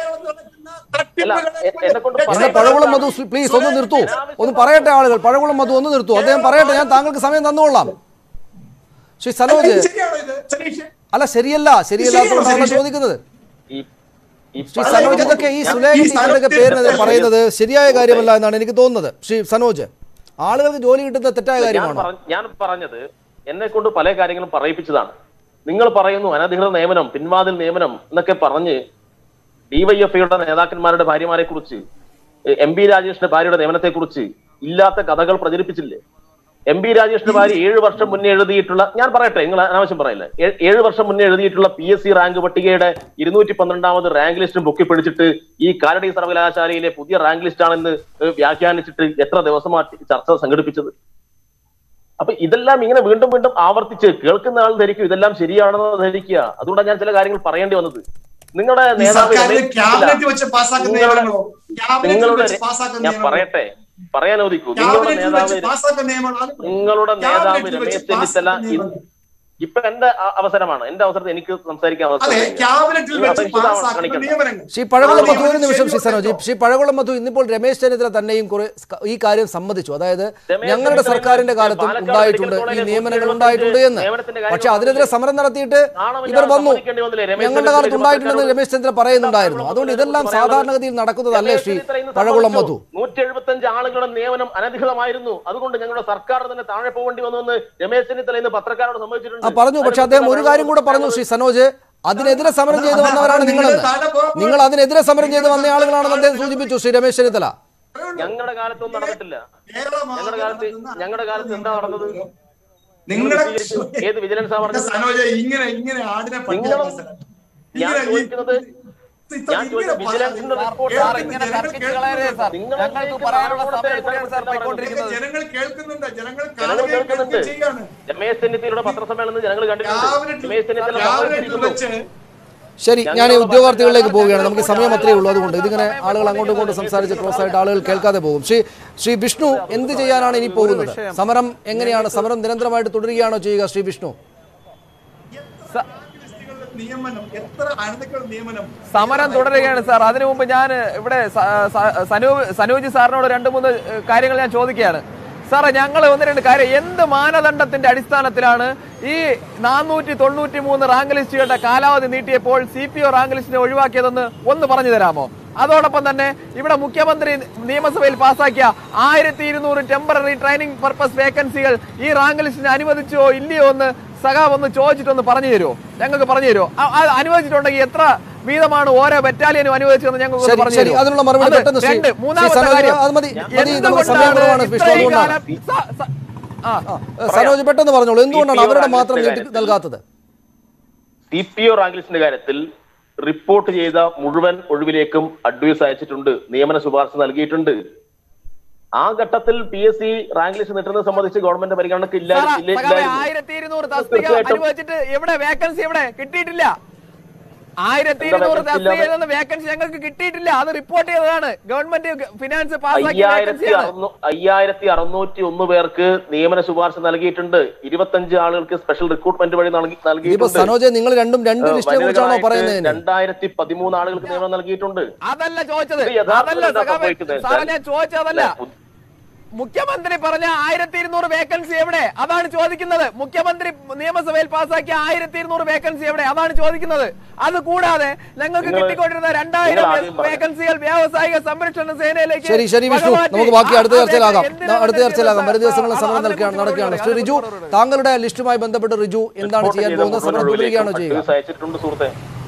അല്ല എ- എന്നെ കൊണ്ട് എന്നെ പറയാൻ- പഴകുളം മധു പ്ലീസ് ഒന്ന് നിർത്തൂ ഒന്ന് പറയട്ടെ ആളുകൾ പഴകുളം മധു ഒന്ന് നിർത്തൂ അദ്ദേഹം പറയട്ടെ ഞാൻ താങ്കൾക്ക് സമയം തന്നുകൊള്ളാം ശ്രീ സനോജ് ശരിയാണോ ഇത് സനീഷ് അല്ല ശരിയല്ല ശരിയല്ലാത്തതുകൊണ്ടാണ് ചോദിക്കുന്നത് ഈ ഈ ശ്രീ പറയുന്ന- സനോജ് ഇതൊക്കെ ഈ സുലേഖ ഈ ടീച്ചറുടെ പേരിനെതിരെ പറയുന്നത് ശരിയായ കാര്യമല്ല എന്നാണ് എനിക്ക് തോന്നുന്നത് ശ്രീ സനോജ് ആളുകൾക്ക് ജോലി കിട്ടുന്നത് തെറ്റായ ഞാൻ കാര്യമാണോ പറഞ്ഞ- ഞാൻ പറഞ്ഞത് എന്നെ കൊണ്ട് പല കാര്യങ്ങളും പറയിപ്പിച്ചതാണ് നിങ്ങൾ പറയുന്നു അനധികൃത നിയമനം പിൻവാതിൽ നിയമനം എന്നൊക്കെ പറഞ്ഞ് ഡിവൈഎഫ്ഐയുടെ നേതാക്കന്മാരുടെ ഭാര്യമാരെ കുറിച്ച് എം പി രാജേഷിന്റെ ഭാര്യയുടെ നിയമനത്തെ കുറിച്ച് ഇല്ലാത്ത കഥകൾ പ്രചരിപ്പിച്ചില്ലേ എം പി രാജേഷിന്റെ ഭാര്യ ഏഴ് വർഷം മുന്നേ എഴുതിയിട്ടുള്ള ഞാൻ പറയട്ടെ നിങ്ങൾ അനാവശ്യം പറയില്ല ഏ- ഏഴ് വർഷം മുന്നേ എഴുതിയിട്ടുള്ള പി എസ് സി റാങ്ക് പട്ടികയുടെ ഇരുന്നൂറ്റി പന്ത്രണ്ടാമത് റാങ്ക് ലിസ്റ്റും പൊക്കി പിടിച്ചിട്ട് ഈ കാലടി സർവകലാശാലയിലെ പുതിയ റാങ്ക് ലിസ്റ്റ് ആണെന്ന് ഏഹ് വ്യാഖ്യാനിച്ചിട്ട് എത്ര ദിവസമായിട്ട് ചർച്ച സംഘടിപ്പിച്ചത് അപ്പൊ ഇതെല്ലാം ഇങ്ങനെ വീണ്ടും വീണ്ടും ആവർത്തിച്ച് കേൾക്കുന്ന ആൾ ധരിക്കും ഇതെല്ലാം ശരിയാണെന്ന് ധരിക്കുക അതുകൊണ്ടാണ് ഞാൻ ചില കാര്യങ്ങൾ പറയേണ്ടി വന്നത് നിങ്ങളുടെ ഈ നേതാവ് സർക്കാരിന് രമേശ് ക്യാബിനറ്റ് ചെന്നിത്തല, വെച്ച് പാസ്സാക്കുന്ന നിങ്ങളുടെ- നിയമങ്ങളോ ക്യാബിനറ്റ് നിങ്ങളുടെ വെച്ച് പാസ്സാക്കുന്ന ഞാൻ നിയമങ്ങളോ പറയട്ടെ പറയാൻ അനുവദിക്കൂ നിങ്ങളുടെ ക്യാബിനറ്റിൽ വെച്ച് നേതാവ് പാസ്സാക്കുന്ന നിയമങ്ങളാണ് നിങ്ങളുടെ നേതാവ് ക്യാബിനറ്റിൽ വെച്ച് രമേശ് ചെന്നിത്തല പാസ്സാക്കുന്ന ഇന്ന് നിയമങ്ങൾ. ഇപ്പൊ എന്റെ അ- അവസരമാണ് എന്റെ അവസരത്തിൽ എനിക്ക് സംസാരിക്കാൻ അതെ അവസരം ക്യാബിനറ്റിൽ നിങ്ങൾ വെച്ച് അപരിചിതമാണ് പാസ്സാക്കുന്ന കാണിക്കണ്ട. നിയമനങ്ങൾ ശ്രീ പഴകുളം ആ മധു ഒരു നിയമനം നിമിഷം ശ്രീ ശരിയോ സനോജ് തെറ്റോ? ശ്രീ പഴകുളം മധു ഇന്നിപ്പോൾ രമേശ് ചെന്നിത്തല തന്നെയും കുറെ സ് ഈ കാര്യം സമ്മതിച്ചു അതായത് രമേശ് ഞങ്ങളുടെ ചെന്നിത്തല സർക്കാരിന്റെ കാലത്തും പാലക്കാട് ഉണ്ടായിട്ടുണ്ട് മെഡിക്കൽ ഈ കോളേജിലെ നിയമനങ്ങൾ നൂറ്റി ഉണ്ടായിട്ടുണ്ട് എന്ന് നിയമനത്തിന്റെ കാര്യം പക്ഷെ അതിനെതിരെ സമരം നടത്തിയിട്ട് നാണമില്ലാതെ ഇവർ വന്നു സമ്മതിക്കേണ്ടി വന്നില്ലേ? രമേശ് ഞങ്ങളുടെ ചെന്നിത്തല കാലത്ത് ഉണ്ടായിട്ടുണ്ടെന്ന് പത്രക്കാരോട് രമേശ് ചെന്നിത്തല പറയുന്നുണ്ടായിരുന്നു അതുകൊണ്ട് ഇതെല്ലാം സാധാരണഗതിയിൽ നടക്കുന്നതല്ലേ ശ്രീ പഴകുളം മധു നൂറ്റി എഴുപത്തഞ്ച് ആളുകളുടെ നിയമനം അനധികൃതമായിരുന്നു അതുകൊണ്ട് ഞങ്ങളുടെ സർക്കാർ തന്നെ താഴെ പോകേണ്ടി വന്നുവെന്ന് രമേശ് ചെന്നിത്തല ഇന്ന് പത്രക്കാരോട് ആ സംബന്ധിച്ചിട്ടുണ്ട് പറഞ്ഞു പക്ഷെ അദ്ദേഹം ഒരു കാര്യം കൂടെ പറഞ്ഞു ശ്രീ സനോജ് അതിനെതിരെ സമരം ചെയ്ത് വന്നവരാണ് നിങ്ങളെന്ന് നിങ്ങൾ അതിനെതിരെ സമരം ചെയ്ത് വന്ന ആളുകളാണെന്ന് അദ്ദേഹം സൂചിപ്പിച്ചു ശ്രീ രമേശ് ചെന്നിത്തല ഞങ്ങളുടെ കാലത്തൊന്നും നടന്നിട്ടില്ല കേരള ഞങ്ങളുടെ കാലത്ത് ഞങ്ങളുടെ കാലത്ത് എന്താ നടന്നത് നിങ്ങളുടെ ഏത് വിജിലൻസാ പറഞ്ഞത് സനോജ ഇങ്ങനെ ഇങ്ങനെ ആടിനെ നിങ്ങളും പറ്റിയാക്കാൻ ഞാൻ ഇങ്ങനെ ഈ- ചോദിക്കുന്നത് ഇത്ര ഞാൻ ചോദിച്ച ഇങ്ങനെ വിജിലൻസിന്റെ പറയാം. റിപ്പോർട്ട് സാർ കേൾക്കുന്ന ഇങ്ങനെ ജനങ്ങൾ തർക്കിച്ച് കളയരുത് സാർ നിങ്ങൾ ഞങ്ങൾക്ക് പറയാനുള്ള സമയം കൂടിയാണ് സാർ ഇതൊക്കെ പോയിക്കൊണ്ടിരിക്കുന്നത് ജനങ്ങൾ കേൾക്കുന്നുണ്ട് ജനങ്ങൾ ജനങ്ങൾ കാണുകയും കേൾക്കുന്നുണ്ട് കേൾക്കുകയും ചെയ്യാണ് രമേശ് ചെന്നിത്തലയുടെ പത്രസമ്മേളനം ജനങ്ങൾ കണ്ടിട്ടുണ്ട് ക്യാബിനറ്റിൽ രമേശ് ചെന്നിത്തല ക്യാബിനറ്റിൽ സംസാരിച്ചിരിക്കുന്നു. വെച്ച് ശരി ഞാൻ ഈ ഉദ്യോഗാർത്ഥികളിലേക്ക് പോവുകയാണ് നമുക്ക് സമയം അത്രയേ ഉള്ളൂ അതുകൊണ്ട് ഇതിങ്ങനെ ആളുകൾ അങ്ങോട്ടും ഇങ്ങോട്ടും സംസാരിച്ച് ക്ലോസ് ആയിട്ട് ആളുകൾ കേൾക്കാതെ പോകും ശ്രീ ശ്രീ വിഷ്ണു എന്ത് ചെയ്യാനാണ് ഇനി പോകുന്നത് സമരം എങ്ങനെയാണ് സമരം നിരന്തരമായിട്ട് തുടരുകയാണോ ചെയ്യുക ശ്രീ വിഷ്ണു നിയമനം എത്ര അനന്തക്കൾ നിയമനം സമരം തുടരുകയാണ് സാർ അതിനു മുമ്പ് ഞാൻ ഇവിടെ സ- സ- സനൂ- സനൂജ് സാറിനോട് രണ്ട് മൂന്ന് ഏഹ്, കാര്യങ്ങൾ ഞാൻ ചോദിക്കുകയാണ് സാറേ ഞങ്ങൾ ഒന്ന് രണ്ട് കാര്യം എന്ത് മാനദണ്ഡത്തിന്റെ അടിസ്ഥാനത്തിലാണ് ഈ നാനൂറ്റി തൊണ്ണൂറ്റി മൂന്ന് റാങ്ക് ലിസ്റ്റുകളുടെ കാലാവധി നീട്ടിയപ്പോൾ സി പി ഒ റാങ്ക് ലിസ്റ്റിനെ ഒഴിവാക്കിയതെന്ന് ഒന്ന് പറഞ്ഞു തരാമോ അതോടൊപ്പം തന്നെ ഇവിടെ മുഖ്യമന്ത്രി നിയമസഭയിൽ പാസാക്കിയ ആയിരത്തി ഇരുന്നൂറ് ടെമ്പററി ട്രെയിനിങ് പർപ്പസ് വേക്കൻസികൾ ഈ റാങ്ക് ലിസ്റ്റിന് അനുവദിച്ചോ ഇല്ലയോ എന്ന് സഖാവ് ഒന്ന് ചോദിച്ചിട്ടൊന്ന് പറഞ്ഞു തരുമോ ഞങ്ങൾക്ക് പറഞ്ഞു തരുമോ അ- അത് അനുവദിച്ചിട്ടുണ്ടെങ്കിൽ എത്ര വീതമാണ് ഓരോ ബറ്റാലിയനും അനുവദിച്ചതെന്ന് ഞങ്ങൾക്ക് ശരി, പറഞ്ഞു ശരി. തരുമോ? അതിനുള്ള മറുപടി അത് പെട്ടെന്ന് ശ്രീ- രണ്ട്. ശ്രീ മൂന്നാമത്തെ സനോജ് കാര്യം അത് മതി. മതി. നമ്മുടെ എന്തുകൊണ്ടാണ് സമയം കുറവാണ് വിഷ്ണു, ഇത്രയും അതുകൊണ്ടാണ്. കാലം സ- സ- ആ ഏഹ്, സനോജ് പെട്ടെന്ന് പറഞ്ഞോളൂ എന്തുകൊണ്ടാണ് CPO അവരുടെ റാങ്ക് മാത്രം ലിസ്റ്റിന്റെ നീട്ടി കാര്യത്തിൽ നൽകാത്തത് സി പി ഒ റാങ്ക് ലിസ്റ്റിന്റെ കാര്യത്തിൽ റിപ്പോർട്ട് ചെയ്ത മുഴുവൻ ഒഴിവിലേക്കും അഡ്വൈസ് അയച്ചിട്ടുണ്ട് നിയമന ശുപാർശ നൽകിയിട്ടുണ്ട് ആ ഘട്ടത്തിൽ P S C rank list നീട്ടുന്നത് സംബന്ധിച്ച് ഗവൺമെന്റ് പരിഗണനക്ക് ഇല്ല സാറേ, ഇല്ല- സഖാവേ, ഇല്ലായിരുന്നു. ആയിരത്തി ഇരുന്നൂറ് തസ്തിക തീർച്ചയായിട്ടും. അനുവദിച്ചിട്ട് എവിടെ വേക്കൻസി എവിടെ കിട്ടിയിട്ടില്ല ആയിരത്തി എന്താ ഇരുന്നൂറ് vacancy തസ്തികയിൽ ഇല്ലാതെ? നിന്ന് വേക്കൻസി ഞങ്ങൾക്ക് കിട്ടിയിട്ടില്ല അത് റിപ്പോർട്ട് ചെയ്തതാണ് ഗവൺമെന്റ് ഫിനാൻസ് പാസ്സാക്കിയ അയ്യായിരത്തി വേക്കൻസിയാണ് അറുന്നൂ അയ്യായിരത്തി അറുന്നൂറ്റി ഒന്ന് പേർക്ക് നിയമന ശുപാർശ നൽകിയിട്ടുണ്ട് ഇരുപത്തഞ്ച് ആളുകൾക്ക് സ്പെഷ്യൽ റിക്രൂട്ട്മെന്റ് വഴി നൽകി- ഇതിപ്പോ നൽകിയിട്ടുണ്ട് സനോജ് നിങ്ങൾ രണ്ടും രണ്ട് ലിസ്റ്റിനെ കുറിച്ചാണോ വനിതകളായിട്ട് പറയുന്നത് രണ്ടായിരത്തി പതിമൂന്ന് ആളുകൾക്ക് നിയമനം നൽകിയിട്ടുണ്ട് അതല്ല ചോദിച്ചത് ഇത് യഥാർത്ഥത്തിൽ അതല്ല എന്താ സഖാവേ, സംഭവിക്കുന്നത് സാറേ വെച്ചാൽ ഞാൻ ചോദിച്ചതല്ല മുഖ്യമന്ത്രി പറഞ്ഞ ആയിരത്തി ഇരുന്നൂറ് വേക്കൻസി എവിടെ അതാണ് ചോദിക്കുന്നത് മുഖ്യമന്ത്രി നിയമസഭയിൽ പാസ്സാക്കിയ ആയിരത്തി ഇരുന്നൂറ് വേക്കൻസി എവിടെ അതാണ് ചോദിക്കുന്നത് അത് കൂടാതെ ഞങ്ങൾക്ക് നിങ്ങൾ- കിട്ടിക്കൊണ്ടിരുന്ന രണ്ടായിരം നിങ്ങൾ ആദ്യം പറഞ്ഞു. വേക്കൻസികൾ വ്യാവസായിക സംരക്ഷണ സേനയിലേക്ക് ശരി ശരി വിഷ്ണു വകമാറ്റി. നമുക്ക് ബാക്കി അടുത്ത ആ, ചർച്ചയിലാകാം എന്തിനാണ് അടുത്ത ചർച്ചയിലാകാം വരും ദിവസങ്ങളിൽ അത് സമരം അതിനെ നടക്കുകയാണ് കുറിച്ച് നടക്കുകയാണ് മറുപടി ശ്രീ റിജു മറുപടി. താങ്കളുടെ ലിസ്റ്റുമായി ബന്ധപ്പെട്ട് റിജു എന്താണ് റിപ്പോർട്ട് ചെയ്യാൻ ചെയ്ത പോകുന്നത് മുഴുവൻ സമരം തുടരുകയാണോ ഒഴിവിലേക്കും ചെയ്യുക അഡ്വൈസ് അയച്ചിട്ടുണ്ട് സുഹൃത്തെ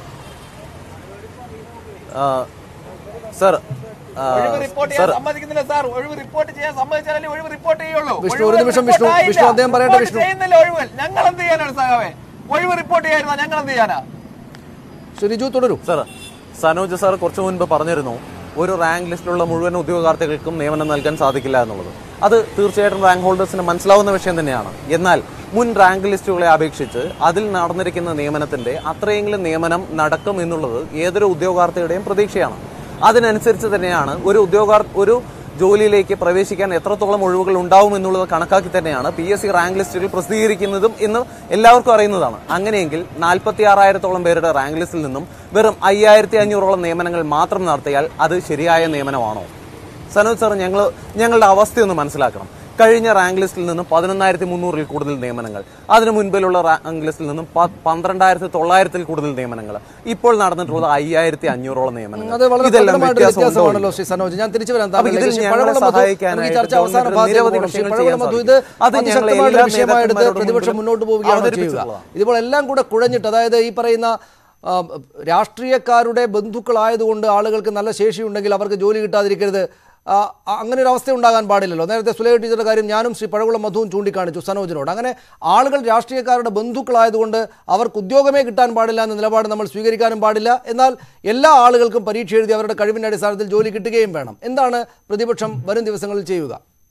ആ, സർ ആ, ഒഴിവ് റിപ്പോർട്ട് ചെയ്യാൻ സർ സമ്മതിക്കുന്നില്ല സാർ ഒഴിവ് റിപ്പോർട്ട് ചെയ്യാൻ സമ്മതിച്ചാലേ ഒഴിവ് റിപ്പോർട്ട് ചെയ്യുള്ളൂ വിഷ്ണു, ഒഴിവ് ഒരു നിമിഷം റിപ്പോർട്ട് വിഷ്ണു, ആയില്ല. വിഷ്ണു, അദ്ദേഹം പറയട്ടെ, റിപ്പോർട്ട് വിഷ്ണു. ചെയ്യുന്നില്ല ഒഴിവ് ഞങ്ങൾ എന്ത് ചെയ്യാനാണ് സഹാവേ ഒഴിവ് റിപ്പോർട്ട് ചെയ്യായിരുന്ന ഞങ്ങൾ എന്ത് ചെയ്യാനാ ശ്രീ റിജു തുടരൂ സർ സനോജ് സാർ കുറച്ചു മുൻപ് പറഞ്ഞിരുന്നു ഒരു റാങ്ക് ലിസ്റ്റിലുള്ള മുഴുവൻ ഉദ്യോഗാർത്ഥികൾക്കും നിയമനം നൽകാൻ സാധിക്കില്ല എന്നുള്ളത് അത് തീർച്ചയായിട്ടും റാങ്ക് ഹോൾഡേഴ്സിന് മനസ്സിലാവുന്ന വിഷയം തന്നെയാണ് എന്നാൽ മുൻ റാങ്ക് ലിസ്റ്റുകളെ അപേക്ഷിച്ച് അതിൽ നടന്നിരിക്കുന്ന നിയമനത്തിന്റെ അത്രയെങ്കിലും നിയമനം നടക്കും എന്നുള്ളത് ഏതൊരു ഉദ്യോഗാർത്ഥിയുടെയും പ്രതീക്ഷയാണ് അതിനനുസരിച്ച് തന്നെയാണ് ഒരു ഉദ്യോഗാർ ഒരു ജോലിയിലേക്ക് പ്രവേശിക്കാൻ എത്രത്തോളം ഒഴിവുകൾ ഉണ്ടാവും എന്നുള്ളത് കണക്കാക്കി തന്നെയാണ് പി എസ് സി റാങ്ക് ലിസ്റ്റുകൾ പ്രസിദ്ധീകരിക്കുന്നതും എന്ന് എല്ലാവർക്കും അറിയുന്നതാണ് അങ്ങനെയെങ്കിൽ നാൽപ്പത്തി ആറായിരത്തോളം പേരുടെ റാങ്ക് ലിസ്റ്റിൽ നിന്നും വെറും അയ്യായിരത്തി അഞ്ഞൂറോളം നിയമനങ്ങൾ മാത്രം നടത്തിയാൽ അത് ശരിയായ നിയമനമാണോ സനോജ് സാർ ഞങ്ങൾ ഞങ്ങളുടെ അവസ്ഥയൊന്ന് മനസ്സിലാക്കണം കഴിഞ്ഞ റാങ്ക് ലിസ്റ്റിൽ നിന്നും പതിനൊന്നായിരത്തി മുന്നൂറിൽ കൂടുതൽ നിയമനങ്ങൾ അതിനു മുൻപിലുള്ള റാങ്ക് ലിസ്റ്റിൽ നിന്നും പ- പന്ത്രണ്ടായിരത്തി തൊള്ളായിരത്തിൽ കൂടുതൽ നിയമനങ്ങൾ ഇപ്പോൾ നടന്നിട്ടുള്ളത് അയ്യായിരത്തി അഞ്ഞൂറോളം നിയമനങ്ങൾ അത് വളരെ ഇതെല്ലാം പ്രകടമായിട്ട് വ്യത്യാസം ഉണ്ടോ? വ്യത്യാസമാണല്ലോ ശ്രീ സനോജ് ഞാൻ തിരിച്ചു വരാൻ അപ്പൊ ഇതിൽ താങ്കളിലേക്ക്. ശ്രീ ഞങ്ങളെ പഴകുളം മധു, സഹായിക്കാനായിട്ട് നമുക്ക് ഈ ചർച്ച അവസാന ഗവൺമെന്റിന് ഭാഗത്തേക്ക് നിരവധി പോകണം. ശ്രീ വിഷയങ്ങൾ പഴകുളം ചെയ്യാൻ മധു, സാധിക്കും. ഇത് അത് ഞങ്ങൾ അതിശക്തമായ ഒരു എല്ലാ വിഷയമായിട്ട് നേതാക്കന്മാരോടും പ്രതിപക്ഷം മുൻപിൽ മുന്നോട്ട് പോവുകയാണ് ചെയ്യുക അവതരിപ്പിച്ചിട്ടുള്ളതാണ്. ഇതിപ്പോൾ എല്ലാം കൂടെ കുഴഞ്ഞിട്ട് അതായത് ഈ പറയുന്ന ആ, രാഷ്ട്രീയക്കാരുടെ ബന്ധുക്കളായതുകൊണ്ട് ആളുകൾക്ക് നല്ല ശേഷിയുണ്ടെങ്കിൽ അവർക്ക് ജോലി കിട്ടാതിരിക്കരുത് ആ, ആ, അങ്ങനെ ഒരു അവസ്ഥ ഉണ്ടാകാൻ പാടില്ലല്ലോ നേരത്തെ സുലൈ ടീച്ചറുടെ കാര്യം ഞാനും ശ്രീ പഴകുളം മധുവും ചൂണ്ടിക്കാണിച്ചു സനോജിനോട് അങ്ങനെ ആളുകൾ രാഷ്ട്രീയക്കാരുടെ ബന്ധുക്കളായതുകൊണ്ട് അവർക്ക് ഉദ്യോഗമേ കിട്ടാൻ പാടില്ല എന്ന നിലപാട് നമ്മൾ സ്വീകരിക്കാനും പാടില്ല എന്നാൽ എല്ലാ ആളുകൾക്കും പരീക്ഷ എഴുതി അവരുടെ കഴിവിൻ്റെ അടിസ്ഥാനത്തിൽ ജോലി കിട്ടുകയും വേണം എന്താണ് പ്രതിപക്ഷം വരും ദിവസങ്ങളിൽ ചെയ്യുക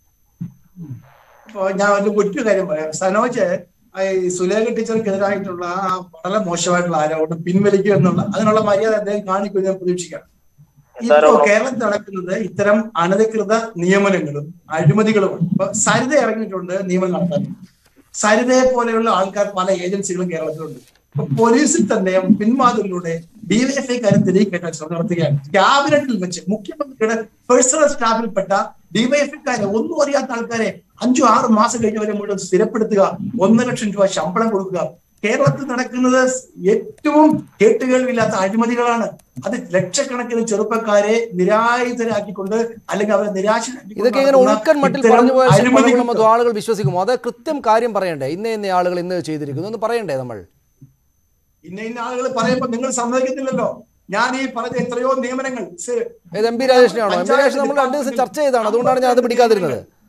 ഇപ്പൊ ഞാൻ ഒരു ഒറ്റ കാര്യം പറയാം സനോജ് ആ ഈ സുലേഖ ടീച്ചർക്കെതിരായിട്ടുള്ള ആ വളരെ മോശമായിട്ടുള്ള ആരോപണം പിൻവലിക്കുക എന്നുള്ള അതിനുള്ള മര്യാദ അദ്ദേഹം കാണിക്കുമെന്ന് ഞാൻ പ്രതീക്ഷിക്കാം ഇപ്പോ എന്തായാലും കേരളത്തിൽ നടക്കുന്നത് ഇത്തരം അനധികൃത നിയമനങ്ങളും അഴിമതികളുമാണ് ഇപ്പൊ സരിത ഇറങ്ങിയിട്ടുണ്ട് നിയമനം നടത്താൻ സരിതയെ പോലെയുള്ള ആൾക്കാർ പല ഏജൻസികളും കേരളത്തിലുണ്ട് ഇപ്പൊ പോലീസിൽ തന്നെ പിന്മാതിരിലൂടെ ഡിവൈഎഫ്ഐക്കാരെ തിരികെ കയറ്റാൻ ശ്രമം നടത്തുകയാണ് ക്യാബിനറ്റിൽ വെച്ച് മുഖ്യമന്ത്രിയുടെ പേഴ്സണൽ സ്റ്റാഫിൽപ്പെട്ട ഡിവൈഎഫ്ഐക്കാരെ ഒന്നും അറിയാത്ത ആൾക്കാരെ അഞ്ചു ആറ് മാസം കഴിഞ്ഞവരെ മുഴുവൻ സ്ഥിരപ്പെടുത്തുക ഒന്നര ലക്ഷം രൂപ ശമ്പളം കൊടുക്കുക കേരളത്തിൽ നടക്കുന്നത് ഏറ്റവും കേട്ടുകേൾവില്ലാത്ത അഴിമതികളാണ് അത് ലക്ഷക്കണക്കിന് ചെറുപ്പക്കാരെ നിരായുധരാക്കിക്കൊണ്ട് അല്ലെങ്കിൽ അവരെ നിരാശരാക്കിക്കൊണ്ട് ഇതൊക്കെ ഇങ്ങനെ നടത്തുന്ന ഒഴുക്കൻ മട്ടിൽ ഇത്തരം പറഞ്ഞു പോയ അഴിമതികൾ പഴകുളം മധു ആളുകൾ വിശ്വസിക്കുമോ അത് കൃത്യം കാര്യം പറയണ്ടേ ഇന്ന ഇന്ന ആളുകൾ ഇന്ന് ചെയ്തിരിക്കുന്നു എന്ന് പറയണ്ടേ നമ്മൾ ഇന്ന ഇന്ന ആളുകൾ പറയുമ്പോൾ നിങ്ങൾ സമ്മതിക്കുന്നില്ലല്ലോ ഞാൻ ഈ പറഞ്ഞ എത്രയോ നിയമനങ്ങൾ സ് ഏത് എം പി രാജേഷിനാണോ എം പി രാജേഷ് നമ്മൾ രണ്ട് ദിവസം ചർച്ച ചെയ്താണ് അതുകൊണ്ടാണ് ഞാൻ അത് പിടിക്കാതിരുന്നത്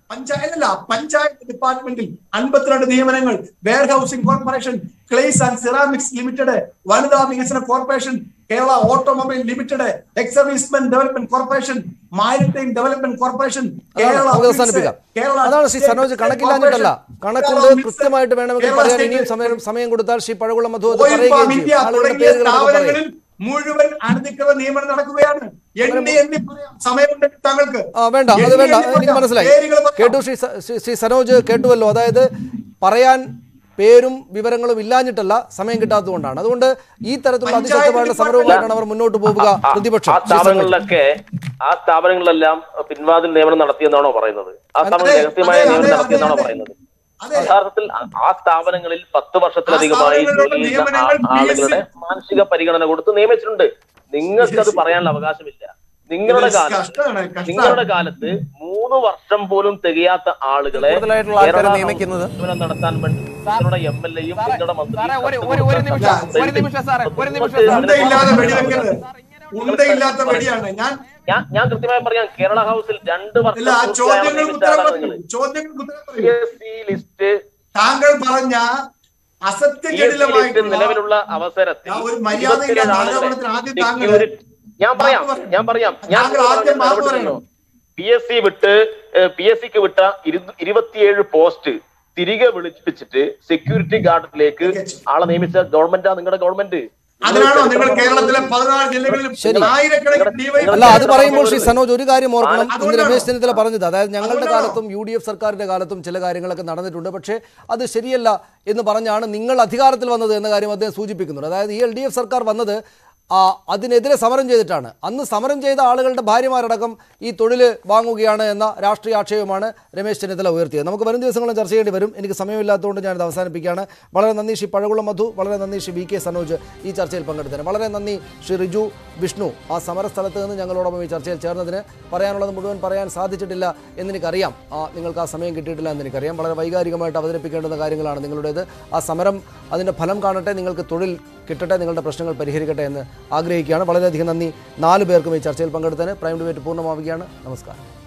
പഞ്ചായത്തല്ല പഞ്ചായത്ത് ഡിപ്പാർട്ട്മെന്റിൽ അൻപത്തിരണ്ട് നിയമനങ്ങൾ warehousing corporation clays and ceramics limited വനിതാ വികസന കോർപ്പറേഷൻ Kerala automobile limited ex servicemen development corporation maritime development corporation അതാണ് നമുക്ക് അവസാനിപ്പിക്കാം അതാണ് ശ്രീ സനോജ് കണക്കില്ലാഞ്ഞിട്ടല്ല കണക്കുണ്ട് കൃത്യമായിട്ട് വേണമെങ്കിൽ പറയാൻ ഇനിയും സമയം സമയം കൊടുത്താൽ ശ്രീ പഴകുളം മധു അത് പറയുകയും ഇന്ത്യ ചെയ്യും ആളുകളുടെ തുടങ്ങിയ പേരുകൾ നമുക്ക് പറയും സ്ഥാപനങ്ങളിൽ മുഴുവൻ അനധികൃത നിയമനം നടക്കുകയാണ് എണ്ണി എണ്ണി പറയാം സമയമുണ്ടെങ്കിൽ താങ്കൾക്ക് ആ വേണ്ട അത് എണ്ണി വേണ്ട എണ്ണി എനിക്ക് പറയാം. മനസ്സിലായി പേരുകൾ പറയാം. കേട്ടു ശ്രീ സ- ശ്രീ- ശ്രീ സനോജ് കേട്ടുവല്ലോ അതായത് പറയാൻ പേരും വിവരങ്ങളും ഇല്ലാഞ്ഞിട്ടല്ല സമയം കിട്ടാത്തതുകൊണ്ടാണ് അതുകൊണ്ട് ഈ തരത്തിലുള്ള പഞ്ചായത്ത് അതിശക്തമായിട്ടുള്ള സമരവുമായിട്ടാണ് അവർ മുന്നോട്ട് പോവുക ആ- പ്രതിപക്ഷം ആ ശ്രീ സനോജ്. സ്ഥാപനങ്ങളിലൊക്കെ ആ സ്ഥാപനങ്ങളിലെല്ലാം പിൻവാതിൽ നിയമനം നടത്തിയെന്നാണോ പറയുന്നത് ആ സ്ഥാപനം അതെ, രഹസ്യമായ അതെ, നിയമനം അതെ, നടത്തിയെന്നാണോ അതെ. പറയുന്നത് അതെ. യഥാർത്ഥത്തിൽ ആ- ആ സ്ഥാപനങ്ങളിൽ പത്ത് വർഷത്തിലധികമായി ആ സ്ഥാപനങ്ങളിലുള്ള ജോലി ചെയ്യുന്ന നിയമനങ്ങൾ ആ- ആളുകളുടെ മാനസിക പരിഗണന കൊടുത്ത് നിയമിച്ചിട്ടുണ്ട് നിങ്ങൾക്ക് അത് പറയാനുള്ള അവകാശമില്ല നിങ്ങളുടെ ഇത് കാലത്ത് കഷ്ടമാണ്, കഷ്ടമാണ്. നിങ്ങളുടെ കാലത്ത് മൂന്ന് വർഷം പോലും തികയാത്ത ആളുകളെ കൂടുതലായിട്ടുള്ള ആൾക്കാരെ കേരള നിയമിക്കുന്നത് നിയമനം നടത്താൻ വേണ്ടി നിങ്ങളുടെ എം എൽ എയും നിങ്ങളുടെ സാറേ ഒരു ഒരു ഒരു മന്ത്രിയും നിമിഷം ഒരു നിമിഷം സാറേ ഒരു നിമിഷം സാറേ ഉണ്ടയില്ലാതെ വെടിവെക്കരുത് ഉണ്ടയില്ലാത്ത വെടിയാണ് ഞാൻ ഞാൻ ഞാൻ കൃത്യമായി പറയാം കേരള ഹൗസിൽ രണ്ട് വർഷം ഇല്ല ആ പൂർത്തിയായ ചോദ്യങ്ങൾക്ക് നിയമിച്ച ഉത്തരം ആളാണ് പറയൂ നിങ്ങൾ ചോദ്യങ്ങൾക്ക് ഉത്തരം പി പറയൂ എസ് സി ലിസ്റ്റ് താങ്കൾ പറഞ്ഞ പി എസ് സി ലിസ്റ്റ് അസത്യജടിലമായിട്ടുള്ള നിലവിലുള്ള അവസരത്തിൽ ആ ഒരു മര്യാദയില്ലാത്ത ഇരുപത്തിയേഴ് ആളുകളെ ആരോപണത്തിന് ആദ്യം താങ്കൾ security- ഞാൻ പറയാം മാപ്പ് പറയണം. ഞാൻ പറയാം ഞാൻ താങ്കൾ ആദ്യം മാപ്പ് പറയണം. പി എസ് സി വിട്ട് പി എസ് സിക്ക് വിട്ട ഇരു- ഇരുപത്തിയേഴ് പോസ്റ്റ് തിരികെ വിളിപ്പിച്ചിട്ട് സെക്യൂരിറ്റി ഗാർഡിലേക്ക് ആളെ നിയമിച്ച ഗവൺമെന്റാ നിങ്ങളുടെ ഗവൺമെന്റ് അതിനാണോ നിങ്ങൾ കേരളത്തിലെ പതിനാല് ജില്ലകളിൽ ശരി. ആയിരക്കണക്കിന് DYFI അല്ല അത് പറയുമ്പോൾ ശ്രീ സനോജ് ഒരു കാര്യം ഓർക്കണം ഇന്ന് അതുകൊണ്ടാണോ? രമേശ് ചെന്നിത്തല പറഞ്ഞത് അതായത് ഞങ്ങളുടെ അതുകൊണ്ടാണോ? കാലത്തും യു ഡി എഫ് സർക്കാരിന്റെ കാലത്തും ചില കാര്യങ്ങളൊക്കെ നടന്നിട്ടുണ്ട് പക്ഷേ അത് ശരിയല്ല എന്ന് പറഞ്ഞാണ് നിങ്ങൾ അധികാരത്തിൽ വന്നത് എന്ന കാര്യം അദ്ദേഹം സൂചിപ്പിക്കുന്നുണ്ട് അതായത് ഈ എൽ ഡി എഫ് സർക്കാർ വന്നത് ആ, അതിനെതിരെ സമരം ചെയ്തിട്ടാണ് അന്ന് സമരം ചെയ്ത ആളുകളുടെ ഭാര്യമാരടക്കം ഈ തൊഴിൽ വാങ്ങുകയാണ് എന്ന രാഷ്ട്രീയ ആക്ഷേപമാണ് രമേശ് ചെന്നിത്തല ഉയർത്തിയത് നമുക്ക് വരും ദിവസങ്ങളും ചർച്ച ചെയ്യേണ്ടി വരും എനിക്ക് സമയമില്ലാത്തതുകൊണ്ട് ഞാനിത് അവസാനിപ്പിക്കുകയാണ് വളരെ നന്ദി ശ്രീ പഴകുളം മധു വളരെ നന്ദി ശ്രീ വി കെ സനോജ് ഈ ചർച്ചയിൽ പങ്കെടുത്തതിന് വളരെ നന്ദി ശ്രീ റിജു വിഷ്ണു ആ സമരസ്ഥലത്ത് നിന്ന് ഞങ്ങളോടൊപ്പം ഈ ചർച്ചയിൽ ചേർന്നതിന് പറയാനുള്ളത് മുഴുവൻ പറയാൻ സാധിച്ചിട്ടില്ല എന്നെനിക്കറിയാം ആ നിങ്ങൾക്ക് ആ സമയം കിട്ടിയിട്ടില്ല എന്ന് എനിക്കറിയാം വളരെ വൈകാരികമായിട്ട് അവതരിപ്പിക്കേണ്ടുന്ന കാര്യങ്ങളാണ് നിങ്ങളുടേത് ആ സമരം അതിൻ്റെ ഫലം കാണട്ടെ നിങ്ങൾക്ക് തൊഴിൽ കിട്ടട്ടെ നിങ്ങളുടെ പ്രശ്നങ്ങൾ പരിഹരിക്കട്ടെ എന്ന് ആഗ്രഹിക്കുകയാണ് വളരെയധികം നന്ദി നാല് പേർക്കും ഈ ചർച്ചയിൽ പങ്കെടുത്തതിന് പ്രൈം ഡിബേറ്റ് പൂർണ്ണമാവുകയാണ് നമസ്കാരം